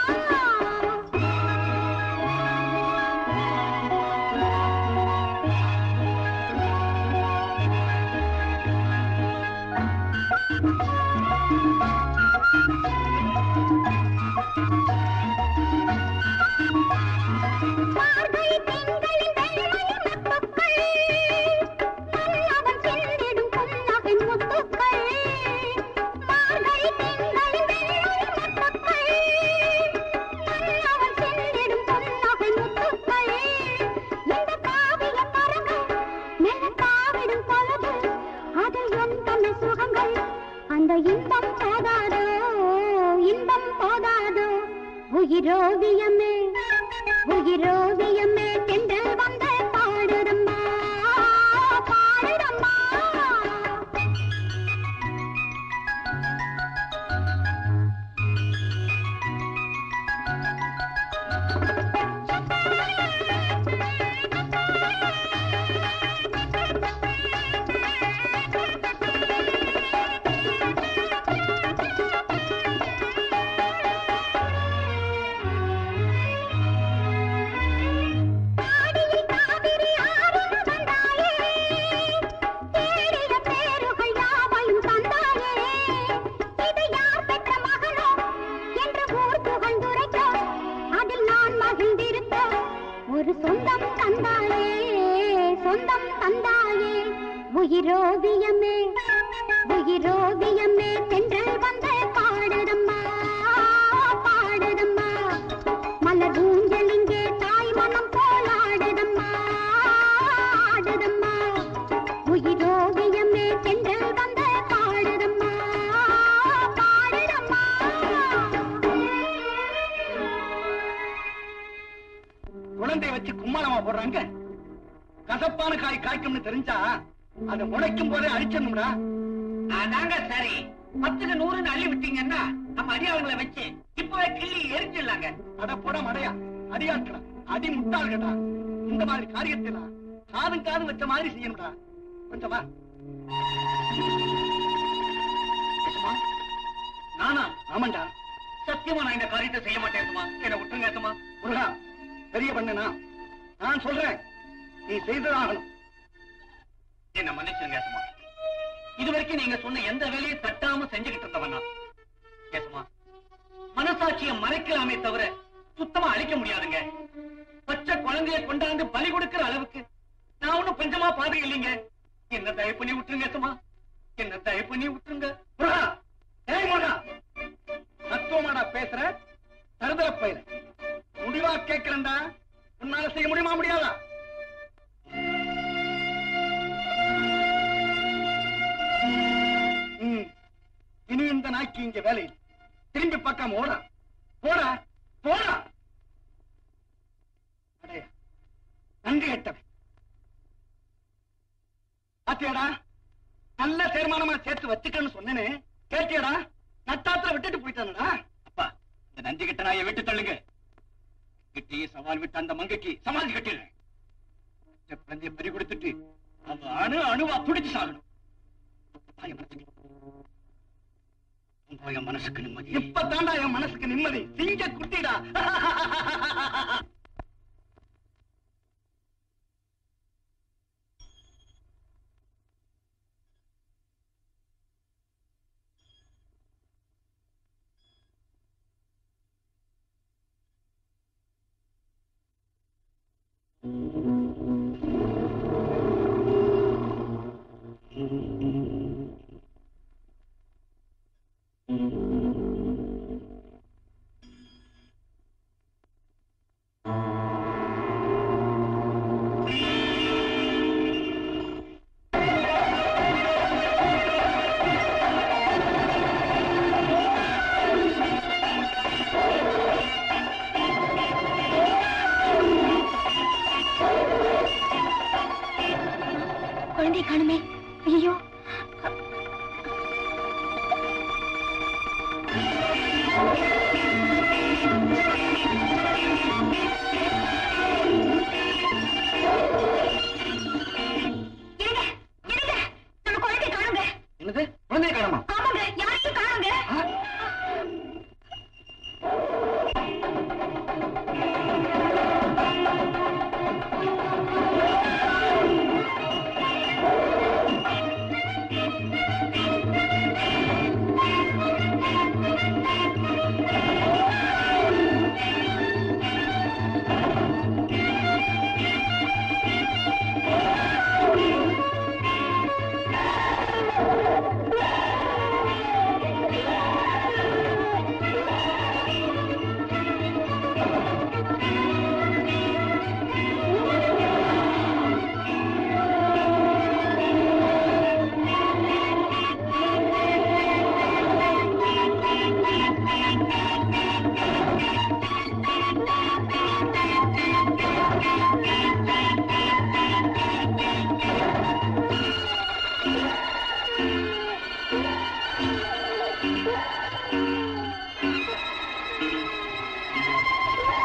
மார்கழி திங்களின் வெள்ளை முத்துக்கள் மன்னவன் சென்றிடும் புன்னகை முத்துக்கள் மார்கழி திங்களின் வெள்ளை முத்துக்கள் மன்னவன் சென்றிடும் புன்னகை முத்துக்கள் இந்த காவிய பரங்கள் மெல்ல காவிடும் பொழுது அதில் எந்தனை சுகங்கள் அந்த இன்பம் போதாதோ இன்பம் போதாதோ உயிரோவியமே உயிரோவியமே தென்றல் வந்த பாடுதம்மா பாடுதம்மா காடியில் காவிரி ஆறும் வந்தாயே தேடிய பேருகள் யாவையும் தந்தாயே இது யார் பெற்ற மகனோ என்று ஊர் புகழ்ந்துரைக்க அதில் நான் மகிழ்ந்திருக்க ஒரு சொந்தம் தந்தாயே சொந்தம் தந்தாயே உயிரோவியமே உயிரோவியமே தென்றல் வந்த பாடுதம்மா பாடுதம்மா மலர் ஊஞ்சல் இங்கே தாய் மனம் போலாடுதம்மா ஆடுதம்மா உயிரோவியமே தென்றல் வந்த பாடுதம்மா பாடுதம்மா குழந்தைய வச்சு கும்மாளமா போடுறாங்க கசப்பான காய் காய்க்கும்னு தெரிஞ்சா அதை முளைக்கும் போதே அழிச்சிடணும்டா அதாங்க சரி பத்துக்கு நூறுன்னு அள்ளி விட்டீங்கன்னா நம்ம அடியாளங்களை வச்சு இப்பவே கிள்ளி எரிஞ்சிடலாங்க அட போட மடையா அடியாட்களா அடி முட்டாள்களா இந்த மாதிரி காரியத்தெல்லாம் காதும் காதும் வச்ச மாதிரி செய்யணும்டா கொஞ்சம் வா ஏசுமா, நானா ஆமாண்டா சத்தியமா நான் இந்த காரியத்தை செய்ய மாட்டேன் சும்மா என்ன விட்டுருங்க சும்மா முருகா பெரிய பண்ணனா நான் சொல்றேன் நீ செய்ததாகணும் என்ன மன்னிச்சிருங்க சும்மா இது வரைக்கும் நீங்க சொன்ன எந்த வேலையும் தட்டாம செஞ்சுக்கிட்டு இருந்தவன் நான் ஏசுமா மனசாட்சியை மறைக்கலாமே தவிர சுத்தமா அழிக்க முடியாதுங்க பச்சை குழந்தைய கொண்டாந்து பலி கொடுக்கிற அளவுக்கு நான் ஒண்ணும் பஞ்சமா பாதை இல்லைங்க என்ன தயவு பண்ணி விட்டுருங்க சும்மா என்ன தயவு பண்ணி விட்டுருங்க முருகா ஏய் முருகா தத்துவமாடா பேசுற தருதல பயிர முடிவா கேட்கிறேன்டா உன்னால செய்ய முடியுமா முடியாதா ம். இனி இந்த நாய்க்கு இங்க வேலை இல்லை. திரும்பி பக்கம் ஓடா போடா போடா அடையா நன்றி கெட்டவன் பாத்தியாடா நல்ல தீர்மானமா சேர்த்து வச்சுக்கன்னு சொன்னேனே கேட்டியாடா நட்டாத்துல விட்டுட்டு போயிட்டானடா அப்பா இந்த நஞ்சு கிட்ட நாயை விட்டு தள்ளுங்க கிட்டே சவால் விட்டு அந்த மங்கைக்கு சமாதி கட்டிடுறேன் இந்த குழந்தைய பறி கொடுத்துட்டு அவ அணு அணுவா துடிச்சு சாகணும் தாய மனசுக்கு உங்க மனசுக்கு நிம்மதி இப்பதான்டா என் மனசுக்கு நிம்மதி சிங்க குட்டிடா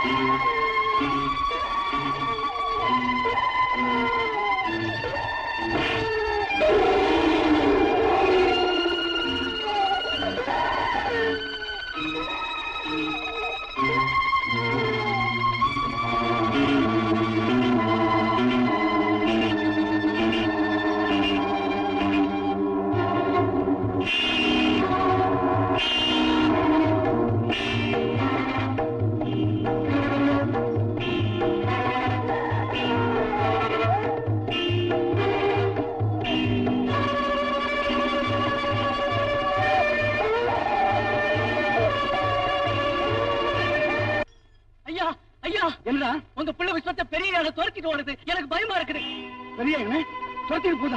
ஐயா ஐயா என்னடா உங்க பிள்ளை விஸ்வத்தை பெரிய யானை துரத்திட்டு ஓடுது எனக்கு பயமா இருக்குது பெரிய என்ன துரத்திட்டு போதா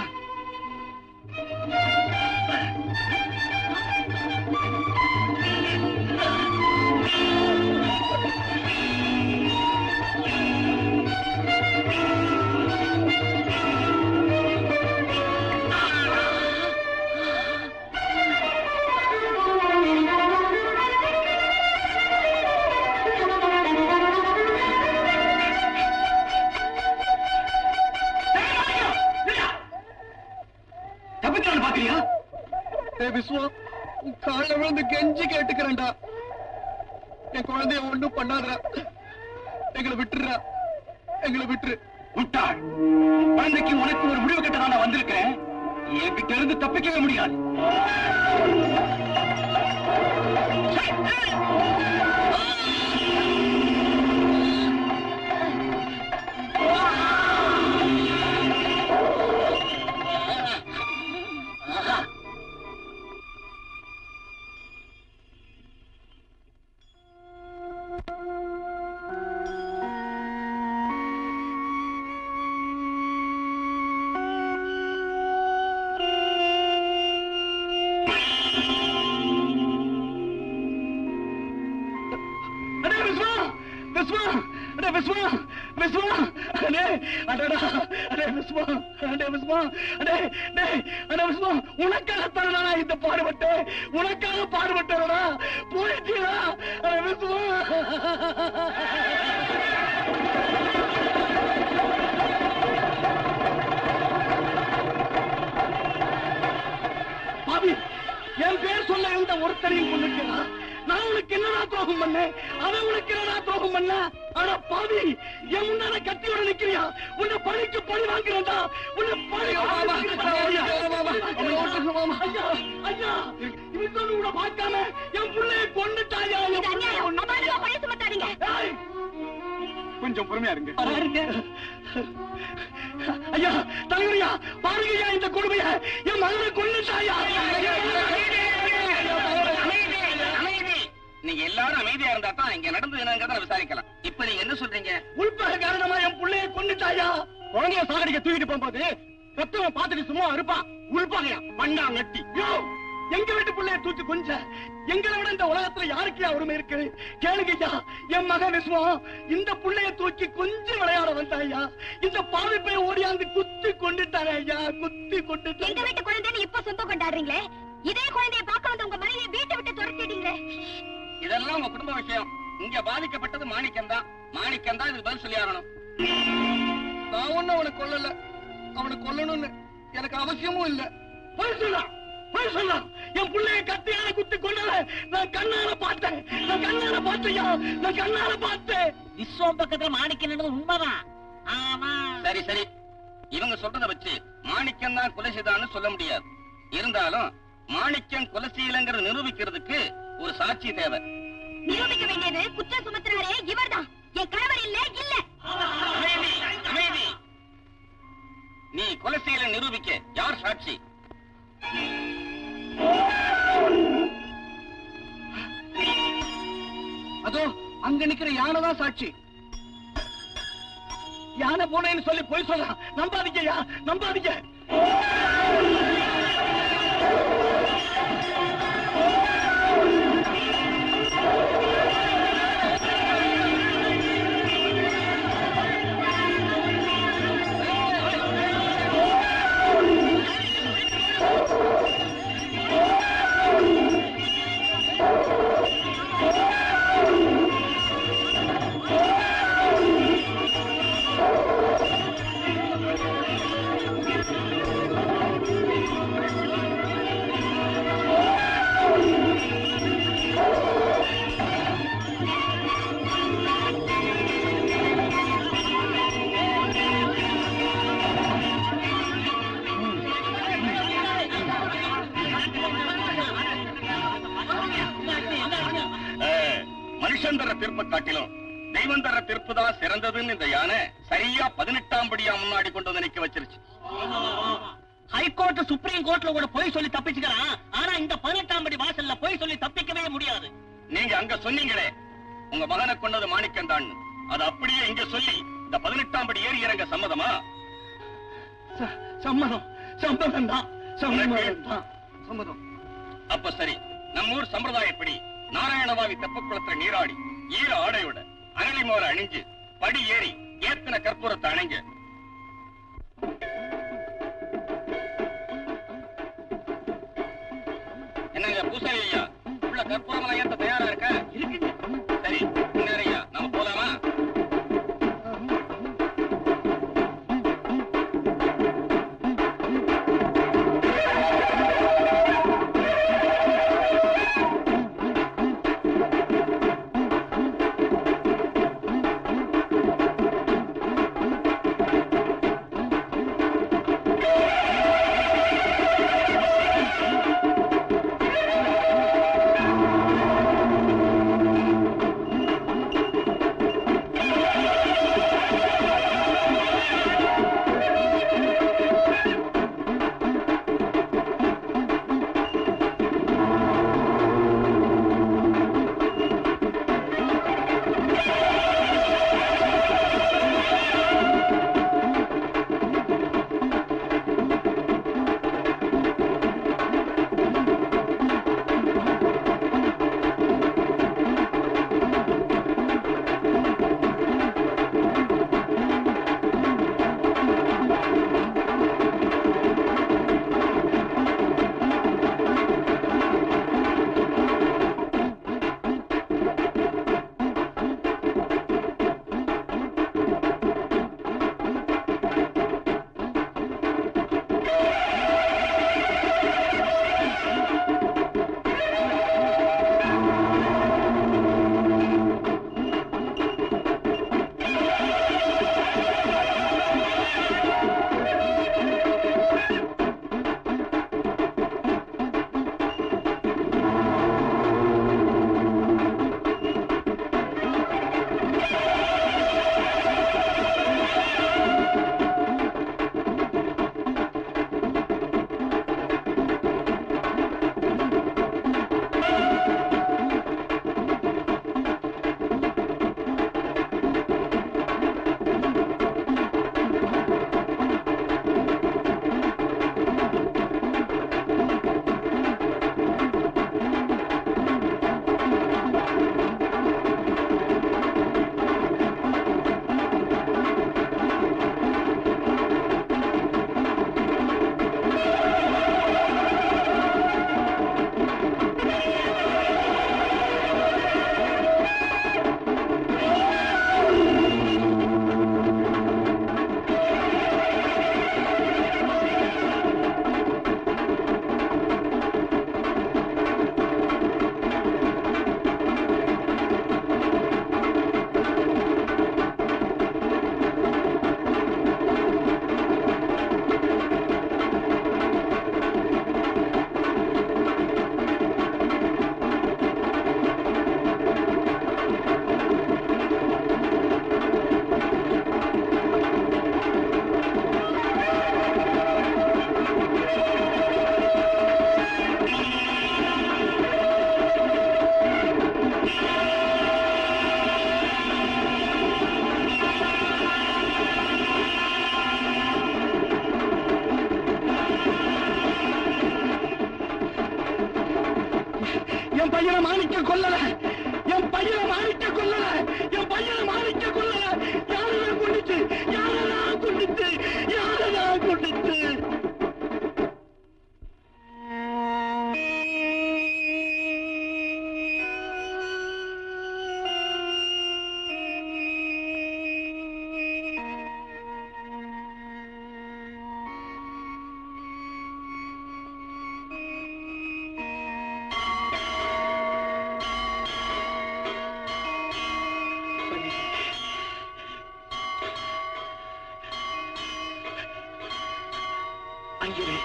தப்பிச்சான்னு பாக்குறியா ஏ விஸ்வா உன் கால விழுந்து கெஞ்சி கேட்டுக்கிறேன்டா என் குழந்தைய ஒண்ணும் பண்ணாதடா எங்களை விட்டுறா எங்களை விட்டுரு விட்டாள் குழந்தைக்கு உனக்கு ஒரு முடிவு கட்ட நான் வந்திருக்கேன் என்கிட்ட இருந்து தப்பிக்கவே முடியாது அடே விஸ்வா விஸ்வா அடே விஸ்வா விஸ்வா அடே அடடா அடே விஸ்வா அடே விஸ்வா அடே டே அடே விஸ்வா உனக்காக தரடா இந்த பாடுபட்டு உனக்காக பாடுபட்டடா போயிட்டீடா அடே விஸ்வா பாவி என் பேர் சொல்ல எந்த ஒருத்தரையும் கொண்டுக்கிறா நான் உனக்கு என்னடா துரோகம் பண்ணேன் அவன் உனக்கு என்னடா துரோகம் பண்ண ஆனா பாவி என் முன்னால கத்தியோட நிக்கிறியா உன்னை பழிக்கு பழி வாங்குறேன்டா உன்னை பழி ஐயா ஐயா இவன் சொல்லு கூட பார்க்காம என் பிள்ளைய கொண்டுட்டாயா இது அநியாயம் அம்மா மேல பழைய சுமத்தாதீங்க ஏய், கொஞ்சம் பொறுமையா இருங்க ஐயா தலைவரியா பாருங்கய்யா இந்த கொடுமைய என் மகனை கொண்டுட்டாயா நீங்க எல்லாரும் அமைதியா இருந்தா தான் இங்க நடந்தது என்னங்கிறத விசாரிக்கலாம் இப்ப நீங்க என்ன சொல்றீங்க உள்பக காரணமா என் புள்ளைய கொண்டுட்டாயா குழந்தைய சாகடிக்க தூக்கிட்டு போகும்போது ரத்தம் பார்த்துட்டு சும்மா இருப்பான் உள்பகையா பண்ணா நட்டி யோ எங்க வீட்டு புள்ளைய தூக்கி கொஞ்ச எங்களை விட இந்த உலகத்துல யாருக்கையா உரிமை இருக்கு கேளுங்கய்யா என் மகன் விஸ்வம் இந்த புள்ளைய தூக்கி கொஞ்சம் விளையாட வந்தாயா இந்த பாவி போய் ஓடியாந்து குத்தி கொண்டுட்டானே ஐயா குத்தி எங்க கொண்டுட்டாங்க வீட்டு குழந்தைன்னு இப்ப சொந்தம் கொண்டாடுறீங்களே இதே குழந்தைய பார்க்க வந்த உங்க மனைவியை வீட்டை விட்டு துரத்திட்டீங்களே இதெல்லாம் உங்க குடும்ப விஷயம் இங்க பாதிக்கப்பட்டது மாணிக்கம் தான் மாணிக்கம் தான் இதுக்கு பதில் சொல்லி ஆகணும் நான் ஒண்ணு அவனை கொல்லல அவனை கொல்லணும்னு எனக்கு அவசியமும் இல்ல போய் சொல்லலாம் போய் சொல்லலாம் என் பிள்ளைய கத்தியால குத்தி கொண்டல நான் கண்ணால பார்த்தேன் நான் கண்ணால பார்த்தையா நான் கண்ணால பார்த்தேன் விஸ்வம் பக்கத்துல மாணிக்க நடந்தது உண்மைதான் ஆமா சரி சரி இவங்க சொல்றத வச்சு மாணிக்கம் தான் கொலை செய்தான்னு சொல்ல முடியாது இருந்தாலும் மாணிக்கம் கொலை செய்யலங்கிறத நிரூபிக்கிறதுக்கு ஒரு சாட்சி தேவை நிரூபிக்க வேண்டியது குற்றம் சுமத்துறாரே இவர்தான் என் கணவர் இல்ல இல்ல அமைதி அமைதி நீ கொலை செய்யல நிரூபிக்க யார் சாட்சி அதோ அங்க நிக்கிற யானை தான் சாட்சி யானை போனேன்னு சொல்லி போய் சொல்றான் நம்பாதீங்கய்யா நம்பாதீங்க ஆ மனுஷன் தர தீர்ப்பை காட்டிலும் தெய்வம் தர தீர்ப்பு தான் சிறந்ததுன்னு இந்த யானை சரியா பதினெட்டாம் படியா முன்னாடி கொண்டு வந்து நிக்க வச்சிருச்சு ஹைகோர்ட் சுப்ரீம் கோர்ட்ல கூட போய் சொல்லி தப்பிச்சுக்கிறான் ஆனா இந்த பதினெட்டாம் படி வாசல்ல போய் சொல்லி தப்பிக்கவே முடியாது நீங்க அங்க சொன்னீங்களே உங்க மகனை கொண்டது மாணிக்கம் தான் அது அப்படியே இங்க சொல்லி இந்த பதினெட்டாம் படி ஏறி இறங்க சம்மதமா சம்மதம் சம்மதம் தான் சம்மதம் தான் சம்மதம் அப்ப சரி நம்ம ஊர் சம்பிரதாயப்படி நாராயணவாவி தெப்பக்குளத்துல நீராடி ஈர ஆடையோட அரளி மோர அணிஞ்சு படி ஏறி ஏத்தின கற்பூரத்தை அணைங்க என்னங்க பூசாரி ஐயா உள்ள கற்பூரமெல்லாம் ஏத்த தயாரா இருக்க இருக்குங்க சரி முன்னேற ஐயா நம்ம போலாமா என் பையனை மாணிக்க கொல்லல என் பையனை மாணிக்க கொல்லல என் பையனை மாணிக்க கொல்லல யாரெல்லாம் கொண்டுச்சு யாரெல்லாம் கொண்டுச்சு யாரெல்லாம் கொண்டுச்சு ஐயரே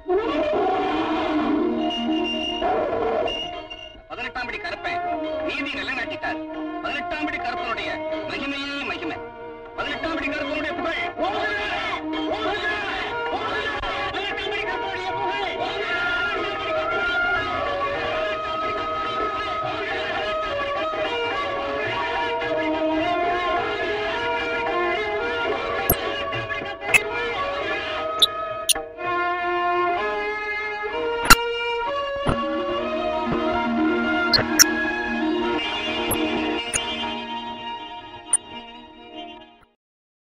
பதினெட்டாம் படி கருப்பேன் நீதி மாட்டார் பதினெட்டாம் படி கர்ம